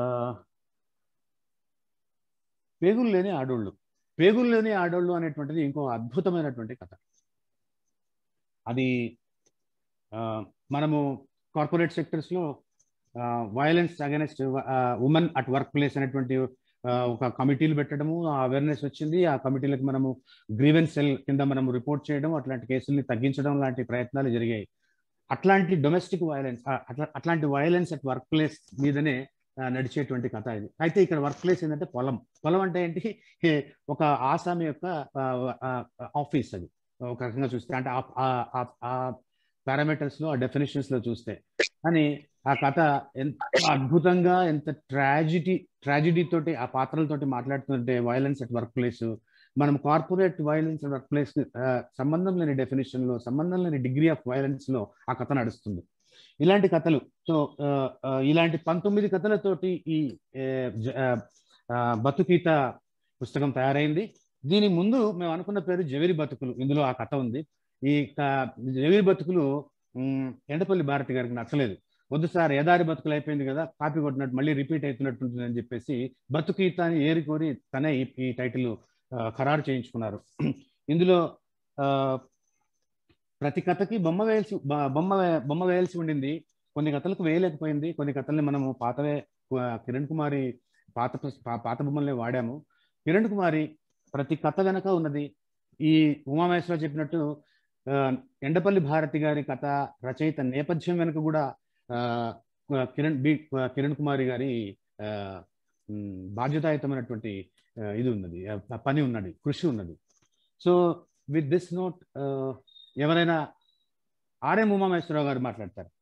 పేగులు లేని ఆడోళ్ళు పేగులు లేని ఆడోళ్ళు అనేటువంటిది ఇంకో అద్భుతమైనటువంటి కథ అది ఆ, మనము కార్పొరేట్ సెక్టర్స్లో violence against women at work place అనేటువంటి ఆ, ఒక కమిటీలు పెట్టడము ఆ అవేర్నెస్ వచ్చింది ఆ కమిటీలకు మనము గ్రీవెన్స్ సెల్ కింద మనం రిపోర్ట్ చేయడం అట్లాంటి కేసుల్ని తగ్గించడం లాంటి ప్రయత్నాలు జరిగాయి అట్లాంటి డొమెస్టిక్ వయలెన్స్ అట్లా అట్లాంటి వయలెన్స్ అట్ వర్క్ ప్లేస్ మీదనే ఆ, నడిచేటువంటి కథ ఇది అయితే ఇక్కడ వర్క్ ప్లేస్ ఏంటంటే పొలం పొలం అంటే ఏంటి హే, ఒక ఆసామి యొక్క ఆఫీస్ అది ఒక రకంగా చూస్తే అంటే ఆ- ఆ- ఆ- ఆ పారామీటర్స్ లో ఆ డెఫినేషన్స్ లో చూస్తే అని ఆ కథ ఎంత అద్భుతంగా ఎంత ట్రాజిడీ ట్రాజిడీ తోటి ఆ పాత్రలతోటి మాట్లాడుతుంటే వైలెన్స్ అట్ వర్క్ ప్లేస్ మనం corporate violence at work place సంబంధం లేని డెఫినేషన్ లో సంబంధం లేని డిగ్రీ ఆఫ్ వైలెన్స్ లో ఆ కథ నడుస్తుంది ఇలాంటి కథలు సో ఇలాంటి పంతొమ్మిది కథలతోటి ఈ ఏ, జ- ఆ, ఆ, బతుకీత పుస్తకం తయారైంది దీని ముందు మేము అనుకున్న పేరు జవేరి బతుకులు ఇందులో ఆ కథ ఉంది ఈ క- జవేరి బతుకులు ఉమ్, ఎండపల్లి భారతి గారికి నచ్చలేదు వద్దు సార్ ఎదారి బతుకులు అయిపోయింది కదా కాపీ కొట్టినట్టు మళ్ళీ రిపీట్ అవుతున్నట్టుంటుంది అని చెప్పేసి బతుకీత అని ఏరికోరి తనే ఈ ఈ టైటిల్ ఆ, ఖరారు చేయించుకున్నారు ఇందులో ఆ, ప్రతి కథకి బొమ్మ వేయాల్సి బ- బొమ్మ వే- బొమ్మ వేయాల్సి ఉండింది కొన్ని కథలకు వేయలేకపోయింది కొన్ని కథల్ని మనము పాతవే ఆ, కిరణ్ కుమారి పాత పుస్- పా- పాత బొమ్మల్ని వాడాము కిరణ్ కుమారి ప్రతి కథ వెనక ఉన్నది ఈ ఉమామహేశ్వర చెప్పినట్టు ఆ, ఎండపల్లి భారతి గారి కథ రచయిత నేపథ్యం వెనుక కూడా ఆ, కిరణ్ బి కిరణ్ కుమారి గారి ఆ, ఉమ్, బాధ్యతాయుతమైనటువంటి ఆ, ఇది ఉన్నది ఆ, పని ఉన్నది కృషి ఉన్నది సో విత్ దిస్ నోట్ ఎవరైనా ఆర్ఎం ఉమామహేశ్వరరావు గారు మాట్లాడతారు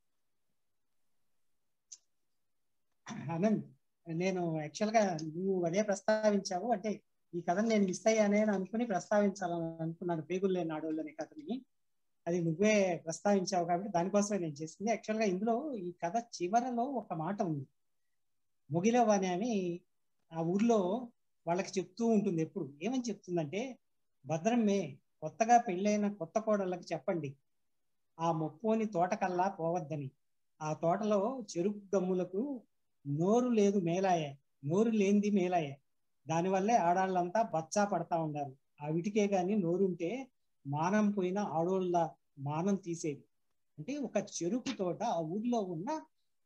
ఆనంద్ నేను యాక్చువల్ గా నువ్వు అదే ప్రస్తావించావు అంటే ఈ కథను నేను మిస్ అయ్యానే అని అనుకుని ప్రస్తావించాలని అనుకున్నాను పేగులు లేని ఆడోళ్ళు అనే కథని అది నువ్వే ప్రస్తావించావు కాబట్టి దానికోసమే నేను చేసింది యాక్చువల్ గా ఇందులో ఈ కథ చివరలో ఒక మాట ఉంది ముగిలవ్ అనే ఆమె ఆ ఊర్లో వాళ్ళకి చెప్తూ ఉంటుంది ఎప్పుడు ఏమని చెప్తుందంటే భద్రమ్మే కొత్తగా పెళ్ళైన కొత్త కోడళ్ళకి చెప్పండి ఆ మొప్పోని తోటకల్లా పోవద్దని ఆ తోటలో చెరుకు గమ్ములకు నోరు లేదు మేలాయే నోరు లేనిది మేలాయే దానివల్లే ఆడాళ్ళంతా బచ్చా పడతా ఉండారు ఆ వీటికే గాని నోరుంటే మానం పోయిన ఆడోళ్ళ మానం తీసేది అంటే ఒక చెరుకు తోట ఆ ఊర్లో ఉన్న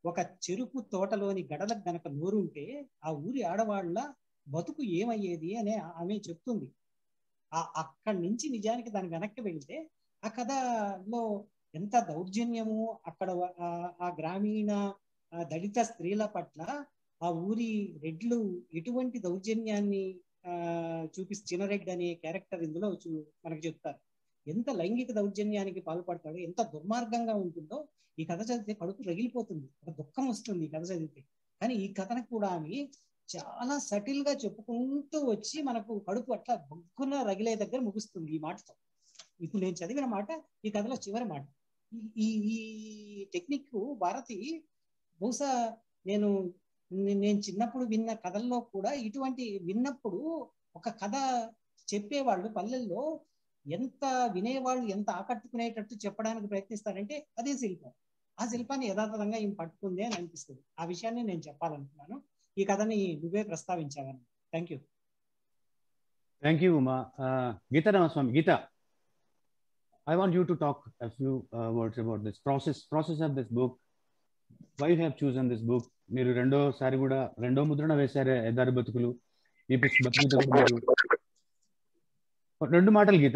ఒక చెరుకు తోటలోని గడలకు గనక నోరుంటే ఆ ఊరి ఆడవాళ్ళ బతుకు ఏమయ్యేది అని ఆమె చెప్తుంది ఆ అక్కడి నుంచి నిజానికి దాని వెనక్కి వెళ్తే ఆ కథలో ఎంత దౌర్జన్యము అక్కడ ఆ- ఆ గ్రామీణ ఆ దళిత స్త్రీల పట్ల ఆ ఊరి రెడ్లు ఎటువంటి దౌర్జన్యాన్ని ఆ చూపిస్తు చిన్నరెడ్డి అనే క్యారెక్టర్ ఇందులో చూ- మనకు చెప్తారు ఎంత లైంగిక దౌర్జన్యానికి పాల్పడతాడో ఎంత దుర్మార్గంగా ఉంటుందో ఈ కథ చదివితే కడుపు రగిలిపోతుంది ఒక దుఃఖం వస్తుంది ఈ కథ చదివితే కానీ ఈ కథను కూడా ఆమె చాలా సటిల్ గా చెప్పుకుంటూ వచ్చి మనకు కడుపు అట్లా బొగ్గున రగిలే దగ్గర ముగుస్తుంది ఈ మాటతో ఇప్పుడు నేను చదివిన మాట ఈ కథలో చివరి మాట ఈ- ఈ ఈ టెక్నిక్ భారతి బహుశా నేను నే- నేను చిన్నప్పుడు విన్న కథల్లో కూడా ఇటువంటి విన్నప్పుడు ఒక కథ చెప్పేవాళ్ళు పల్లెల్లో ఎంత వినేవాళ్ళు ఎంత ఆకట్టుకునేటట్టు చెప్పడానికి ప్రయత్నిస్తారంటే అదే శిల్పం ఆ శిల్పాన్ని యథాతథంగా ఈమె పట్టుకుంది అని అనిపిస్తుంది ఆ విషయాన్ని నేను చెప్పాలనుకున్నాను ఈ కథని నువ్వే ప్రస్తావించావని thank you thank you Uma Geetha Ramaswamy Geetha I want you to talk a few uh, words about this process process of this book why you have chosen this book మీరు రెండోసారి కూడా రెండో ముద్రణ వేశారు ఎదారి బతుకులు ఈ పుస్తక బతుకులతో కూడా మీరు రెండు మాటలు గీత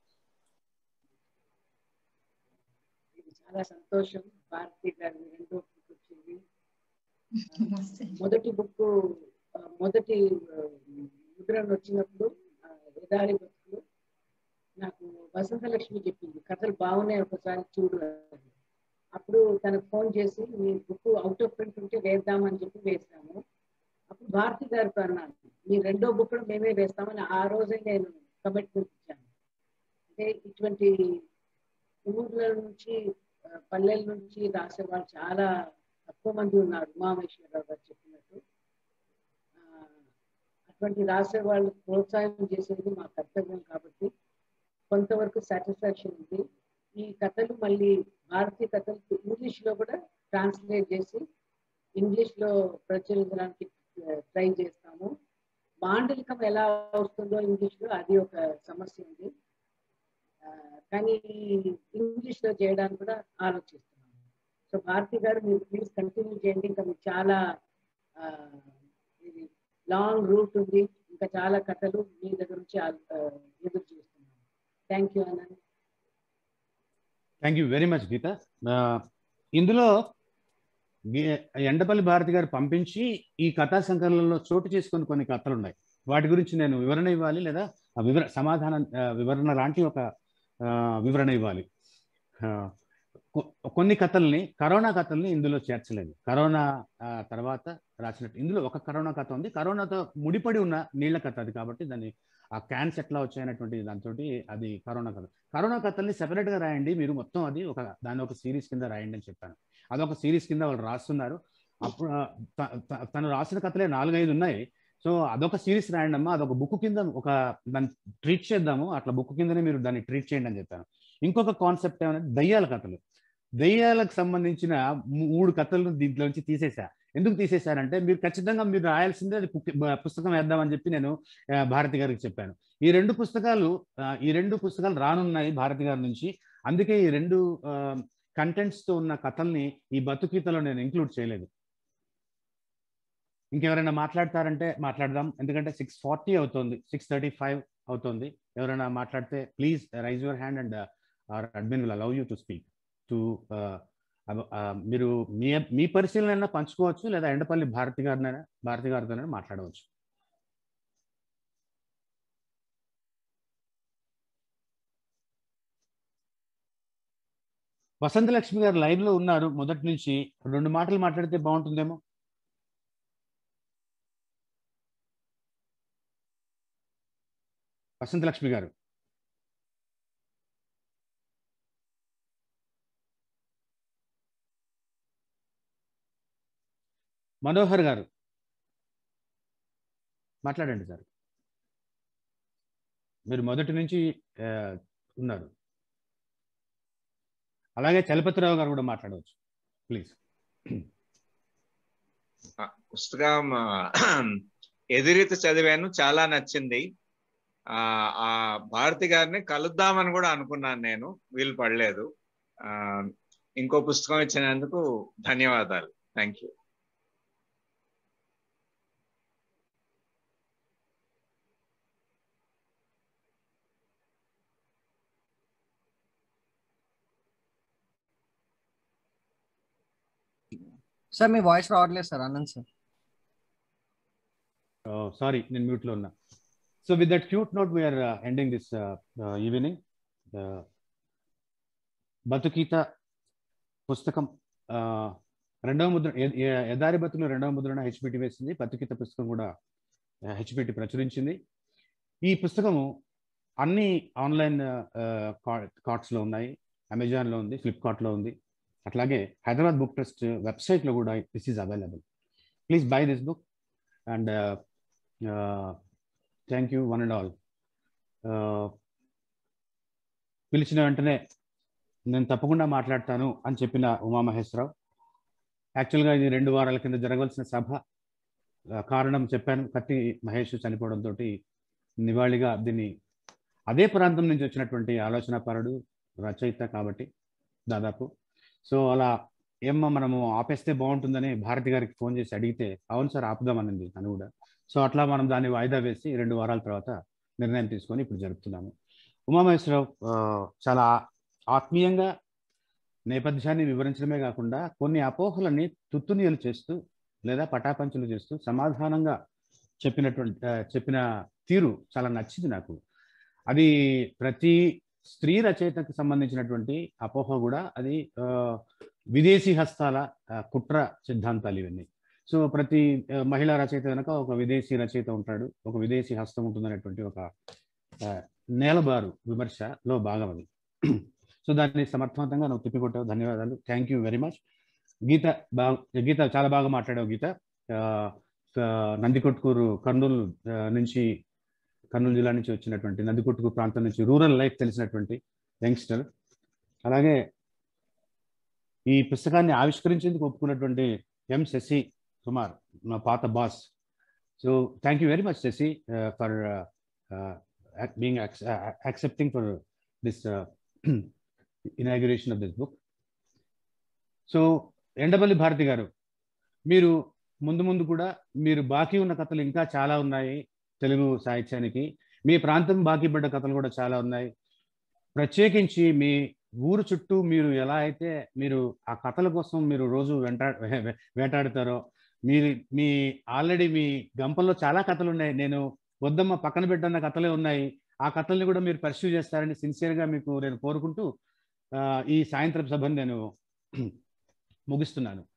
ఇది చాలా సంతోషం భారతి గారి రెండో బుక్ వచ్చింది మొదటి బుక్ మొదటి ఆ, ముద్రణ వచ్చినప్పుడు ఆ, ఎదారి బతుకులు నాకు వసంతలక్ష్మి చెప్పింది కథలు బాగున్నాయి ఒకసారి చూడు అని. అప్పుడు తనకు ఫోన్ చేసి మీ బుక్ అవుట్ ఆఫ్ ప్రింట్ ఉంటే వేద్దామని చెప్పి వేసాము అప్పుడు భారతి గారితో అన్నాను మీ రెండో బుక్ కూడా మేమే వేస్తామని ఆ రోజే నేను కమిట్మెంట్ ఇచ్చాను అంటే ఇటువంటి ఊర్ల నుంచి ఆ, పల్లెల నుంచి రాసే వాళ్ళు చాలా తక్కువ మంది ఉన్నారు ఉమామేశ్వరరావు గారు చెప్పినట్టు ఆ, అటువంటి రాసే వాళ్ళు ప్రోత్సాహం చేసేది మా కర్తవ్యం కాబట్టి కొంతవరకు సాటిస్ఫాక్షన్ ఉంది ఈ కథలు మళ్ళీ భారతీయ కథలు ఇంగ్లీష్ లో కూడా ట్రాన్స్లేట్ చేసి ఇంగ్లీష్ లో ప్రచురించడానికి ట్రై చేస్తాము మాండలికం ఎలా వస్తుందో ఇంగ్లీష్ లో అది ఒక సమస్య ఉంది ఆ, కానీ ఇంగ్లీష్ లో చేయడానికి కూడా ఆలోచిస్తున్నాము సో భారతి గారు మీరు ప్లీజ్ కంటిన్యూ చేయండి ఇంకా మీకు చాలా ఆ, ఇది లాంగ్ రూట్ ఉంది ఇంకా చాలా కథలు మీ దగ్గర నుంచి ఆ, ఆ, ఎదురు చూస్తున్నాను thank you Anant thank you very much Geetha ఆ, ఇందులో గే- ఎండపల్లి భారతి గారు పంపించి ఈ కథా సంకలనంలో చోటు చేసుకుని కొన్ని కథలు ఉన్నాయి వాటి గురించి నేను వివరణ ఇవ్వాలి లేదా ఆ వివర సమాధానం ఆ, వివరణ లాంటి ఒక ఆ, వివరణ ఇవ్వాలి ఆ, కొ- కొన్ని కథల్ని కరోనా కథల్ని ఇందులో చేర్చలేదు కరోనా ఆ, తర్వాత రాసినట్టు ఇందులో ఒక కరోనా కథ ఉంది కరోనాతో ముడిపడి ఉన్న నీళ్ల కథ అది కాబట్టి దాన్ని ఆ క్యాన్స్ ఎట్లా వచ్చాయనేటువంటి దాంతో అది కరోనా కథ కరోనా కథల్ని సెపరేట్ గా రాయండి మీరు మొత్తం అది ఒక దాన్ని ఒక సిరీస్ కింద రాయండి అని చెప్పాను అదొక సిరీస్ కింద వాళ్ళు రాస్తున్నారు అప్పుడు ఆ, త- త- తను రాసిన కథలే నాలుగైదు ఉన్నాయి సో అదొక సిరీస్ రాయండి అమ్మా అదొక బుక్ కింద ఒక దాన్ని ట్రీట్ చేద్దాము అట్లా బుక్ కిందనే మీరు దాన్ని ట్రీట్ చేయండి అని చెప్పాను ఇంకొక కాన్సెప్ట్ ఏమైనా దయ్యాల కథలు దయ్యాలకు సంబంధించిన మూడు కథలను దీంట్లో నుంచి తీసేశా ఎందుకు తీసేశారంటే మీరు ఖచ్చితంగా మీరు రాయాల్సిందే అది పుక్- బ- పుస్తకం వేద్దామని చెప్పి నేను ఆ, భారతి గారికి చెప్పాను ఈ రెండు పుస్తకాలు ఆ, ఈ రెండు పుస్తకాలు రానున్నాయి భారతి గారి నుంచి అందుకే ఈ రెండు కంటెంట్స్ తో ఉన్న కథల్ని ఈ బతుకీతలో నేను ఇంక్లూడ్ చేయలేదు ఇంకెవరైనా మాట్లాడతారంటే మాట్లాడదాం ఎందుకంటే సిక్స్ ఫార్టీ అవుతుంది సిక్స్ థర్టీ ఫైవ్ అవుతుంది ఎవరైనా మాట్లాడితే please raise your hand and admin will allow you to speak to మీరు మీ మీ పరిశీలన పంచుకోవచ్చు లేదా ఎండపల్లి భారతి గారినైనా భారతి గారితోనైనా మాట్లాడవచ్చు వసంత లక్ష్మి గారు లైవ్ లో ఉన్నారు మొదటి నుంచి రెండు మాటలు మాట్లాడితే బాగుంటుందేమో వసంత లక్ష్మి గారు మనోహర్ గారు మాట్లాడండి సార్ మీరు మొదటి నుంచి ఆ, ఉన్నారు అలాగే చలపతిరావు గారు కూడా మాట్లాడవచ్చు ప్లీజ్ ఆ, పుస్తకం ఆ, ఎదురీత చదివాను చాలా నచ్చింది ఆ ఆ భారతి గారిని కలుద్దామని కూడా అనుకున్నాను నేను వీలు పడలేదు ఆ ఇంకో పుస్తకం ఇచ్చినందుకు ధన్యవాదాలు థ్యాంక్ యూ సార్ మీ వాయిస్ రావట్లేదు సార్ అనంత్ సార్ సారీ నేను మ్యూట్లో ఉన్నా so with that cute note we're ending this evening Bathukeetha పుస్తకం uh, రెండవ ముద్ర ఎ- ఎ- ఎదారి బతులు రెండవ ముద్రణ హెచ్పిటి వేసింది బతుకీత పుస్తకం కూడా హెచ్పిటి ప్రచురించింది ఈ పుస్తకము అన్ని ఆన్లైన్ కార్ట్స్లో ఉన్నాయి అమెజాన్లో ఉంది ఫ్లిప్కార్ట్లో ఉంది అట్లాగే హైదరాబాద్ బుక్ ట్రస్ట్ వెబ్సైట్లో కూడా this is available please buy this book and thank you one and all పిలిచిన వెంటనే నేను తప్పకుండా మాట్లాడతాను అని చెప్పిన ఉమామహేశ్వరరావు యాక్చువల్గా ఇది రెండు వారాల కింద జరగవలసిన సభ ఆ, కారణం చెప్పాను కత్తి మహేష్ చనిపోవడంతో నివాళిగా దీన్ని అదే ప్రాంతం నుంచి వచ్చినటువంటి ఆలోచనాపరుడు రచయిత కాబట్టి దాదాపు సో అలా ఏమ్మా మనము ఆపేస్తే బాగుంటుందని భారతి గారికి ఫోన్ చేసి అడిగితే అవును సార్ ఆపుదామనింది తను కూడా సో అట్లా మనం దాన్ని వాయిదా వేసి రెండు వారాల తర్వాత నిర్ణయం తీసుకొని ఇప్పుడు జరుపుతున్నాము ఉమామహేశ్వరరావు ఆ, చాలా ఆత్మీయంగా నేపథ్యాన్ని వివరించడమే కాకుండా కొన్ని అపోహలని తుత్తునియలు చేస్తూ లేదా పటాపంచులు చేస్తూ సమాధానంగా చెప్పినటువంటి ఆ, చెప్పిన తీరు చాలా నచ్చింది నాకు అది ప్రతి స్త్రీ రచయితకు సంబంధించినటువంటి అపోహ కూడా అది ఆ, విదేశీ హస్తాల ఆ, కుట్ర సిద్ధాంతాలు ఇవన్నీ సో ప్రతి ఆ, మహిళా రచయిత వెనక ఒక విదేశీ రచయిత ఉంటాడు ఒక విదేశీ హస్తం ఉంటుందనేటువంటి ఒక ఆ, నేలబారు విమర్శలో భాగం అది సో దాన్ని సమర్థవంతంగా నువ్వు తిప్పికొట్టావు ధన్యవాదాలు thank you very much Geetha బాగా గీత చాలా బాగా మాట్లాడావు గీత ఆ, ఆ, నందికొట్కూరు కర్నూలు ఆ, నుంచి కర్నూలు జిల్లా నుంచి వచ్చినటువంటి నందికొట్కూరు ప్రాంతం నుంచి రూరల్ లైఫ్ తెలిసినటువంటి యంగ్స్టర్ అలాగే ఈ పుస్తకాన్ని ఆవిష్కరించేందుకు ఒప్పుకున్నటువంటి ఎం శశి కుమార్ నా పాత boss so thank you very much Shashi for being accepting for this inauguration of this book so Endapalli Bharathi గారు మీరు ముందు ముందు కూడా మీరు బాకీ ఉన్న కథలు ఇంకా చాలా ఉన్నాయి తెలుగు సాహిత్యానికి మీ ప్రాంతం బాకీ పడ్డ కథలు కూడా చాలా ఉన్నాయి ప్రత్యేకించి మీ ఊరు చుట్టూ మీరు ఎలా అయితే మీరు ఆ కథల కోసం మీరు రోజు వెంటా వేటాడతారో మీరు మీ ఆల్రెడీ మీ గంపల్లో చాలా కథలు ఉన్నాయి నేను వద్దమ్మ పక్కన పెట్టన్న కథలే ఉన్నాయి ఆ కథల్ని కూడా మీరు పర్సూ చేస్తారని సిన్సియర్గా మీకు నేను కోరుకుంటూ ఆ, ఈ సాయంత్రం సభను నేను ముగిస్తున్నాను